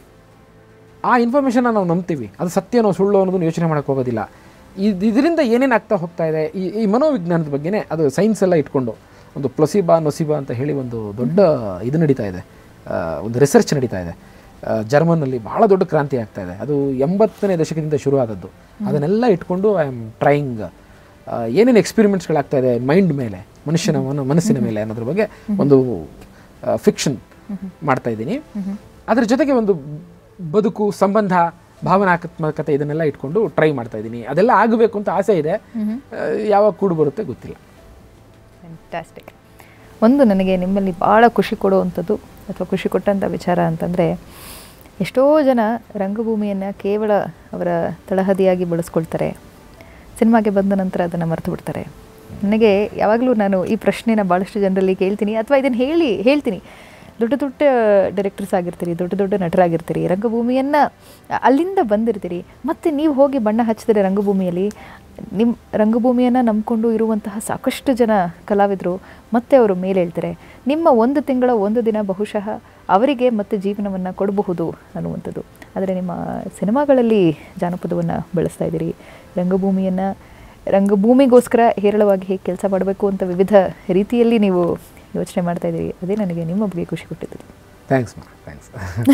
ಆ ಇನ್ಫಾರ್ಮೇಷನ್ನ ನಾವು ನಂಬ್ತೀವಿ ಅದು ಸತ್ಯನೋ ಸುಳ್ಳು ಅನ್ನೋದನ್ನು ಯೋಚನೆ ಮಾಡೋಕ್ಕೆ ಹೋಗೋದಿಲ್ಲ ಇದು ಇದರಿಂದ ಏನೇನು ಆಗ್ತಾ ಹೋಗ್ತಾ ಇದೆ ಈ ಈ ಮನೋವಿಜ್ಞಾನದ ಬಗ್ಗೆನೇ ಅದು ಸೈನ್ಸ್ ಎಲ್ಲ ಇಟ್ಕೊಂಡು ಒಂದು ಪ್ಲೊಸಿಬಾ ನೊಸಿಬಾ ಅಂತ ಹೇಳಿ ಒಂದು ದೊಡ್ಡ ಇದು ನಡೀತಾ ಇದೆ ಆ, ಒಂದು ರಿಸರ್ಚ್ ನಡೀತಾ ಇದೆ ಆ, ಜರ್ಮನ್ನಲ್ಲಿ ಭಾಳ ದೊಡ್ಡ ಕ್ರಾಂತಿ ಆಗ್ತಾ ಇದೆ ಅದು ಎಂಬತ್ತನೇ ದಶಕದಿಂದ ಶುರು ಆದದ್ದು ಅದನ್ನೆಲ್ಲ ಇಟ್ಕೊಂಡು ಐ ಆಮ್ ಟ್ರೈಯಿಂಗ್ ಏನೇನು ಎಕ್ಸ್ಪೆರಿಮೆಂಟ್ಸ್ಗಳಾಗ್ತಾ ಇದೆ ಮೈಂಡ್ ಮೇಲೆ ಮನುಷ್ಯನ ಮನ ಮನಸ್ಸಿನ ಮೇಲೆ ಅನ್ನೋದ್ರ ಬಗ್ಗೆ ಒಂದು ಫಿಕ್ಷನ್ ಮಾಡ್ತಾ ಇದ್ದೀನಿ ಅದ್ರ ಜೊತೆಗೆ ಒಂದು ಬದುಕು ಸಂಬಂಧ ಭಾವನಾತ್ಮಕತೆ ಇದನ್ನೆಲ್ಲ ಇಟ್ಕೊಂಡು ಟ್ರೈ ಮಾಡ್ತಾ ಇದ್ದೀನಿ ಅದೆಲ್ಲ ಆಗಬೇಕು ಅಂತ ಆಸೆ ಇದೆ ಆ, ಯಾವಾಗ ಕೂಡು ಬರುತ್ತೆ ಗೊತ್ತಿಲ್ಲ ಫ್ಯಾಂಟಾಸ್ಟಿಕ್ ಒಂದು ನನಗೆ ನಿಮ್ಮಲ್ಲಿ ಭಾಳ ಖುಷಿ ಕೊಡುವಂಥದ್ದು ಅಥವಾ ಖುಷಿ ಕೊಟ್ಟಂಥ ವಿಚಾರ ಅಂತಂದರೆ ಎಷ್ಟೋ ಜನ ರಂಗಭೂಮಿಯನ್ನು ಕೇವಲ ಅವರ ತಳಹದಿಯಾಗಿ ಬಳಸ್ಕೊಳ್ತಾರೆ ಸಿನಿಮಾಗೆ ಬಂದ ನಂತರ ಅದನ್ನು ಮರೆತು ಬಿಡ್ತಾರೆ ನನಗೆ ಯಾವಾಗಲೂ ನಾನು ಈ ಪ್ರಶ್ನೆನ ಭಾಳಷ್ಟು ಜನರಲ್ಲಿ ಕೇಳ್ತೀನಿ ಅಥವಾ ಇದನ್ನು ಹೇಳಿ ಹೇಳ್ತೀನಿ ದೊಡ್ಡ ದೊಡ್ಡ ಡೈರೆಕ್ಟರ್ಸ್ ಆಗಿರ್ತೀರಿ ದೊಡ್ಡ ದೊಡ್ಡ ನಟರಾಗಿರ್ತೀರಿ ರಂಗಭೂಮಿಯನ್ನು ಅಲ್ಲಿಂದ ಬಂದಿರ್ತೀರಿ ಮತ್ತು ನೀವು ಹೋಗಿ ಬಣ್ಣ ಹಚ್ಚಿದರೆ ರಂಗಭೂಮಿಯಲ್ಲಿ ನಿಮ್ಮ ರಂಗಭೂಮಿಯನ್ನು ನಂಬಿಕೊಂಡು ಇರುವಂತಹ ಸಾಕಷ್ಟು ಜನ ಕಲಾವಿದರು ಮತ್ತೆ ಅವರು ಮೇಲೇಳ್ತಾರೆ ನಿಮ್ಮ ಒಂದು ತಿಂಗಳ ಒಂದು ದಿನ ಬಹುಶಃ ಅವರಿಗೆ ಮತ್ತೆ ಜೀವನವನ್ನು ಕೊಡಬಹುದು ಅನ್ನುವಂಥದ್ದು ಆದರೆ ನಿಮ್ಮ ಸಿನಿಮಾಗಳಲ್ಲಿ ಜಾನಪದವನ್ನು ಬೆಳೆಸ್ತಾ ಇದ್ದೀರಿ ರಂಗಭೂಮಿಯನ್ನು ರಂಗಭೂಮಿಗೋಸ್ಕರ ಹೇರಳವಾಗಿ ಹೇಗೆ ಕೆಲಸ ಮಾಡಬೇಕು ಅಂತ ವಿವಿಧ ರೀತಿಯಲ್ಲಿ ನೀವು ಯೋಚನೆ ಮಾಡ್ತಾ ಇದ್ದೀರಿ ಅದೇ ನನಗೆ ನಿಮ್ಮ ಬಗ್ಗೆ ಖುಷಿ ಕೊಟ್ಟಿದ್ದು ಥ್ಯಾಂಕ್ಸ್ ಮಾ ಥ್ಯಾಂಕ್ಸ್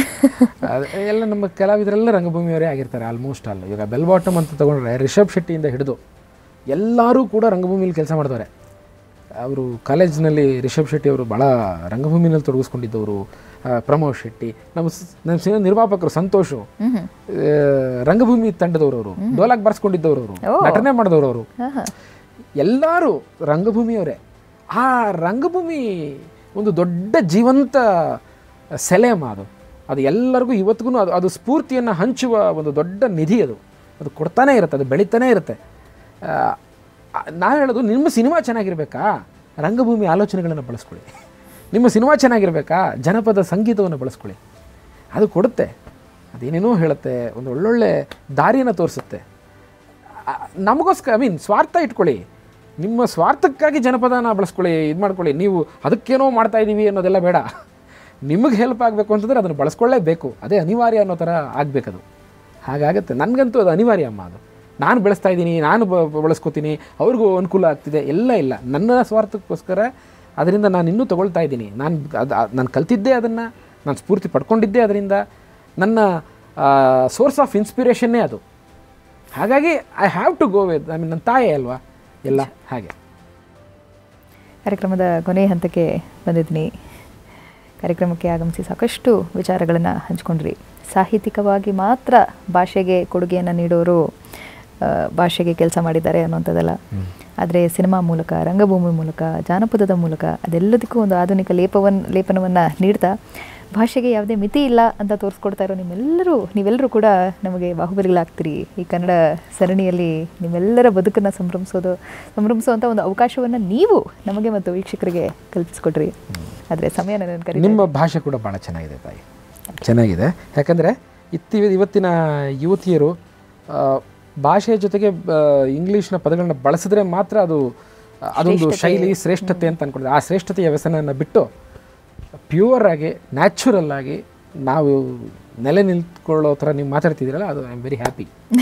ಎಲ್ಲ ನಮ್ಮ ಕಲಾವಿದರೆಲ್ಲ ರಂಗಭೂಮಿಯವರೇ ಆಗಿರ್ತಾರೆ ಆಲ್ಮೋಸ್ಟ್ ಅಲ್ಲ ಇವಾಗ ಬೆಲ್ ಬಾಟಮ್ ಅಂತ ತಗೊಂಡ್ರೆ ರಿಷಬ್ ಶೆಟ್ಟಿಯಿಂದ ಹಿಡಿದು ಎಲ್ಲರೂ ಕೂಡ ರಂಗಭೂಮಿಲಿ ಕೆಲಸ ಮಾಡ್ತಾರೆ ಅವರು ಕಾಲೇಜ್ನಲ್ಲಿ ರಿಷಬ್ ಶೆಟ್ಟಿ ಅವರು ಭಾಳ ರಂಗಭೂಮಿನಲ್ಲಿ ತೊಡಗಿಸ್ಕೊಂಡಿದ್ದವರು ಆ, ಪ್ರಮೋದ್ ಶೆಟ್ಟಿ ನಮ್ಮ ಸ್- ನಮ್ಮ ಸಿನಿಮಾ ನಿರ್ಮಾಪಕರು ಸಂತೋಷು ಆ, ರಂಗಭೂಮಿ ತಂಡದವರು ಅವರು ಡೋಲಾಗ್ ಬರ್ಸ್ಕೊಂಡಿದ್ದವರು ಅವರು ನಟನೆ ಮಾಡಿದವರು ಅವರು ಹಾಂ ಹಾಂ ಎಲ್ಲರೂ ರಂಗಭೂಮಿಯವರೇ ಆ ರಂಗಭೂಮಿ ಒಂದು ದೊಡ್ಡ ಜೀವಂತ ಸೆಲೆಮ ಅದು ಅದು ಎಲ್ಲರಿಗೂ ಇವತ್ತಿಗೂ ಅದು ಅದು ಸ್ಫೂರ್ತಿಯನ್ನು ಹಂಚುವ ಒಂದು ದೊಡ್ಡ ನಿಧಿ ಅದು ಅದು ಕೊಡ್ತಾನೆ ಇರುತ್ತೆ ಅದು ಬೆಳೀತಾನೆ ಇರುತ್ತೆ ನಾನು ಹೇಳೋದು ನಿಮ್ಮ ಸಿನಿಮಾ ಚೆನ್ನಾಗಿರ್ಬೇಕಾ ರಂಗಭೂಮಿ ಆಲೋಚನೆಗಳನ್ನು ಬಳಸ್ಕೊಳ್ಳಿ ನಿಮ್ಮ ಸಿನಿಮಾ ಚೆನ್ನಾಗಿರ್ಬೇಕಾ ಜನಪದ ಸಂಗೀತವನ್ನು ಬಳಸ್ಕೊಳ್ಳಿ ಅದು ಕೊಡುತ್ತೆ ಅದೇನೇನೋ ಹೇಳುತ್ತೆ ಒಂದು ಒಳ್ಳೊಳ್ಳೆ ದಾರಿಯನ್ನು ತೋರಿಸುತ್ತೆ ಆ, ನಮಗೋಸ್ಕರ ಐ ಮೀನ್ ಸ್ವಾರ್ಥ ಇಟ್ಕೊಳ್ಳಿ ನಿಮ್ಮ ಸ್ವಾರ್ಥಕ್ಕಾಗಿ ಜನಪದನ ಬಳಸ್ಕೊಳ್ಳಿ ಇದು ಮಾಡ್ಕೊಳ್ಳಿ ನೀವು ಅದಕ್ಕೇನೋ ಮಾಡ್ತಾ ಇದ್ದೀವಿ ಅನ್ನೋದೆಲ್ಲ ಬೇಡ ನಿಮಗೆ ಹೆಲ್ಪ್ ಆಗಬೇಕು ಅಂತಂದರೆ ಅದನ್ನು ಬಳಸ್ಕೊಳ್ಳೇಬೇಕು ಅದೇ ಅನಿವಾರ್ಯ ಅನ್ನೋ ಥರ ಆಗಬೇಕದು ಹಾಗಾಗತ್ತೆ ನನಗಂತೂ ಅದು ಅನಿವಾರ್ಯ ಅಮ್ಮ ಅದು ನಾನು ಬೆಳೆಸ್ತಾ ಇದ್ದೀನಿ ನಾನು ಬ ಬ- ಬಳಸ್ಕೊತೀನಿ ಅವ್ರಿಗೂ ಅನುಕೂಲ ಆಗ್ತಿದೆ ಎಲ್ಲ ಇಲ್ಲ ನನ್ನ ಸ್ವಾರ್ಥಕ್ಕೋಸ್ಕರ ಅದರಿಂದ ನಾನು ಇನ್ನೂ ತೊಗೊಳ್ತಾ ಇದ್ದೀನಿ ನಾನು ಅದು ನಾನು ಕಲ್ತಿದ್ದೆ ಅದನ್ನು ನಾನು ಸ್ಫೂರ್ತಿ ಪಡ್ಕೊಂಡಿದ್ದೆ ಅದರಿಂದ ನನ್ನ ಸೋರ್ಸ್ ಆಫ್ ಇನ್ಸ್ಪಿರೇಷನ್ನೇ ಅದು ಹಾಗಾಗಿ I have to go with I mean ನನ್ನ ತಾಯಿ ಅಲ್ವಾ ಎಲ್ಲ ಹಾಗೆ ಕಾರ್ಯಕ್ರಮದ ಕೊನೆಯ ಹಂತಕ್ಕೆ ಬಂದಿದ್ದೀನಿ ಕಾರ್ಯಕ್ರಮಕ್ಕೆ ಆಗಮಿಸಿ ಸಾಕಷ್ಟು ವಿಚಾರಗಳನ್ನು ಹಂಚ್ಕೊಂಡ್ರಿ ಸಾಹಿತ್ಯಿಕವಾಗಿ ಮಾತ್ರ ಭಾಷೆಗೆ ಕೊಡುಗೆಯನ್ನು ನೀಡೋರು ಆ, ಭಾಷೆಗೆ ಕೆಲಸ ಮಾಡಿದ್ದಾರೆ ಅನ್ನೋಂಥದ್ದಲ್ಲ ಆದರೆ ಸಿನಿಮಾ ಮೂಲಕ ರಂಗಭೂಮಿ ಮೂಲಕ ಜಾನಪದದ ಮೂಲಕ ಅದೆಲ್ಲದಕ್ಕೂ ಒಂದು ಆಧುನಿಕ ಲೇಪವನ್ನು ಲೇಪನವನ್ನು ನೀಡ್ತಾ ಭಾಷೆಗೆ ಯಾವುದೇ ಮಿತಿ ಇಲ್ಲ ಅಂತ ತೋರಿಸ್ಕೊಡ್ತಾ ಇರೋ ನಿಮ್ಮೆಲ್ಲರೂ ನೀವೆಲ್ಲರೂ ಕೂಡ ನಮಗೆ ಬಾಹುಬಲಿಗಳಾಗ್ತೀರಿ ಈ ಕನ್ನಡ ಸರಣಿಯಲ್ಲಿ ನಿಮ್ಮೆಲ್ಲರ ಬದುಕನ್ನು ಸಂಭ್ರಮಿಸೋದು ಸಂಭ್ರಮಿಸುವಂಥ ಒಂದು ಅವಕಾಶವನ್ನು ನೀವು ನಮಗೆ ಮತ್ತು ವೀಕ್ಷಕರಿಗೆ ಕಲ್ಪಿಸ್ಕೊಟ್ರಿ ಆದರೆ ಸಮಯ ನನ್ನ ಕರಿ ನಿಮ್ಮ ಭಾಷೆ ಕೂಡ ಭಾಳ ಚೆನ್ನಾಗಿದೆ ತಾಯಿ ಚೆನ್ನಾಗಿದೆ ಯಾಕಂದರೆ ಇತ್ತಿ ಇವತ್ತಿನ ಯುವತಿಯರು ಆ, ಭಾಷೆಯ ಜೊತೆಗೆ ಆ, ಇಂಗ್ಲೀಷ್ನ ಪದಗಳನ್ನ ಬಳಸಿದ್ರೆ ಮಾತ್ರ ಅದು ಅದೊಂದು ಶೈಲಿ ಶ್ರೇಷ್ಠತೆ ಅಂತ ಅಂದ್ಕೊಂಡಿದ್ದೆ ಆ ಶ್ರೇಷ್ಠತೆಯ ವ್ಯಸನವನ್ನು ಬಿಟ್ಟು ಪ್ಯೂರ್ ಆಗಿ ನ್ಯಾಚುರಲ್ ಆಗಿ ನಾವು ನೆಲೆ ನಿಂತ್ಕೊಳ್ಳೋ ಥರ ನೀವು ಮಾತಾಡ್ತಿದ್ದೀರಲ್ಲ ಅದು ಐ ಆಮ್ ವೆರಿ ಹ್ಯಾಪಿ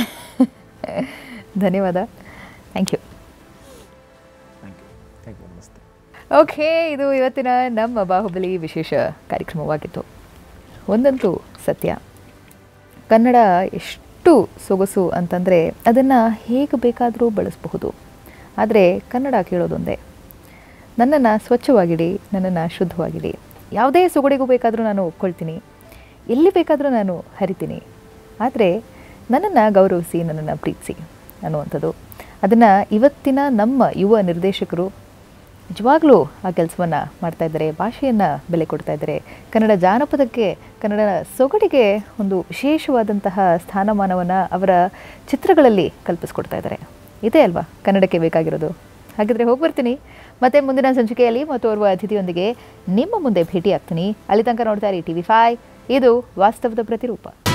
ಧನ್ಯವಾದ thank you thank you thank you ನಮಸ್ತೆ ಓಕೆ ಇದು ಇವತ್ತಿನ ನಮ್ಮ ಬಾಹುಬಲಿ ವಿಶೇಷ ಕಾರ್ಯಕ್ರಮವಾಗಿತ್ತು ಒಂದಂತೂ ಸತ್ಯ ಕನ್ನಡ ಎಷ್ಟು ಸೊಗಸು ಅಂತಂದರೆ ಅದನ್ನು ಹೇಗೆ ಬೇಕಾದರೂ ಬಳಸಬಹುದು ಆದರೆ ಕನ್ನಡ ಕೇಳೋದೊಂದೇ ನನ್ನನ್ನು ಸ್ವಚ್ಛವಾಗಿಡಿ ನನ್ನನ್ನು ಶುದ್ಧವಾಗಿಡಿ ಯಾವುದೇ ಸೊಗಡಿಗೂ ಬೇಕಾದರೂ ನಾನು ಒಪ್ಕೊಳ್ತೀನಿ ಎಲ್ಲಿ ಬೇಕಾದರೂ ನಾನು ಹರಿತೀನಿ ಆದರೆ ನನ್ನನ್ನು ಗೌರವಿಸಿ ನನ್ನನ್ನು ಪ್ರೀತಿಸಿ ಅನ್ನುವಂಥದ್ದು ಅದನ್ನು ಇವತ್ತಿನ ನಮ್ಮ ಯುವ ನಿರ್ದೇಶಕರು ನಿಜವಾಗ್ಲೂ ಆ ಕೆಲಸವನ್ನು ಮಾಡ್ತಾ ಇದ್ದಾರೆ ಭಾಷೆಯನ್ನು ಬೆಲೆ ಕೊಡ್ತಾ ಇದ್ದಾರೆ ಕನ್ನಡ ಜಾನಪದಕ್ಕೆ ಕನ್ನಡ ಸೊಗಡಿಗೆ ಒಂದು ವಿಶೇಷವಾದಂತಹ ಸ್ಥಾನಮಾನವನ್ನು ಅವರ ಚಿತ್ರಗಳಲ್ಲಿ ಕಲ್ಪಿಸ್ಕೊಡ್ತಾ ಇದ್ದಾರೆ ಇದೇ ಅಲ್ವಾ ಕನ್ನಡಕ್ಕೆ ಬೇಕಾಗಿರೋದು ಹಾಗಿದ್ರೆ ಹೋಗಿ ಬರ್ತೀನಿ ಮತ್ತೆ ಮುಂದಿನ ಸಂಚಿಕೆಯಲ್ಲಿ ಮತ್ತೋರ್ವ ಅತಿಥಿಯೊಂದಿಗೆ ನಿಮ್ಮ ಮುಂದೆ ಭೇಟಿ ಆಗ್ತೀನಿ ಅಲ್ಲಿ ತನಕ ನೋಡ್ತಾ ಇರಿ ಟಿ ವಿ ಫೈ ಇದು ವಾಸ್ತವದ ಪ್ರತಿರೂಪ